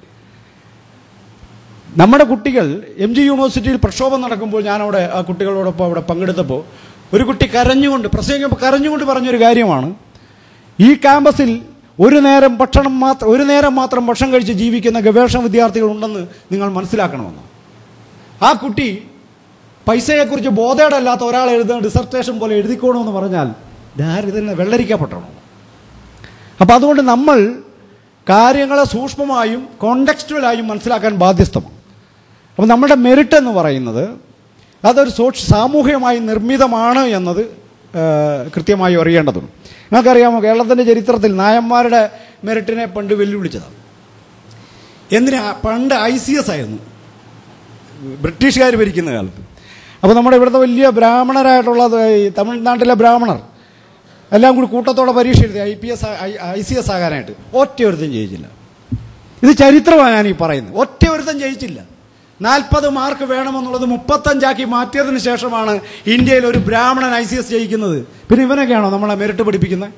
നമ്മുടെ കുട്ടികൾ എം ജി യൂണിവേഴ്സിറ്റിയിൽ പ്രക്ഷോഭം നടക്കുമ്പോൾ ഞാൻ അവിടെ ആ കുട്ടികളോടൊപ്പം അവിടെ പങ്കെടുത്തപ്പോൾ ഒരു കുട്ടി കരഞ്ഞുകൊണ്ട് പ്രസംഗിക്കുമ്പോൾ കരഞ്ഞുകൊണ്ട് പറഞ്ഞൊരു കാര്യമാണ് ഈ ക്യാമ്പസിൽ ഒരു നേരം ഭക്ഷണം മാത്രം ഒരു നേരം മാത്രം ഭക്ഷണം കഴിച്ച് ജീവിക്കുന്ന ഗവേഷണ വിദ്യാർത്ഥികളുണ്ടെന്ന് നിങ്ങൾ മനസ്സിലാക്കണമെന്ന് ആ കുട്ടി പൈസയെക്കുറിച്ച് ബോധേടല്ലാത്ത ഒരാൾ എഴുതുന്ന ഡിസർട്ടേഷൻ പോലെ എഴുതിക്കോണമെന്ന് പറഞ്ഞാൽ ദാരിദ്ര്യം വെള്ളരിക്കപ്പെട്ടണം അപ്പം അതുകൊണ്ട് നമ്മൾ കാര്യങ്ങളെ സൂക്ഷ്മമായും കോണ്ടക്സ്റ്റുവലായും മനസ്സിലാക്കാൻ ബാധ്യസ്ഥമാണ് അപ്പം നമ്മുടെ മെറിറ്റ് എന്ന് പറയുന്നത് അതൊരു സോഷ്യ സാമൂഹികമായി നിർമ്മിതമാണ് എന്നത് ആ, കൃത്യമായി അറിയേണ്ടതുണ്ട് നിങ്ങൾക്കറിയാമോ കേരളത്തിൻ്റെ ചരിത്രത്തിൽ നായന്മാരുടെ മെറിറ്റിനെ പണ്ട് വെല്ലുവിളിച്ചതാണ് എന്തിനാ പണ്ട് ഐ സി എസ് ആയിരുന്നു ബ്രിട്ടീഷുകാർ ഭരിക്കുന്ന കാലത്ത് അപ്പോൾ നമ്മുടെ ഇവിടുത്തെ വലിയ ബ്രാഹ്മണരായിട്ടുള്ള ഈ തമിഴ്നാട്ടിലെ ബ്രാഹ്മണർ എല്ലാം കൂടി കൂട്ടത്തോടെ പരീക്ഷ എഴുതി I P S I C S ആകാനായിട്ട് ഒറ്റ ഒരുത്തം ജയിച്ചില്ല ഇത് ചരിത്രമാണ് ഞാൻ ഈ പറയുന്നത് ഒറ്റ ഒരുത്തം ജയിച്ചില്ല നാൽപ്പത് മാർക്ക് വേണമെന്നുള്ളത് മുപ്പത്തഞ്ചാക്കി മാറ്റിയതിന് ശേഷമാണ് ഇന്ത്യയിൽ ഒരു ബ്രാഹ്മണൻ ഐ സി എസ് ജയിക്കുന്നത് പിന്നെ ഇവനൊക്കെയാണോ നമ്മളെ മെറിറ്റ് പഠിപ്പിക്കുന്നത്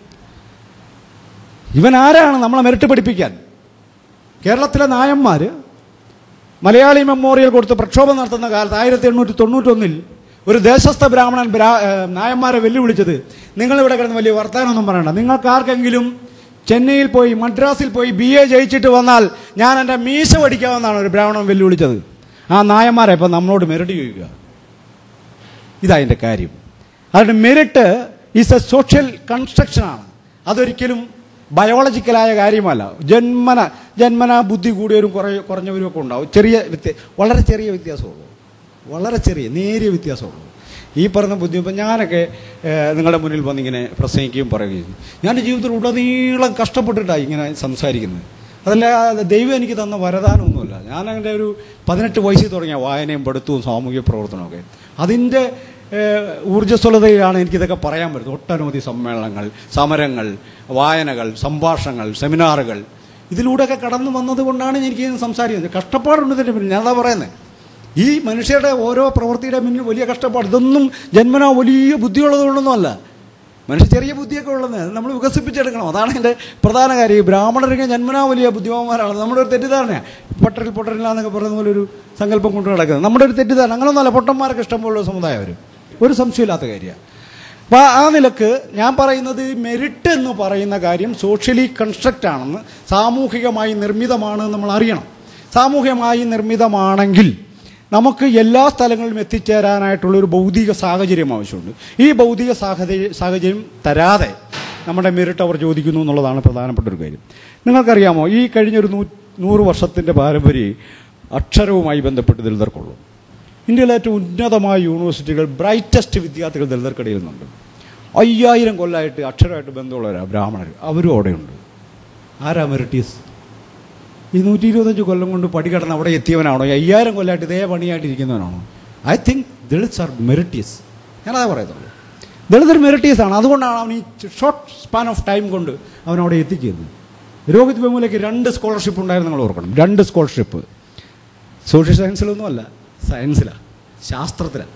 ഇവൻ ആരാണ് നമ്മളെ മെറിറ്റ് പഠിപ്പിക്കാൻ കേരളത്തിലെ നായന്മാർ മലയാളി മെമ്മോറിയൽ കൊടുത്ത് പ്രക്ഷോഭം നടത്തുന്ന കാലത്ത് ആയിരത്തി എണ്ണൂറ്റി തൊണ്ണൂറ്റൊന്നിൽ ഒരു ദേശസ്ഥ ബ്രാഹ്മണൻ ബ്രാ ഏഹ് നായന്മാരെ വെല്ലുവിളിച്ചത് നിങ്ങളിവിടെ കിടന്ന് വലിയ വർത്തമാനമൊന്നും പറയണ്ട നിങ്ങൾക്ക് ആർക്കെങ്കിലും ചെന്നൈയിൽ പോയി മദ്രാസിൽ പോയി ബി എ ജയിച്ചിട്ട് വന്നാൽ ഞാൻ എൻ്റെ മീശ പഠിക്കാമെന്നാണ് ഒരു ബ്രാഹ്മണൻ വെല്ലുവിളിച്ചത് ആ നായന്മാരെ ഇപ്പം നമ്മളോട് മെറിറ്റ് ചോദിക്കുക ഇതാ അതിൻ്റെ കാര്യം അതുകൊണ്ട് മെറിറ്റ് ഈസ് എ സോഷ്യൽ കൺസ്ട്രക്ഷനാണ് അതൊരിക്കലും ബയോളജിക്കലായ കാര്യമല്ല ജന്മന ജന്മന ബുദ്ധി കൂടിയവരും കുറേ കുറഞ്ഞവരും ഒക്കെ ഉണ്ടാവും ചെറിയ വ്യത്യ വളരെ ചെറിയ വ്യത്യാസമുള്ളൂ വളരെ ചെറിയ നേരിയ വ്യത്യാസമുള്ളൂ ഈ പറഞ്ഞ ബുദ്ധി ഇപ്പം ഞാനൊക്കെ ഏഹ്, നിങ്ങളുടെ മുന്നിൽ വന്നിങ്ങനെ പ്രസംഗിക്കുകയും പറയുകയും ചെയ്തു ഞാൻ എൻ്റെ ജീവിതത്തിൽ ഉടനീളം കഷ്ടപ്പെട്ടിട്ടാണ് ഇങ്ങനെ സംസാരിക്കുന്നത് അതല്ല ദൈവം എനിക്ക് തന്ന വരദാനമൊന്നുമില്ല ഞാൻ എൻ്റെ ഒരു പതിനെട്ട് വയസ്സിൽ തുടങ്ങിയ വായനയും പഠിത്തവും സാമൂഹിക പ്രവർത്തനമൊക്കെ അതിൻ്റെ ഏഹ്, ഊർജ്ജസ്വലതയിലാണ് എനിക്കിതൊക്കെ പറയാൻ പറ്റുന്നത് ഒട്ടനവധി സമ്മേളനങ്ങൾ സമരങ്ങൾ വായനകൾ സംഭാഷണങ്ങൾ സെമിനാറുകൾ ഇതിലൂടെയൊക്കെ കടന്നു വന്നത് കൊണ്ടാണ് എനിക്ക് ഇത് സംസാരിക്കുന്നത് കഷ്ടപ്പാടുണ്ട് ഇതിൻ്റെ പിന്നിൽ ഞാനതാ പറയുന്നത് ഈ മനുഷ്യരുടെ ഓരോ പ്രവൃത്തിയുടെ മുന്നിൽ വലിയ കഷ്ടപ്പാട് ഇതൊന്നും ജന്മനാ വലിയ ബുദ്ധിയുള്ളതുകൊണ്ടൊന്നുമല്ല മനുഷ്യ ചെറിയ ബുദ്ധിയൊക്കെ ഉള്ളത് അത് നമ്മൾ വികസിപ്പിച്ചെടുക്കണം അതാണ് എൻ്റെ പ്രധാന കാര്യം ഈ ബ്രാഹ്മണരൊക്കെ ജന്മനാ വലിയ ബുദ്ധിമാന്മാരാണ് നമ്മുടെ ഒരു തെറ്റിദ്ധാരണയാണ് പൊട്ടരിൽ പൊട്ടരില്ല എന്നൊക്കെ പറയുന്ന പോലെ ഒരു സങ്കല്പം കൊണ്ട് നടക്കുന്നത് നമ്മുടെ ഒരു തെറ്റിദ്ധാരണ അങ്ങനെയൊന്നുമല്ല പൊട്ടന്മാർക്ക് ഇഷ്ടമുള്ള സമുദായം അവർ ഒരു സംശയമില്ലാത്ത കാര്യമാണ് അപ്പോൾ ആ നിലക്ക് ഞാൻ പറയുന്നത് മെരിറ്റ് എന്ന് പറയുന്ന കാര്യം സോഷ്യലി കൺസ്ട്രക്റ്റ് ആണെന്ന് സാമൂഹികമായി നിർമ്മിതമാണ് നമ്മൾ അറിയണം സാമൂഹികമായി നിർമ്മിതമാണെങ്കിൽ നമുക്ക് എല്ലാ സ്ഥലങ്ങളിലും എത്തിച്ചേരാനായിട്ടുള്ള ഒരു ഭൗതിക സാഹചര്യം ആവശ്യമുണ്ട് ഈ ഭൗതിക സാഹചര്യം സാഹചര്യം തരാതെ നമ്മുടെ മെറിറ്റ് അവർ ചോദിക്കുന്നു എന്നുള്ളതാണ് പ്രധാനപ്പെട്ട ഒരു കാര്യം നിങ്ങൾക്കറിയാമോ ഈ കഴിഞ്ഞൊരു നൂ നൂറ് വർഷത്തിൻ്റെ പാരമ്പര്യം അക്ഷരവുമായി ബന്ധപ്പെട്ട് ദളിതർക്കുള്ളൂ ഇന്ത്യയിലെ ഏറ്റവും ഉന്നതമായ യൂണിവേഴ്സിറ്റികൾ ബ്രൈറ്റസ്റ്റ് വിദ്യാർത്ഥികൾ ദളിതർക്കിടയിൽ നിന്നുണ്ട് അയ്യായിരം കൊല്ലമായിട്ട് അക്ഷരമായിട്ട് ബന്ധമുള്ളവരാ ബ്രാഹ്മണർ അവരും അവിടെയുണ്ട് ആരാ മെറിറ്റീസ് ഈ നൂറ്റി ഇരുപത്തഞ്ച് കൊല്ലം കൊണ്ട് പടി കടന്ന് അവിടെ എത്തിയവനാണോ ഈ അയ്യായിരം കൊല്ലമായിട്ട് ഇതേ പണിയായിട്ട് ഇരിക്കുന്നവനാണോ I think Dalits are meritious ഞാനതാ പറയത്തുള്ളൂ ദളിതർ മെറിറ്റീസ് ആണ് അതുകൊണ്ടാണ് അവൻ ഈ ഷോർട്ട് സ്പാൻ ഓഫ് ടൈം കൊണ്ട് അവൻ അവിടെ എത്തിക്കുന്നത് രോഹിത് വെമുലയ്ക്ക് രണ്ട് സ്കോളർഷിപ്പ് ഉണ്ടായിരുന്നു നിങ്ങൾ ഓർക്കണം രണ്ട് സ്കോളർഷിപ്പ് സോഷ്യൽ സയൻസിലൊന്നുമല്ല സയൻസിലാണ് ശാസ്ത്രത്തിലാണ്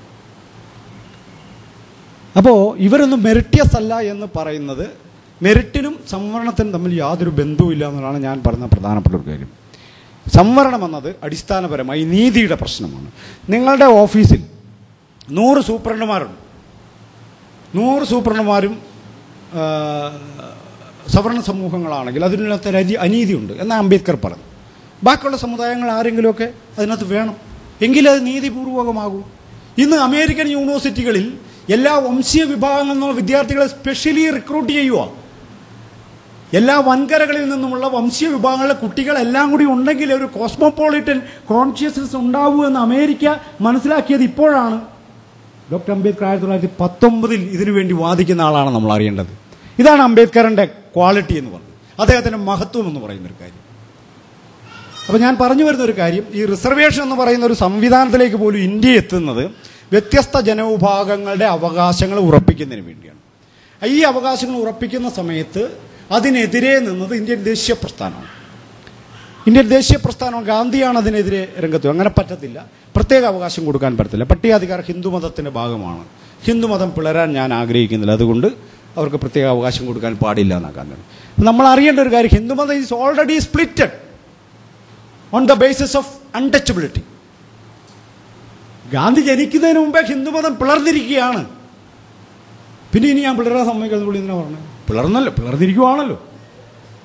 അപ്പോൾ ഇവരൊന്നും മെറിറ്റിയസ് അല്ല എന്ന് പറയുന്നത് മെറിറ്റിനും സംവരണത്തിനും തമ്മിൽ യാതൊരു ബന്ധവുമില്ല എന്നുള്ളതാണ് ഞാൻ പറഞ്ഞ പ്രധാനപ്പെട്ട ഒരു കാര്യം സംവരണം എന്നത് അടിസ്ഥാനപരമായി നീതിയുടെ പ്രശ്നമാണ് നിങ്ങളുടെ ഓഫീസിൽ നൂറ് സൂപ്രണ്ടുമാരുണ്ട് നൂറ് സൂപ്രണ്ടുമാരും ആ, സവർണ സമൂഹങ്ങളാണെങ്കിൽ അതിനകത്ത് ഒരു അനി- അനീതിയുണ്ട് എന്ന് അംബേദ്കർ പറഞ്ഞു ബാക്കിയുള്ള സമുദായങ്ങൾ ആരെങ്കിലുമൊക്കെ അതിനകത്ത് വേണം എങ്കിലേ അത് നീതിപൂർവകമാകൂ ഇന്ന് അമേരിക്കൻ യൂണിവേഴ്സിറ്റികളിൽ എല്ലാ വംശീയ വിഭാഗങ്ങളിൽ നിന്നുള്ള വിദ്യാർത്ഥികളെ സ്പെഷ്യലി റിക്രൂട്ട് ചെയ്യുക എല്ലാ വൻകരകളിൽ നിന്നുമുള്ള വംശീയ വിഭാഗങ്ങളിലെ കുട്ടികളെല്ലാം കൂടി ഉണ്ടെങ്കിൽ ഒരു കോസ്മോപോളിറ്റൻ കോൺഷ്യസ്നസ് ഉണ്ടാവൂ എന്ന് അമേരിക്ക മനസ്സിലാക്കിയത് ഇപ്പോഴാണ് ഡോക്ടർ അംബേദ്കർ ആയിരത്തി തൊള്ളായിരത്തി പത്തൊമ്പതിൽ ഇതിനു വേണ്ടി വാദിക്കുന്ന ആളാണ് നമ്മൾ അറിയേണ്ടത് ഇതാണ് അംബേദ്കറിന്റെ ക്വാളിറ്റി എന്ന് പറയുന്നത് അദ്ദേഹത്തിന്റെ മഹത്വം എന്ന് പറയുന്ന ഒരു കാര്യം അപ്പോൾ ഞാൻ പറഞ്ഞു വരുന്ന ഒരു കാര്യം ഈ റിസർവേഷൻ എന്ന് പറയുന്ന ഒരു സംവിധാനത്തിലേക്ക് പോലും ഇന്ത്യ എത്തുന്നത് വ്യത്യസ്ത ജനവിഭാഗങ്ങളുടെ അവകാശങ്ങൾ ഉറപ്പിക്കുന്നതിന് വേണ്ടിയാണ് ഈ അവകാശങ്ങൾ ഉറപ്പിക്കുന്ന സമയത്ത് അതിനെതിരെ നിന്നത് ഇന്ത്യൻ ദേശീയ പ്രസ്ഥാനമാണ് ഇന്ത്യൻ ദേശീയ പ്രസ്ഥാനം ഗാന്ധിയാണ് അതിനെതിരെ രംഗത്ത് അങ്ങനെ പറ്റത്തില്ല പ്രത്യേക അവകാശം കൊടുക്കാൻ പറ്റത്തില്ല പട്ടികാധികാർ ഹിന്ദുമതത്തിന്റെ ഭാഗമാണ് ഹിന്ദുമതം പിളരാൻ ഞാൻ ആഗ്രഹിക്കുന്നില്ല അതുകൊണ്ട് അവർക്ക് പ്രത്യേക അവകാശം കൊടുക്കാൻ പാടില്ല എന്നാക്കാൻ നമ്മൾ അറിയേണ്ട ഒരു കാര്യം ഹിന്ദുമതം is already splitted on the basis of untouchability Gandhi ജനിക്കുന്നതിന് മുമ്പേ ഹിന്ദുമതം പിളർന്നിരിക്കുകയാണ് പിന്നെ ഇനി ഞാൻ പിളരാൻ സമ്മതിക്കുന്നത് പുള്ളി എന്തിനാ പറഞ്ഞത് പിളർന്നല്ലോ പിളർന്നിരിക്കുവാണല്ലോ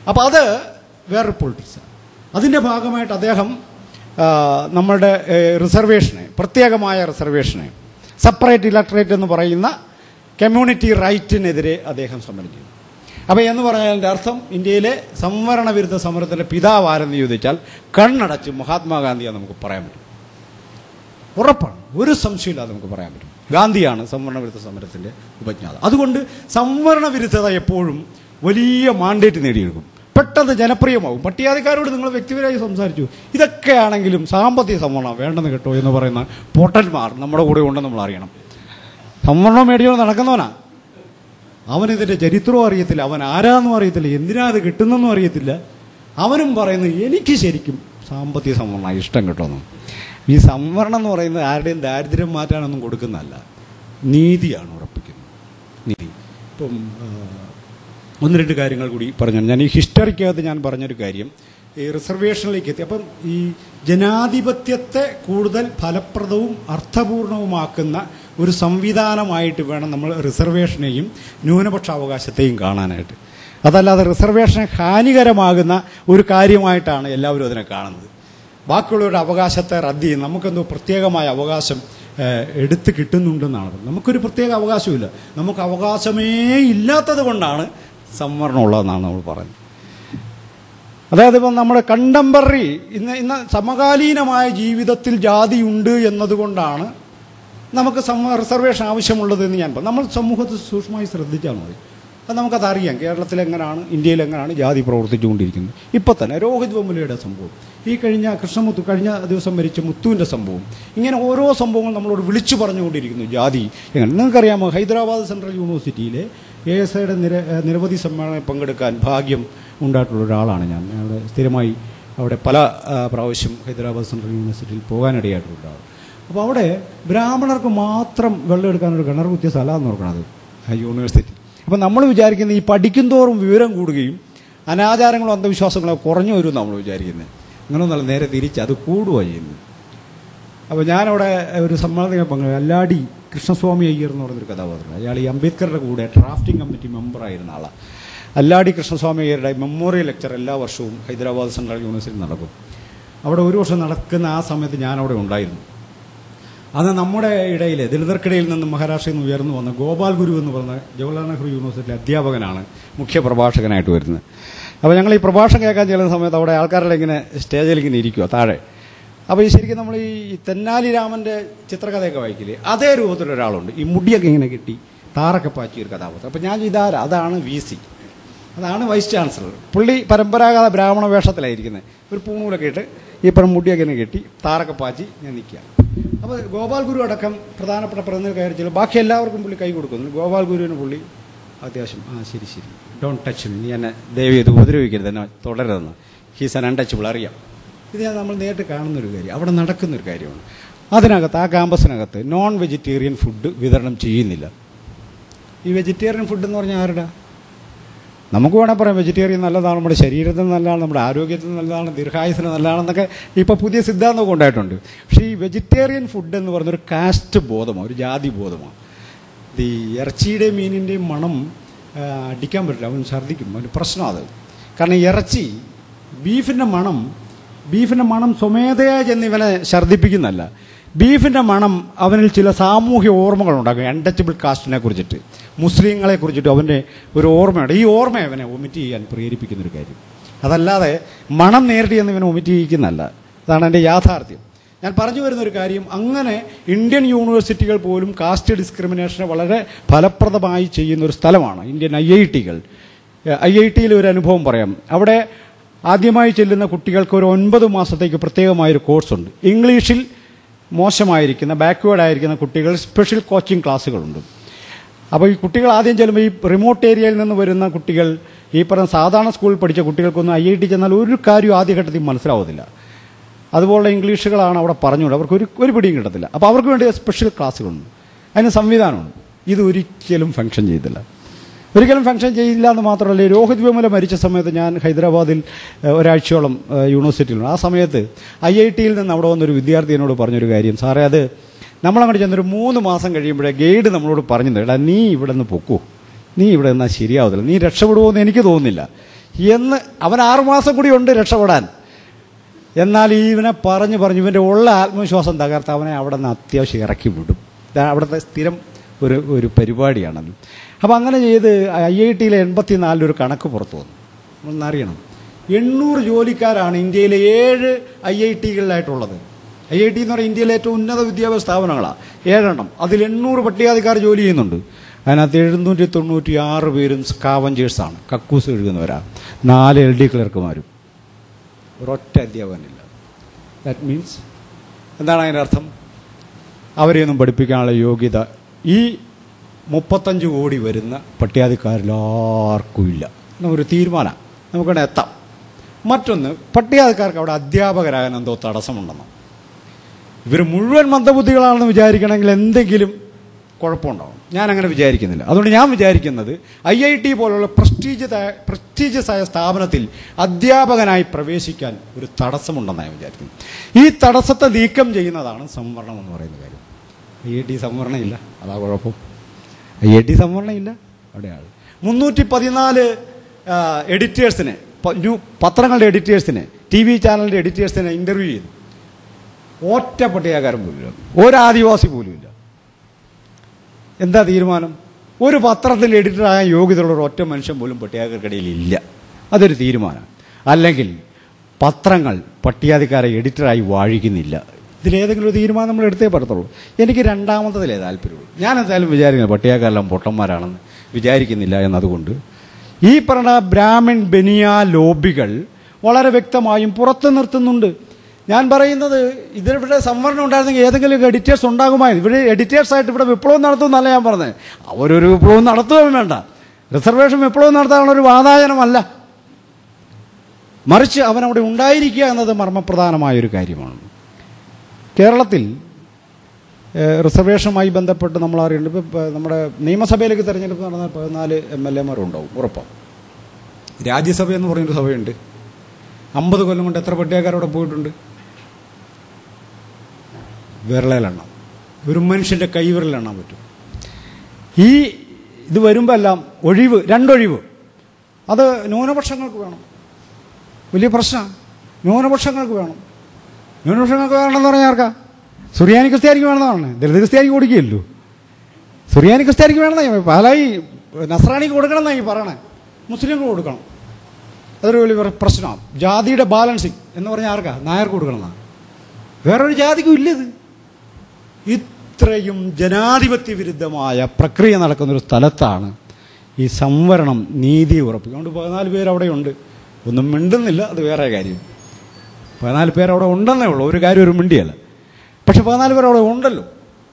അപ്പോൾ അത് വേറൊരു പൊളിറ്റിക്സാണ് അതിൻ്റെ ഭാഗമായിട്ട് അദ്ദേഹം ആ, നമ്മളുടെ ഏ, റിസർവേഷനെ പ്രത്യേകമായ റിസർവേഷനെ സെപ്പറേറ്റ് ഇലക്ട്രേറ്റ് എന്ന് പറയുന്ന കമ്മ്യൂണിറ്റി റൈറ്റിനെതിരെ അദ്ദേഹം സമരം ചെയ്തു അപ്പോൾ എന്ന് പറഞ്ഞതിൻ്റെ അർത്ഥം ഇന്ത്യയിലെ സംവരണ വിരുദ്ധ സമരത്തിൻ്റെ പിതാവ് ആരെന്ന് ചോദിച്ചാൽ കണ്ണടച്ച് മഹാത്മാഗാന്ധിയാണ് നമുക്ക് പറയാൻ പറ്റും ഉറപ്പാണ് ഒരു സംശയമില്ലാതെ നമുക്ക് പറയാൻ പറ്റും ഗാന്ധിയാണ് സംവരണ വിരുദ്ധ സമരത്തിൻ്റെ ഉപജ്ഞാത അതുകൊണ്ട് സംവരണ വിരുദ്ധത എപ്പോഴും വലിയ മാൻഡേറ്റ് നേടിയെടുക്കും പെട്ടെന്ന് ജനപ്രിയമാവും പട്ടികാതിക്കാരോട് നിങ്ങൾ വ്യക്തിപരമായി സംസാരിച്ചു ഇതൊക്കെയാണെങ്കിലും സാമ്പത്തിക സംവരണം വേണ്ടെന്ന് കേട്ടോ എന്ന് പറയുന്ന പൊട്ടന്മാർ നമ്മുടെ കൂടെ ഉണ്ടെന്ന് നമ്മൾ അറിയണം സംവരണം മേടിയോ നടക്കുന്നവനാ അവനിതിൻ്റെ ചരിത്രവും അറിയത്തില്ല അവൻ ആരാന്നും അറിയത്തില്ല എന്തിനാ അത് കിട്ടുന്നെന്നും അറിയത്തില്ല അവനും പറയുന്നത് എനിക്ക് ശരിക്കും സാമ്പത്തിക സംവരണം ഇഷ്ടം കിട്ടുമെന്ന് ഈ സംവരണം എന്ന് പറയുന്നത് ആരുടെയും ദാരിദ്ര്യം മാറ്റാനൊന്നും കൊടുക്കുന്നതല്ല നീതിയാണ് ഉറപ്പിക്കുന്നത് നീതി ഇപ്പം ആ, ഒന്ന് രണ്ട് കാര്യങ്ങൾ കൂടി പറഞ്ഞു ഞാൻ ഈ ഹിസ്റ്ററിക്കകത്ത് ഞാൻ പറഞ്ഞൊരു കാര്യം ഈ റിസർവേഷനിലേക്ക് എത്തി അപ്പം ഈ ജനാധിപത്യത്തെ കൂടുതൽ ഫലപ്രദവും അർത്ഥപൂർണവുമാക്കുന്ന ഒരു സംവിധാനമായിട്ട് വേണം നമ്മൾ റിസർവേഷനെയും ന്യൂനപക്ഷ അവകാശത്തെയും കാണാനായിട്ട് അതല്ലാതെ റിസർവേഷൻ ഹാനികരമാകുന്ന ഒരു കാര്യമായിട്ടാണ് എല്ലാവരും അതിനെ കാണുന്നത് ബാക്കിയുള്ളവരുടെ അവകാശത്തെ റദ്ദ് ചെയ്യും നമുക്കെന്തോ പ്രത്യേകമായ അവകാശം ഏഹ്, എടുത്ത് കിട്ടുന്നുണ്ടെന്നാണ് പറയുന്നത്. നമുക്കൊരു പ്രത്യേക അവകാശമില്ല നമുക്ക് അവകാശമേ ഇല്ലാത്തത് കൊണ്ടാണ് സംവരണം ഉള്ളതെന്നാണ് നമ്മൾ പറയുന്നത് അതായത് ഇപ്പം നമ്മുടെ കണ്ടംപററി ഇന്ന് ഇന്ന് സമകാലീനമായ ജീവിതത്തിൽ ജാതിയുണ്ട് എന്നതുകൊണ്ടാണ് നമുക്ക് സമ റിസർവേഷൻ ആവശ്യമുള്ളത് എന്ന് ഞാൻ പറയും നമ്മൾ സമൂഹത്തിൽ സൂക്ഷ്മമായി ശ്രദ്ധിച്ചാൽ മതി അത് നമുക്കതറിയാം കേരളത്തിൽ എങ്ങനെയാണ് ഇന്ത്യയിൽ എങ്ങനെയാണ് ജാതി പ്രവർത്തിച്ചുകൊണ്ടിരിക്കുന്നത് ഇപ്പം തന്നെ രോഹിത് വെമുലയുടെ സംഭവം ഈ കഴിഞ്ഞ കൃഷ്ണമുത്തു കഴിഞ്ഞ ദിവസം മരിച്ച മുത്തുവിൻ്റെ സംഭവം ഇങ്ങനെ ഓരോ സംഭവങ്ങൾ നമ്മളോട് വിളിച്ചു പറഞ്ഞുകൊണ്ടിരിക്കുന്നു ജാതി എങ്ങനെ നിങ്ങൾക്കറിയാമോ ഹൈദരാബാദ് സെൻട്രൽ യൂണിവേഴ്സിറ്റിയിലെ എ എസ് ഐയുടെ നിര ഏഹ് നിരവധി സമ്മേളനം പങ്കെടുക്കാൻ ഭാഗ്യം ഉണ്ടായിട്ടുള്ള ഒരാളാണ് ഞാൻ അവിടെ സ്ഥിരമായി അവിടെ പല ആ, പ്രാവശ്യം ഹൈദരാബാദ് സെൻട്രൽ യൂണിവേഴ്സിറ്റിയിൽ പോകാനിടയായിട്ടുള്ള ഒരാൾ അപ്പോൾ അവിടെ ബ്രാഹ്മണർക്ക് മാത്രം വെള്ളം എടുക്കാനൊരു കിണർ കുത്തിയ സ്ഥലമാണെന്ന് നോക്കണത് ആ യൂണിവേഴ്സിറ്റി അപ്പോൾ നമ്മൾ വിചാരിക്കുന്നത് ഈ പഠിക്കുന്തോറും വിവരം കൂടുകയും അനാചാരങ്ങളും അന്ധവിശ്വാസങ്ങളും കുറഞ്ഞു വരും നമ്മൾ വിചാരിക്കുന്നത് അങ്ങനെയൊന്നല്ല നേരെ തിരിച്ച് അത് കൂടുകയാണ് ചെയ്യുന്നത് അപ്പോൾ ഞാനവിടെ ഒരു സമ്മേളനത്തിൽ പങ്കെടുക്കും അല്ലാടി കൃഷ്ണസ്വാമി അയ്യർ എന്ന് പറഞ്ഞൊരു കഥാപാത്രം അയാൾ ഈ അംബേദ്കറുടെ കൂടെ ഡ്രാഫ്റ്റിംഗ് കമ്മിറ്റി മെമ്പറായിരുന്ന ആളാണ് അല്ലാടി കൃഷ്ണസ്വാമി അയ്യരുടെ മെമ്മോറിയൽ ലെക്ചർ എല്ലാ വർഷവും ഹൈദരാബാദ് സെൻട്രൽ യൂണിവേഴ്സിറ്റി നടക്കും അവിടെ ഒരു വർഷം നടക്കുന്ന ആ സമയത്ത് ഞാനവിടെ ഉണ്ടായിരുന്നു അത് നമ്മുടെ ഇടയിൽ ദളിതർക്കിടയിൽ നിന്ന് മഹാരാഷ്ട്രയിൽ നിന്ന് ഉയർന്നു വന്ന ഗോപാൽ ഗുരു എന്ന് പറഞ്ഞ ജവഹർലാൽ നെഹ്റു യൂണിവേഴ്സിറ്റിയിലെ അധ്യാപകനാണ് മുഖ്യ പ്രഭാഷകനായിട്ട് വരുന്നത് അപ്പോൾ ഞങ്ങൾ ഈ പ്രഭാഷണം കേൾക്കാൻ ചെല്ലുന്ന സമയത്ത് അവിടെ ആൾക്കാരെല്ലാം ഇങ്ങനെ സ്റ്റേജിൽ ഇങ്ങനെ ഇരിക്കുക താഴെ അപ്പോൾ ഈ ശരിക്കും നമ്മൾ ഈ തെന്നാലി രാമൻ്റെ ചിത്രകഥയൊക്കെ വായിക്കില്ലേ അതേ രൂപത്തിലൊരാളുണ്ട് ഈ മുടിയൊക്കെ ഇങ്ങനെ കിട്ടി താറൊക്കെ പാച്ചിയ ഒരു കഥാപാത്രം അപ്പോൾ ഞാൻ ഇതാര അതാണ് വി സി അതാണ് വൈസ് ചാൻസലർ പുള്ളി പരമ്പരാഗത ബ്രാഹ്മണ വേഷത്തിലായിരിക്കുന്നത് ഒരു പൂണൂലൊക്കെ ഇട്ട് ഈ പറഞ്ഞ മുടിയൊക്കെ ഇങ്ങനെ കെട്ടി താറൊക്കെ പാച്ചി ഞാൻ നിൽക്കുക അപ്പോൾ ഗോപാൽ ഗുരു അടക്കം പ്രധാനപ്പെട്ട പ്രതിനിധി കയറി ചെല്ലും ബാക്കി എല്ലാവർക്കും പുള്ളി കൈ കൊടുക്കുന്നു ഗോപാൽ ഗുരുവിന് പുള്ളി അത്യാവശ്യം ആ ശരി ശരി ഡോൺ ടച്ച് നീ എന്നെ ദയവ് ചെയ്ത് ഉപദ്രവിക്കരുത് എന്നെ തുടരരുതെന്ന് ഹീസ് അൻ അൺടച്ചബിൾ അറിയാം ഇത് ഞാൻ നമ്മൾ നേരിട്ട് കാണുന്നൊരു കാര്യം അവിടെ നടക്കുന്നൊരു കാര്യമാണ് അതിനകത്ത് ആ ക്യാമ്പസിനകത്ത് നോൺ വെജിറ്റേറിയൻ ഫുഡ് വിതരണം ചെയ്യുന്നില്ല ഈ വെജിറ്റേറിയൻ ഫുഡ് എന്ന് പറഞ്ഞാൽ ആരുടെ നമുക്ക് വേണേൽ പറയാം വെജിറ്റേറിയൻ നല്ലതാണ് നമ്മുടെ ശരീരത്തിന് നല്ലതാണ് നമ്മുടെ ആരോഗ്യത്തിന് നല്ലതാണ് ദീർഘായുസിന് നല്ലതാണെന്നൊക്കെ ഇപ്പോൾ പുതിയ സിദ്ധാന്തമൊക്കെ ഉണ്ടായിട്ടുണ്ട് പക്ഷേ ഈ വെജിറ്റേറിയൻ ഫുഡ് എന്ന് പറയുന്നൊരു കാസ്റ്റ് ബോധമാണ് ഒരു ജാതി ബോധമാണ് ഈ ഇറച്ചിയുടെയും മീനിൻ്റെയും മണം ആ, അടിക്കാൻ പറ്റില്ല അവൻ ഛർദ്ദിക്കും അവന് പ്രശ്നം അത് കാരണം ഇറച്ചി ബീഫിൻ്റെ മണം ബീഫിൻ്റെ മണം സ്വമേധയാ ചെന്ന് ഇവനെ ഛർദ്ദിപ്പിക്കുന്നല്ല ബീഫിൻ്റെ മണം അവനിൽ ചില സാമൂഹ്യ ഓർമ്മകൾ ഉണ്ടാക്കും അൺടച്ചബിൾ കാസ്റ്റിനെ കുറിച്ചിട്ട് മുസ്ലിങ്ങളെ കുറിച്ചിട്ട് അവൻ്റെ ഒരു ഓർമ്മയുണ്ട് ഈ ഓർമ്മ അവനെ ഒമിറ്റ് ചെയ്യാൻ പ്രേരിപ്പിക്കുന്നൊരു കാര്യം അതല്ലാതെ മണം നേരിട്ട് ചെന്ന് ഇവനെ ഒമിറ്റ് ചെയ്യിക്കുന്നല്ല അതാണ് എൻ്റെ യാഥാർത്ഥ്യം ഞാൻ പറഞ്ഞു വരുന്ന ഒരു കാര്യം അങ്ങനെ ഇന്ത്യൻ യൂണിവേഴ്സിറ്റികൾ പോലും കാസ്റ്റ് ഡിസ്ക്രിമിനേഷനെ വളരെ ഫലപ്രദമായി ചെയ്യുന്ന ഒരു സ്ഥലമാണ് ഇന്ത്യൻ ഐ ഐ ടികൾ ഐ ഐ ടിയിൽ ഒരു അനുഭവം പറയാം അവിടെ ആദ്യമായി ചെല്ലുന്ന കുട്ടികൾക്ക് ഒരു ഒൻപത് മാസത്തേക്ക് പ്രത്യേകമായൊരു കോഴ്സുണ്ട് ഇംഗ്ലീഷിൽ മോശമായിരിക്കുന്ന ബാക്ക്വേർഡ് ആയിരിക്കുന്ന കുട്ടികൾ സ്പെഷ്യൽ കോച്ചിങ് ക്ലാസ്സുകളുണ്ട് അപ്പോൾ ഈ കുട്ടികൾ ആദ്യം ചെല്ലുമ്പോൾ ഈ റിമോട്ട് ഏരിയയിൽ നിന്ന് വരുന്ന കുട്ടികൾ ഈ പറഞ്ഞ സാധാരണ സ്കൂളിൽ പഠിച്ച കുട്ടികൾക്കൊന്നും ഐ ഐ ടി ചെന്നാൽ ഒരു കാര്യം ആദ്യഘട്ടത്തിൽ മനസ്സിലാവത്തില്ല അതുപോലുള്ള ഇംഗ്ലീഷുകളാണ് അവിടെ പറഞ്ഞുകൊണ്ട് അവർക്ക് ഒരു ഒരു പിടിയും കിട്ടത്തില്ല അപ്പോൾ അവർക്ക് വേണ്ടി സ്പെഷ്യൽ ക്ലാസ്സുകളുണ്ട് അതിന് സംവിധാനമുണ്ട് ഇത് ഒരിക്കലും ഫങ്ഷൻ ചെയ്തില്ല ഒരിക്കലും ഫങ്ഷൻ ചെയ്യില്ല എന്ന് മാത്രമല്ല ഈ രോഹിത് വെമുല മരിച്ച സമയത്ത് ഞാൻ ഹൈദരാബാദിൽ ഏഹ്, ഒരാഴ്ചയോളം ഏഹ്, യൂണിവേഴ്സിറ്റിയിലുണ്ട് ആ സമയത്ത് ഐ ഐ ടിയിൽ നിന്ന് അവിടെ വന്നൊരു വിദ്യാർത്ഥി എന്നോട് പറഞ്ഞൊരു കാര്യം സാറേ അത് നമ്മളങ്ങോട്ട് ചെന്നൊരു മൂന്ന് മാസം കഴിയുമ്പോഴേ ഗൈഡ് നമ്മളോട് പറഞ്ഞു എടാ നീ ഇവിടെ നിന്ന് പൊക്കൂ നീ ഇവിടെ നിന്നാൽ ശരിയാവത്തില്ല നീ രക്ഷപ്പെടുമോ എന്ന് എനിക്ക് തോന്നുന്നില്ല എന്ന് അവൻ ആറുമാസം കൂടി ഉണ്ട് രക്ഷപ്പെടാൻ എന്നാൽ ഇവനെ പറഞ്ഞു പറഞ്ഞു ഇവൻ്റെ ഉള്ള ആത്മവിശ്വാസം തകർത്ത് അവനെ അവിടെ നിന്ന് അത്യാവശ്യം ഇറക്കി വിടും ഇതാ അവിടുത്തെ സ്ഥിരം ഒരു ഒരു പരിപാടിയാണത് അപ്പോൾ അങ്ങനെ ചെയ്ത് ഐ ഐ ടിയിലെ എൺപത്തി നാലിലൊരു കണക്ക് പുറത്തു വന്നു ഒന്നറിയണം എണ്ണൂറ് ജോലിക്കാരാണ് ഇന്ത്യയിലെ ഏഴ് ഐ ഐ ടികളിലായിട്ടുള്ളത് ഐ ഐ ടി എന്ന് പറയുന്നത് ഇന്ത്യയിലെ ഏറ്റവും ഉന്നത വിദ്യാഭ്യാസ സ്ഥാപനങ്ങളാണ് ഏഴെണ്ണം അതിൽ എണ്ണൂറ് പട്ടികാധികാർ ജോലി ചെയ്യുന്നുണ്ട് അതിനകത്ത് എഴുന്നൂറ്റി തൊണ്ണൂറ്റി ആറ് പേരും സ്കാവഞ്ചേഴ്സാണ് കക്കൂസ് എഴുതുന്നവരാണ് നാല് എൽ ഡി ക്ലർക്കുമാരും ഒരൊറ്റ അധ്യാപകനില്ല ദാറ്റ് മീൻസ് എന്താണ് അതിൻ്റെ അർത്ഥം അവരെയൊന്നും പഠിപ്പിക്കാനുള്ള യോഗ്യത ഈ മുപ്പത്തഞ്ച് കോടി വരുന്ന പട്ടികാധിക്കാരിൽ ആർക്കും ഇല്ല എന്നൊരു തീരുമാനം നമുക്കവിടെ എത്താം മറ്റൊന്ന് പട്ടികാധിക്കാർക്ക് അവിടെ അധ്യാപകരാകാൻ എന്തോ തടസ്സമുണ്ടെന്നോ ഇവർ മുഴുവൻ മന്ദബുദ്ധികളാണെന്ന് വിചാരിക്കണമെങ്കിൽ എന്തെങ്കിലും കുഴപ്പമുണ്ടാവും ഞാൻ അങ്ങനെ വിചാരിക്കുന്നില്ല അതുകൊണ്ട് ഞാൻ വിചാരിക്കുന്നത് ഐ ഐ ടി പോലുള്ള പ്രസ്റ്റീജ് പ്രസ്റ്റീജിയസ് ആയ സ്ഥാപനത്തിൽ അധ്യാപകനായി പ്രവേശിക്കാൻ ഒരു തടസ്സമുണ്ടെന്നാണ് ഞാൻ വിചാരിക്കുന്നത് ഈ തടസ്സത്തെ നീക്കം ചെയ്യുന്നതാണ് സംവരണം എന്ന് പറയുന്ന കാര്യം ഐ ഐ ടി സംവരണം ഇല്ല അതാ കുഴപ്പം ഐ ഐ ടി സംവരണം ഇല്ല അവിടെയാണ് മുന്നൂറ്റി പതിനാല് എഡിറ്റേഴ്സിനെ ന്യൂ പത്രങ്ങളുടെ എഡിറ്റേഴ്സിനെ ടി വി ചാനലിൻ്റെ എഡിറ്റേഴ്സിനെ ഇൻ്റർവ്യൂ ചെയ്തു ഒറ്റ പട്ടികക്കാരൻ പോലും ഇല്ല ഒരു ആദിവാസി പോലും ഇല്ല എന്താ തീരുമാനം ഒരു പത്രത്തിൽ എഡിറ്ററായ യോഗ്യതയുള്ള ഒരു ഒറ്റ മനുഷ്യൻ പോലും പട്ടികക്കാർക്കിടയിൽ ഇല്ല അതൊരു തീരുമാനം അല്ലെങ്കിൽ പത്രങ്ങൾ പട്ടികാധിക്കാരെ എഡിറ്ററായി വാഴിക്കുന്നില്ല ഇതിലേതെങ്കിലും ഒരു തീരുമാനം നമ്മൾ എടുത്തേ പറ്റത്തുള്ളൂ എനിക്ക് രണ്ടാമത്തതിലേ താല്പര്യമുള്ളൂ ഞാൻ എന്തായാലും വിചാരിക്കുന്നത് പട്ടികക്കാരെല്ലാം പൊട്ടന്മാരാണെന്ന് വിചാരിക്കുന്നില്ല എന്നതുകൊണ്ട് ഈ പറഞ്ഞ ബ്രാഹ്മിൺ ബനിയ ലോബികൾ വളരെ വ്യക്തമായും പുറത്തു നിർത്തുന്നുണ്ട് ഞാൻ പറയുന്നത് ഇതിവിടെ സംവരണം ഉണ്ടായിരുന്നെങ്കിൽ ഏതെങ്കിലും എഡിറ്റേഴ്സ് ഉണ്ടാകുമായിരുന്നു ഇവിടെ എഡിറ്റേഴ്സായിട്ട് ഇവിടെ വിപ്ലവം നടത്തുമെന്നല്ല ഞാൻ പറഞ്ഞത് അവരൊരു വിപ്ലവം നടത്തുകയും വേണ്ട റിസർവേഷൻ വിപ്ലവം നടത്താനുള്ള ഒരു വാതായനമല്ല മറിച്ച് അവൻ അവിടെ ഉണ്ടായിരിക്കുക എന്നത് മർമ്മപ്രധാനമായ ഒരു കാര്യമാണ് കേരളത്തിൽ ഏഹ്, റിസർവേഷനുമായി ബന്ധപ്പെട്ട് നമ്മൾ അറിയുന്നുണ്ട് ഇപ്പോൾ നമ്മുടെ നിയമസഭയിലേക്ക് തെരഞ്ഞെടുപ്പ് നടന്ന പതിനാല് എം എൽ എമാരുണ്ടാവും ഉറപ്പാണ് രാജ്യസഭ എന്ന് പറയുന്നൊരു സഭയുണ്ട് അമ്പത് കൊല്ലം കൊണ്ട് എത്ര പട്ടികക്കാരവിടെ പോയിട്ടുണ്ട് വിരളയിലെണ്ണം ഒരു മനുഷ്യൻ്റെ കൈവിരലെണ്ണാൻ പറ്റും ഈ ഇത് വരുമ്പോൾ എല്ലാം ഒഴിവ് രണ്ടൊഴിവ് അത് ന്യൂനപക്ഷങ്ങൾക്ക് വേണം വലിയ പ്രശ്നമാണ് ന്യൂനപക്ഷങ്ങൾക്ക് വേണം ന്യൂനപക്ഷങ്ങൾക്ക് വേണമെന്ന് പറഞ്ഞാൽ ആർക്കാ സുറിയാനി ക്രിസ്ത്യാനിക്ക് വേണമെന്ന് പറഞ്ഞത് ദളിത് ക്രിസ്ത്യാനിക്ക് കൊടുക്കുകയല്ലോ സുറിയാനി ക്രിസ്ത്യാനിക്ക് വേണമെന്നായി പാലായി നസ്രാണിക്ക് കൊടുക്കണമെന്നായി പറയണേ മുസ്ലിങ്ങൾക്ക് കൊടുക്കണം അതൊരു വലിയ പ്രശ്നമാണ് ജാതിയുടെ ബാലൻസിങ് എന്ന് പറഞ്ഞാൽ ആർക്കാ നായർക്ക് കൊടുക്കണമെന്നാണ് വേറൊരു ജാതിക്കും ഇല്ലത് ഇത്രയും ജനാധിപത്യ വിരുദ്ധമായ പ്രക്രിയ നടക്കുന്നൊരു സ്ഥലത്താണ് ഈ സംവരണം നീതി ഉറപ്പിക്കുക അതുകൊണ്ട് പതിനാല് പേര് അവിടെയുണ്ട് ഒന്നും മിണ്ടുന്നില്ല അത് വേറെ കാര്യം പതിനാല് പേര് അവിടെ ഉണ്ടെന്നേ ഉള്ളൂ ഒരു കാര്യം ഒരു മിണ്ടിയല്ല പക്ഷെ പതിനാല് പേർ അവിടെ ഉണ്ടല്ലോ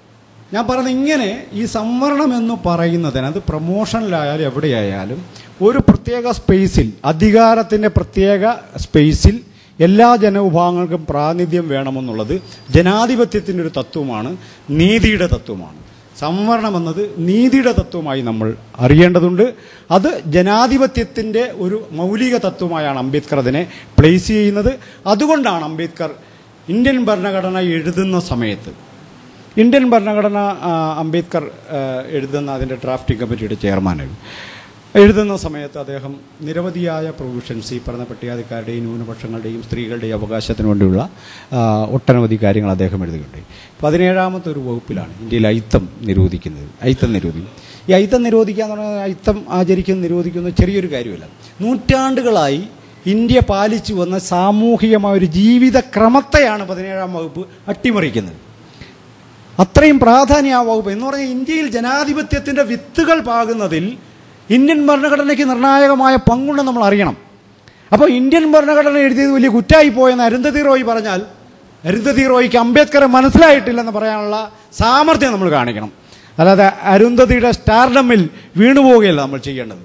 ഞാൻ പറയുന്നത് ഇങ്ങനെ ഈ സംവരണം എന്ന് പറയുന്നതിന് അത് പ്രൊമോഷനിലായാലും എവിടെയായാലും ഒരു പ്രത്യേക സ്പേസിൽ അധികാരത്തിൻ്റെ പ്രത്യേക സ്പേസിൽ എല്ലാ ജനവിഭാഗങ്ങൾക്കും പ്രാതിനിധ്യം വേണമെന്നുള്ളത് ജനാധിപത്യത്തിൻ്റെ ഒരു തത്വമാണ് നീതിയുടെ തത്വമാണ് സംവരണം എന്നത് നീതിയുടെ തത്വമായി നമ്മൾ അറിയേണ്ടതുണ്ട് അത് ജനാധിപത്യത്തിൻ്റെ ഒരു മൗലിക തത്വമായാണ് അംബേദ്കർ അതിനെ പ്ലേസ് ചെയ്യുന്നത് അതുകൊണ്ടാണ് അംബേദ്കർ ഇന്ത്യൻ ഭരണഘടന എഴുതുന്ന സമയത്ത് ഇന്ത്യൻ ഭരണഘടന ആ, അംബേദ്കർ ആ, എഴുതുന്ന അതിൻ്റെ ഡ്രാഫ്റ്റിംഗ് കമ്മിറ്റിയുടെ ചെയർമാനായിരുന്നു എഴുതുന്ന സമയത്ത് അദ്ദേഹം നിരവധിയായ പ്രൊവിഷൻസ് ഈ പറഞ്ഞ പട്ടികാധിക്കാരുടെയും ന്യൂനപക്ഷങ്ങളുടെയും സ്ത്രീകളുടെയും അവകാശത്തിന് വേണ്ടിയുള്ള ആ, ഒട്ടനവധി കാര്യങ്ങൾ അദ്ദേഹം എഴുതുകയുണ്ടായി പതിനേഴാമത്തെ ഒരു വകുപ്പിലാണ് ഇന്ത്യയിൽ അയിത്തം നിരോധിക്കുന്നത് അയിത്തം നിരോധിക്കും ഈ അയിത്തം നിരോധിക്കുക എന്ന് പറഞ്ഞാൽ അയിത്തം ആചരിക്കുന്ന നിരോധിക്കുന്ന ചെറിയൊരു കാര്യമല്ല നൂറ്റാണ്ടുകളായി ഇന്ത്യ പാലിച്ചു വന്ന സാമൂഹികമായ ഒരു ജീവിത ക്രമത്തെയാണ് പതിനേഴാം വകുപ്പ് അട്ടിമറിക്കുന്നത് അത്രയും പ്രാധാന്യം ആ വകുപ്പ് എന്ന് പറഞ്ഞാൽ ഇന്ത്യയിൽ ജനാധിപത്യത്തിന്റെ വിത്തുകൾ പാകുന്നതിൽ ഇന്ത്യൻ ഭരണഘടനയ്ക്ക് നിർണായകമായ പങ്കുണ്ടെന്ന് നമ്മൾ അറിയണം അപ്പോൾ ഇന്ത്യൻ ഭരണഘടന എഴുതിയത് വലിയ കുറ്റായി പോയെന്ന് അരുന്ധതി റോയ് പറഞ്ഞാൽ അരുന്ധതി റോയ്ക്ക് അംബേദ്കറെ മനസ്സിലായിട്ടില്ലെന്ന് പറയാനുള്ള സാമർഥ്യം നമ്മൾ കാണിക്കണം അല്ലാതെ അരുന്ധതിയുടെ സ്റ്റാർഡമിൽ വീണുപോവുകയല്ല നമ്മൾ ചെയ്യേണ്ടത്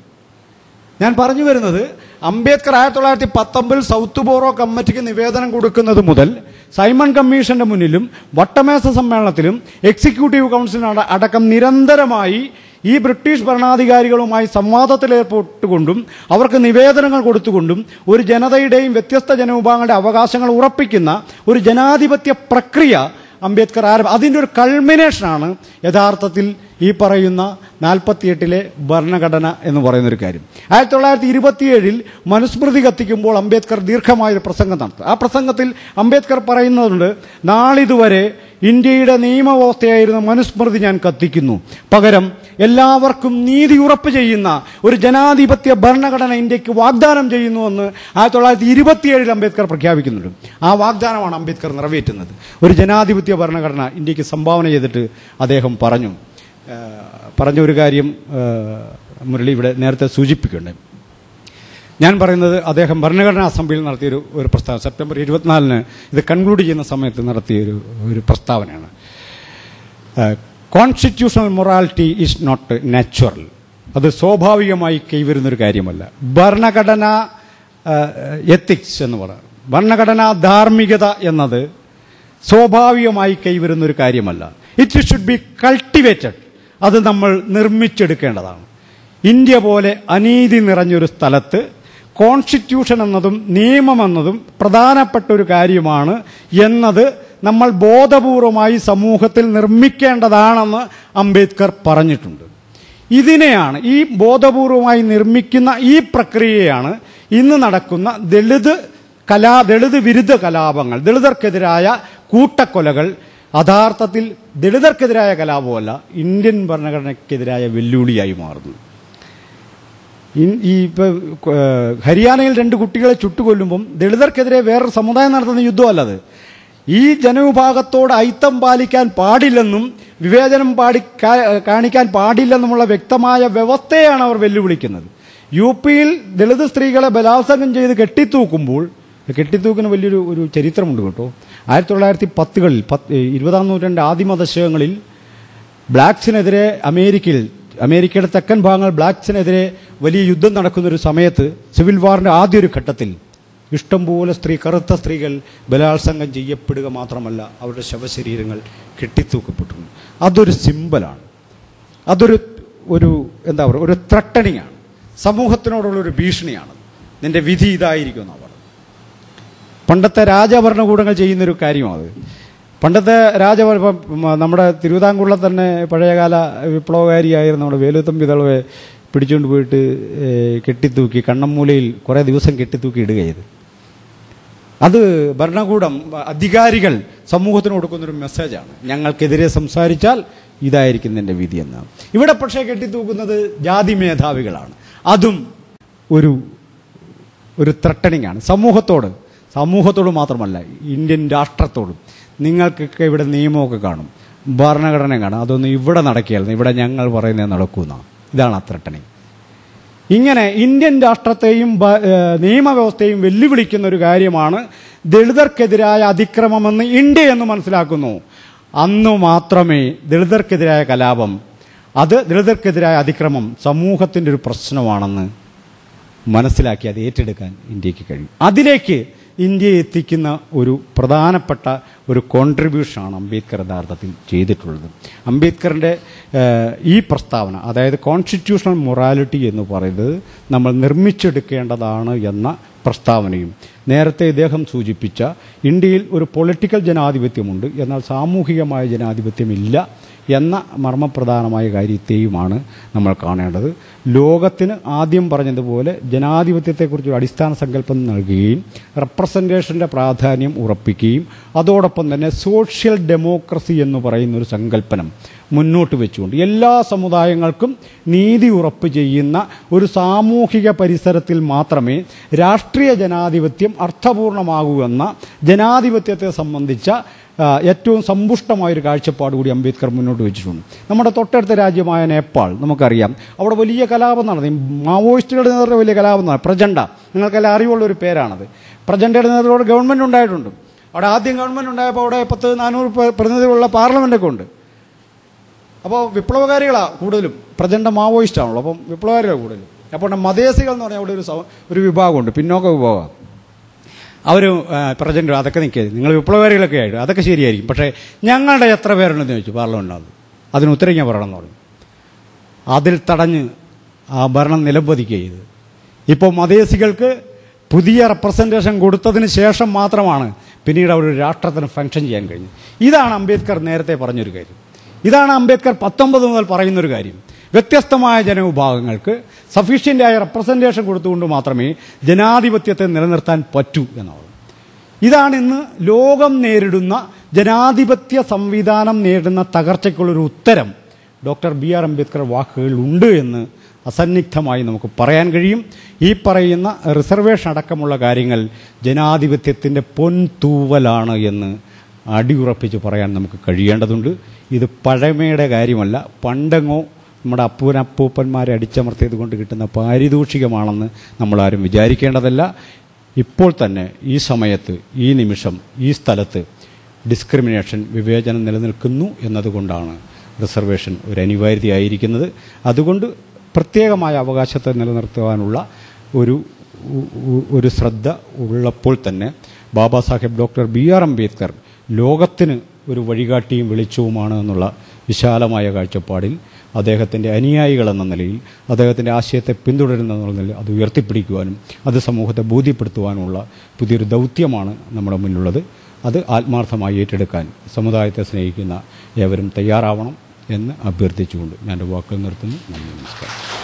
ഞാൻ പറഞ്ഞു വരുന്നത് അംബേദ്കർ ആയിരത്തി തൊള്ളായിരത്തി പത്തൊമ്പതിൽ സൗത്ത് ബോറോ കമ്മിറ്റിക്ക് നിവേദനം കൊടുക്കുന്നത് മുതൽ സൈമൺ കമ്മീഷന്റെ മുന്നിലും വട്ടമേശ സമ്മേളനത്തിലും എക്സിക്യൂട്ടീവ് കൗൺസിലിന് അടക്കം നിരന്തരമായി ഈ ബ്രിട്ടീഷ് ഭരണാധികാരികളുമായി സംവാദത്തിലേർപ്പെട്ടുകൊണ്ടും അവർക്ക് നിവേദനങ്ങൾ കൊടുത്തുകൊണ്ടും ഒരു ജനതയുടെയും വ്യത്യസ്ത ജനവിഭാഗങ്ങളുടെ അവകാശങ്ങൾ ഉറപ്പിക്കുന്ന ഒരു ജനാധിപത്യ പ്രക്രിയ അംബേദ്കർ ആരംഭ അതിൻ്റെ ഒരു കൾമിനേഷനാണ് യഥാർത്ഥത്തിൽ ഈ പറയുന്ന നാൽപ്പത്തിയെട്ടിലെ ഭരണഘടന എന്ന് പറയുന്നൊരു കാര്യം ആയിരത്തി തൊള്ളായിരത്തി ഇരുപത്തിയേഴിൽ മനുസ്മൃതി കത്തിക്കുമ്പോൾ അംബേദ്കർ ദീർഘമായൊരു പ്രസംഗം നടത്തും ആ പ്രസംഗത്തിൽ അംബേദ്കർ പറയുന്നുണ്ട് നാളിതുവരെ ഇന്ത്യയുടെ നിയമവ്യവസ്ഥയായിരുന്ന മനുസ്മൃതി ഞാൻ കത്തിക്കുന്നു പകരം എല്ലാവർക്കും നീതി ഉറപ്പ് ചെയ്യുന്ന ഒരു ജനാധിപത്യ ഭരണഘടന ഇന്ത്യക്ക് വാഗ്ദാനം ചെയ്യുന്നുവെന്ന് ആയിരത്തി തൊള്ളായിരത്തി ഇരുപത്തിയേഴിൽ അംബേദ്കർ പ്രഖ്യാപിക്കുന്നുണ്ട് ആ വാഗ്ദാനമാണ് അംബേദ്കർ നിറവേറ്റുന്നത് ഒരു ജനാധിപത്യ ഭരണഘടന ഇന്ത്യക്ക് സംഭാവന ചെയ്തിട്ട് അദ്ദേഹം പറഞ്ഞു ആ, പറഞ്ഞ ഒരു കാര്യം ആ, മുരളി ഇവിടെ നേരത്തെ സൂചിപ്പിക്കുന്നുണ്ട് ഞാൻ പറയുന്നത് അദ്ദേഹം ഭരണഘടനാ അസംബ്ലിയിൽ നടത്തിയൊരു ഒരു പ്രസ്താവന സെപ്റ്റംബർ ഇരുപത്തിനാലിന് ഇത് കൺക്ലൂഡ് ചെയ്യുന്ന സമയത്ത് നടത്തിയ ഒരു ഒരു പ്രസ്താവനയാണ് constitutional morality is not natural അത് സ്വാഭാവികമായി കൈവരുന്നൊരു കാര്യമല്ല ഭരണഘടന എത്തിക്സ് എന്ന് പറയുന്നത് ഭരണഘടനാ ധാർമ്മികത എന്നത് സ്വാഭാവികമായി കൈവരുന്ന ഒരു കാര്യമല്ല ഇറ്റ് ഷുഡ് ബി കൾട്ടിവേറ്റഡ് അത് നമ്മൾ നിർമ്മിച്ചെടുക്കേണ്ടതാണ് ഇന്ത്യ പോലെ അനീതി നിറഞ്ഞൊരു സ്ഥലത്ത് കോൺസ്റ്റിറ്റ്യൂഷൻ എന്നതും നിയമം എന്നതും പ്രധാനപ്പെട്ട ഒരു കാര്യമാണ് എന്നത് നമ്മൾ ബോധപൂർവമായി സമൂഹത്തിൽ നിർമ്മിക്കേണ്ടതാണെന്ന് അംബേദ്കർ പറഞ്ഞിട്ടുണ്ട് ഇതിനെയാണ് ഈ ബോധപൂർവമായി നിർമ്മിക്കുന്ന ഈ പ്രക്രിയയാണ് ഇന്ന് നടക്കുന്ന ദളിത് കലാ ദളിത് വിരുദ്ധ കലാപങ്ങൾ ദളിതർക്കെതിരായ കൂട്ടക്കൊലകൾ യഥാർത്ഥത്തിൽ ദളിതർക്കെതിരായ കലാപമല്ല ഇന്ത്യൻ ഭരണഘടനയ്ക്കെതിരായ വെല്ലുവിളിയായി മാറുന്നു ഇൻ- ഈ ഇപ്പൊ ഏഹ്, ഹരിയാനയിൽ രണ്ട് കുട്ടികളെ ചുട്ടുകൊല്ലുമ്പം ദളിതർക്കെതിരെ വേറൊരു സമുദായം നടത്തുന്ന യുദ്ധമല്ലത് ഈ ജനവിഭാഗത്തോട് ഐത്തം പാലിക്കാൻ പാടില്ലെന്നും വിവേചനം പാടി കാ- കാണിക്കാൻ പാടില്ലെന്നുമുള്ള വ്യക്തമായ വ്യവസ്ഥയാണ് അവർ വെല്ലുവിളിക്കുന്നത് യു പിയിൽ ദളിത് സ്ത്രീകളെ ബലാത്സംഗം ചെയ്ത് കെട്ടിത്തൂക്കുമ്പോൾ കെട്ടിത്തൂക്കിന് വലിയൊരു ഒരു ചരിത്രമുണ്ട് കേട്ടോ ആയിരത്തി തൊള്ളായിരത്തി പത്തുകളിൽ പത്ത് ഇരുപതാം നൂറ്റാണ്ട് ആദിമ ദശകങ്ങളിൽ ബ്ലാക്സിനെതിരെ അമേരിക്കയിൽ അമേരിക്കയുടെ തെക്കൻ ഭാഗങ്ങൾ ബ്ലാക്സിനെതിരെ വലിയ യുദ്ധം നടക്കുന്ന ഒരു സമയത്ത് സിവിൽ വാറിന്റെ ആദ്യ ഒരു ഘട്ടത്തിൽ ഇഷ്ടംപോലെ സ്ത്രീ കറുത്ത സ്ത്രീകൾ ബലാത്സംഗം ചെയ്യപ്പെടുക മാത്രമല്ല അവരുടെ ശവശരീരങ്ങൾ കെട്ടിത്തൂക്കപ്പെട്ടിരുന്നു അതൊരു സിമ്പലാണ് അതൊരു ഒരു എന്താ പറയുക ഒരു ത്രട്ടണിങ് ആണ് സമൂഹത്തിനോടുള്ള ഒരു ഭീഷണിയാണ് നിന്റെ വിധി ഇതായിരിക്കും എന്നാണ് പറയുന്നത് പണ്ടത്തെ രാജഭരണകൂടങ്ങൾ ചെയ്യുന്നൊരു കാര്യമാണ് അത് പണ്ടത്തെ രാജഭരണ ഇപ്പം മ- നമ്മുടെ തിരുവിതാംകൂറിലെ തന്നെ പഴയകാല വിപ്ലവകാരിയായിരുന്ന നമ്മുടെ വേലുത്തമ്പി തളവെ പിടിച്ചുകൊണ്ട് പോയിട്ട് ഏ, കെട്ടിത്തൂക്കി കണ്ണമ്മൂലയിൽ കുറേ ദിവസം കെട്ടിത്തൂക്കി ഇടുക ചെയ്ത് അത് ഭരണകൂടം അധികാരികൾ സമൂഹത്തിന് കൊടുക്കുന്നൊരു മെസ്സേജാണ് ഞങ്ങൾക്കെതിരെ സംസാരിച്ചാൽ ഇതായിരിക്കും നിന്റെ വിധി എന്ന് ഇവിടെ പക്ഷേ കെട്ടിത്തൂക്കുന്നത് ജാതി മേധാവികളാണ് അതും ഒരു ഒരു ത്രട്ടണിങ് ആണ് സമൂഹത്തോട് സമൂഹത്തോട് മാത്രമല്ല ഇന്ത്യൻ രാഷ്ട്രത്തോടും നിങ്ങൾക്കൊക്കെ ഇവിടെ നിയമമൊക്കെ കാണും ഭരണഘടന കാണും അതൊന്നും ഇവിടെ നടക്കുകയായിരുന്നു ഇവിടെ ഞങ്ങൾ പറയുന്നത് നടക്കുന്ന ഇതാണ് ആ ത്രട്ടണിങ് ഇങ്ങനെ ഇന്ത്യൻ രാഷ്ട്രത്തെയും ഭ- ഏഹ് നിയമവ്യവസ്ഥയും വെല്ലുവിളിക്കുന്ന ഒരു കാര്യമാണ് ദളിതർക്കെതിരായ അതിക്രമമെന്ന് ഇന്ത്യ എന്ന് മനസ്സിലാക്കുന്നു അന്ന് മാത്രമേ ദളിതർക്കെതിരായ കലാപം അത് ദളിതർക്കെതിരായ അതിക്രമം സമൂഹത്തിൻ്റെ ഒരു പ്രശ്നമാണെന്ന് മനസ്സിലാക്കി അത് ഏറ്റെടുക്കാൻ ഇന്ത്യക്ക് കഴിയും അതിലേക്ക് ഇന്ത്യയെ എത്തിക്കുന്ന ഒരു പ്രധാനപ്പെട്ട ഒരു കോൺട്രിബ്യൂഷനാണ് അംബേദ്കർ യഥാർത്ഥത്തിൽ ചെയ്തിട്ടുള്ളത് അംബേദ്കറിൻ്റെ ഏഹ്, ഈ പ്രസ്താവന അതായത് കോൺസ്റ്റിറ്റ്യൂഷണൽ മൊറാലിറ്റി എന്ന് പറയുന്നത് നമ്മൾ നിർമ്മിച്ചെടുക്കേണ്ടതാണ് എന്ന പ്രസ്താവനയും നേരത്തെ ഇദ്ദേഹം സൂചിപ്പിച്ച ഇന്ത്യയിൽ ഒരു പൊളിറ്റിക്കൽ ജനാധിപത്യമുണ്ട് എന്നാൽ സാമൂഹികമായ ജനാധിപത്യമില്ല എന്ന മർമ്മപ്രധാനമായ കാര്യത്തെയുമാണ് നമ്മൾ കാണേണ്ടത് ലോകത്തിന് ആദ്യം പറഞ്ഞതുപോലെ ജനാധിപത്യത്തെക്കുറിച്ച് ഒരു അടിസ്ഥാന സങ്കല്പം നൽകുകയും റെപ്രസെൻറ്റേഷൻ്റെ പ്രാധാന്യം ഉറപ്പിക്കുകയും അതോടൊപ്പം തന്നെ സോഷ്യൽ ഡെമോക്രസി എന്ന് പറയുന്ന ഒരു സങ്കല്പനം മുന്നോട്ട് വെച്ചുകൊണ്ട് എല്ലാ സമുദായങ്ങൾക്കും നീതി ഉറപ്പ് ചെയ്യുന്ന ഒരു സാമൂഹിക പരിസരത്തിൽ മാത്രമേ രാഷ്ട്രീയ ജനാധിപത്യം അർത്ഥപൂർണമാകൂ എന്ന ജനാധിപത്യത്തെ സംബന്ധിച്ച ആ, ഏറ്റവും സമ്പുഷ്ടമായൊരു കാഴ്ചപ്പാട് കൂടി അംബേദ്കർ മുന്നോട്ട് വെച്ചിട്ടുണ്ട് നമ്മുടെ തൊട്ടടുത്ത രാജ്യമായ നേപ്പാൾ നമുക്കറിയാം അവിടെ വലിയ കലാപം നടന്നു ഈ മാവോയിസ്റ്റുകളുടെ നേതൃത്വം വലിയ കലാപം നടന്നു പ്രചണ്ഡ നിങ്ങൾക്കെല്ലാം അറിവുള്ള ഒരു പേരാണത് പ്രചണ്ഡയുടെ നേതൃത്വത്തോടെ ഗവൺമെൻറ് ഉണ്ടായിട്ടുണ്ട് അവിടെ ആദ്യം ഗവൺമെൻറ് ഉണ്ടായപ്പോൾ അവിടെ പത്ത് നാനൂറ് പേ- പ്രതിനിധികളുള്ള പാർലമെൻ്റൊക്കെ ഉണ്ട് അപ്പോൾ വിപ്ലവകാരികളാണ് കൂടുതലും പ്രചണ്ഡ മാവോയിസ്റ്റ് ആണല്ലോ അപ്പം വിപ്ലവകാരികളാണ് കൂടുതലും അപ്പോൾ മതേസികൾ എന്ന് പറഞ്ഞാൽ അവിടെ ഒരു സ- ഒരു വിഭാഗമുണ്ട് പിന്നോക്ക വിഭാഗം അവർ പ്രജന്റ് അതൊക്കെ നിൽക്കുക നിങ്ങൾ വിപ്ലവകാരികളൊക്കെ ആയിട്ട് അതൊക്കെ ശരിയായിരിക്കും പക്ഷേ ഞങ്ങളുടെ എത്ര പേരുണ്ടെന്ന് ചോദിച്ചു പാർലമെൻറ്റിനകത്ത് അതിന് ഉത്തരം ഞാൻ പറയണമെന്ന് പറഞ്ഞു അതിൽ തടഞ്ഞ് ആ ഭരണം നിലംപതിക്കുക ചെയ്ത് ഇപ്പോൾ മതേസികൾക്ക് പുതിയ റെപ്രസെൻറ്റേഷൻ കൊടുത്തതിന് ശേഷം മാത്രമാണ് പിന്നീട് അവർ ഒരു രാഷ്ട്രത്തിന് ഫംഗ്ഷൻ ചെയ്യാൻ കഴിഞ്ഞത് ഇതാണ് അംബേദ്കർ നേരത്തെ പറഞ്ഞൊരു കാര്യം ഇതാണ് അംബേദ്കർ പത്തൊമ്പത് മുതൽ പറയുന്നൊരു കാര്യം വ്യത്യസ്തമായ ജനവിഭാഗങ്ങൾക്ക് സഫീഷ്യൻ്റായ റെപ്രസെൻറ്റേഷൻ കൊടുത്തുകൊണ്ട് മാത്രമേ ജനാധിപത്യത്തെ നിലനിർത്താൻ പറ്റൂ എന്നുള്ളത് ഇതാണ് ഇന്ന് ലോകം നേരിടുന്ന ജനാധിപത്യ സംവിധാനം നേരിടുന്ന തകർച്ചയ്ക്കുള്ളൊരു ഉത്തരം ഡോക്ടർ ബി ആർ അംബേദ്കർ വാക്കുകളിൽ ഉണ്ട് എന്ന് അസന്നിഗ്ധമായി നമുക്ക് പറയാൻ കഴിയും ഈ പറയുന്ന റിസർവേഷൻ അടക്കമുള്ള കാര്യങ്ങൾ ജനാധിപത്യത്തിൻ്റെ പൊൻതൂവലാണ് എന്ന് അടിയുറപ്പിച്ച് പറയാൻ നമുക്ക് കഴിയേണ്ടതുണ്ട് ഇത് പഴമയുടെ കാര്യമല്ല പണ്ടെങ്ങോ നമ്മുടെ അപ്പൂനപ്പൂപ്പന്മാരെ അടിച്ചമർത്തിയത് കൊണ്ട് കിട്ടുന്ന പാരിതോഷികമാണെന്ന് നമ്മളാരും വിചാരിക്കേണ്ടതല്ല ഇപ്പോൾ തന്നെ ഈ സമയത്ത് ഈ നിമിഷം ഈ സ്ഥലത്ത് ഡിസ്ക്രിമിനേഷൻ വിവേചനം നിലനിൽക്കുന്നു എന്നതുകൊണ്ടാണ് റിസർവേഷൻ ഒരു അനിവാര്യതയായിരിക്കുന്നത് അതുകൊണ്ട് പ്രത്യേകമായ അവകാശത്തെ നിലനിർത്തുവാനുള്ള ഒരു ഉ- ഉ- ഒരു ശ്രദ്ധ ഉള്ളപ്പോൾ തന്നെ Baba Saheb doctor B R Ambedkar ലോകത്തിന് ഒരു വഴികാട്ടിയും വെളിച്ചവുമാണ് എന്നുള്ള വിശാലമായ കാഴ്ചപ്പാടിൽ അദ്ദേഹത്തിൻ്റെ അനുയായികൾ എന്ന നിലയിൽ അദ്ദേഹത്തിൻ്റെ ആശയത്തെ പിന്തുടരുന്ന എന്നുള്ള നിലയിൽ അത് ഉയർത്തിപ്പിടിക്കുവാനും അത് സമൂഹത്തെ ബോധ്യപ്പെടുത്തുവാനുമുള്ള പുതിയൊരു ദൗത്യമാണ് നമ്മുടെ മുന്നിലുള്ളത് അത് ആത്മാർത്ഥമായി ഏറ്റെടുക്കാൻ സമുദായത്തെ സ്നേഹിക്കുന്ന ഏവരും തയ്യാറാവണം എന്ന് അഭ്യർത്ഥിച്ചുകൊണ്ട് ഞാൻ എൻ്റെ വാക്കുകൾ നിർത്തുന്നു നന്ദി നമസ്കാരം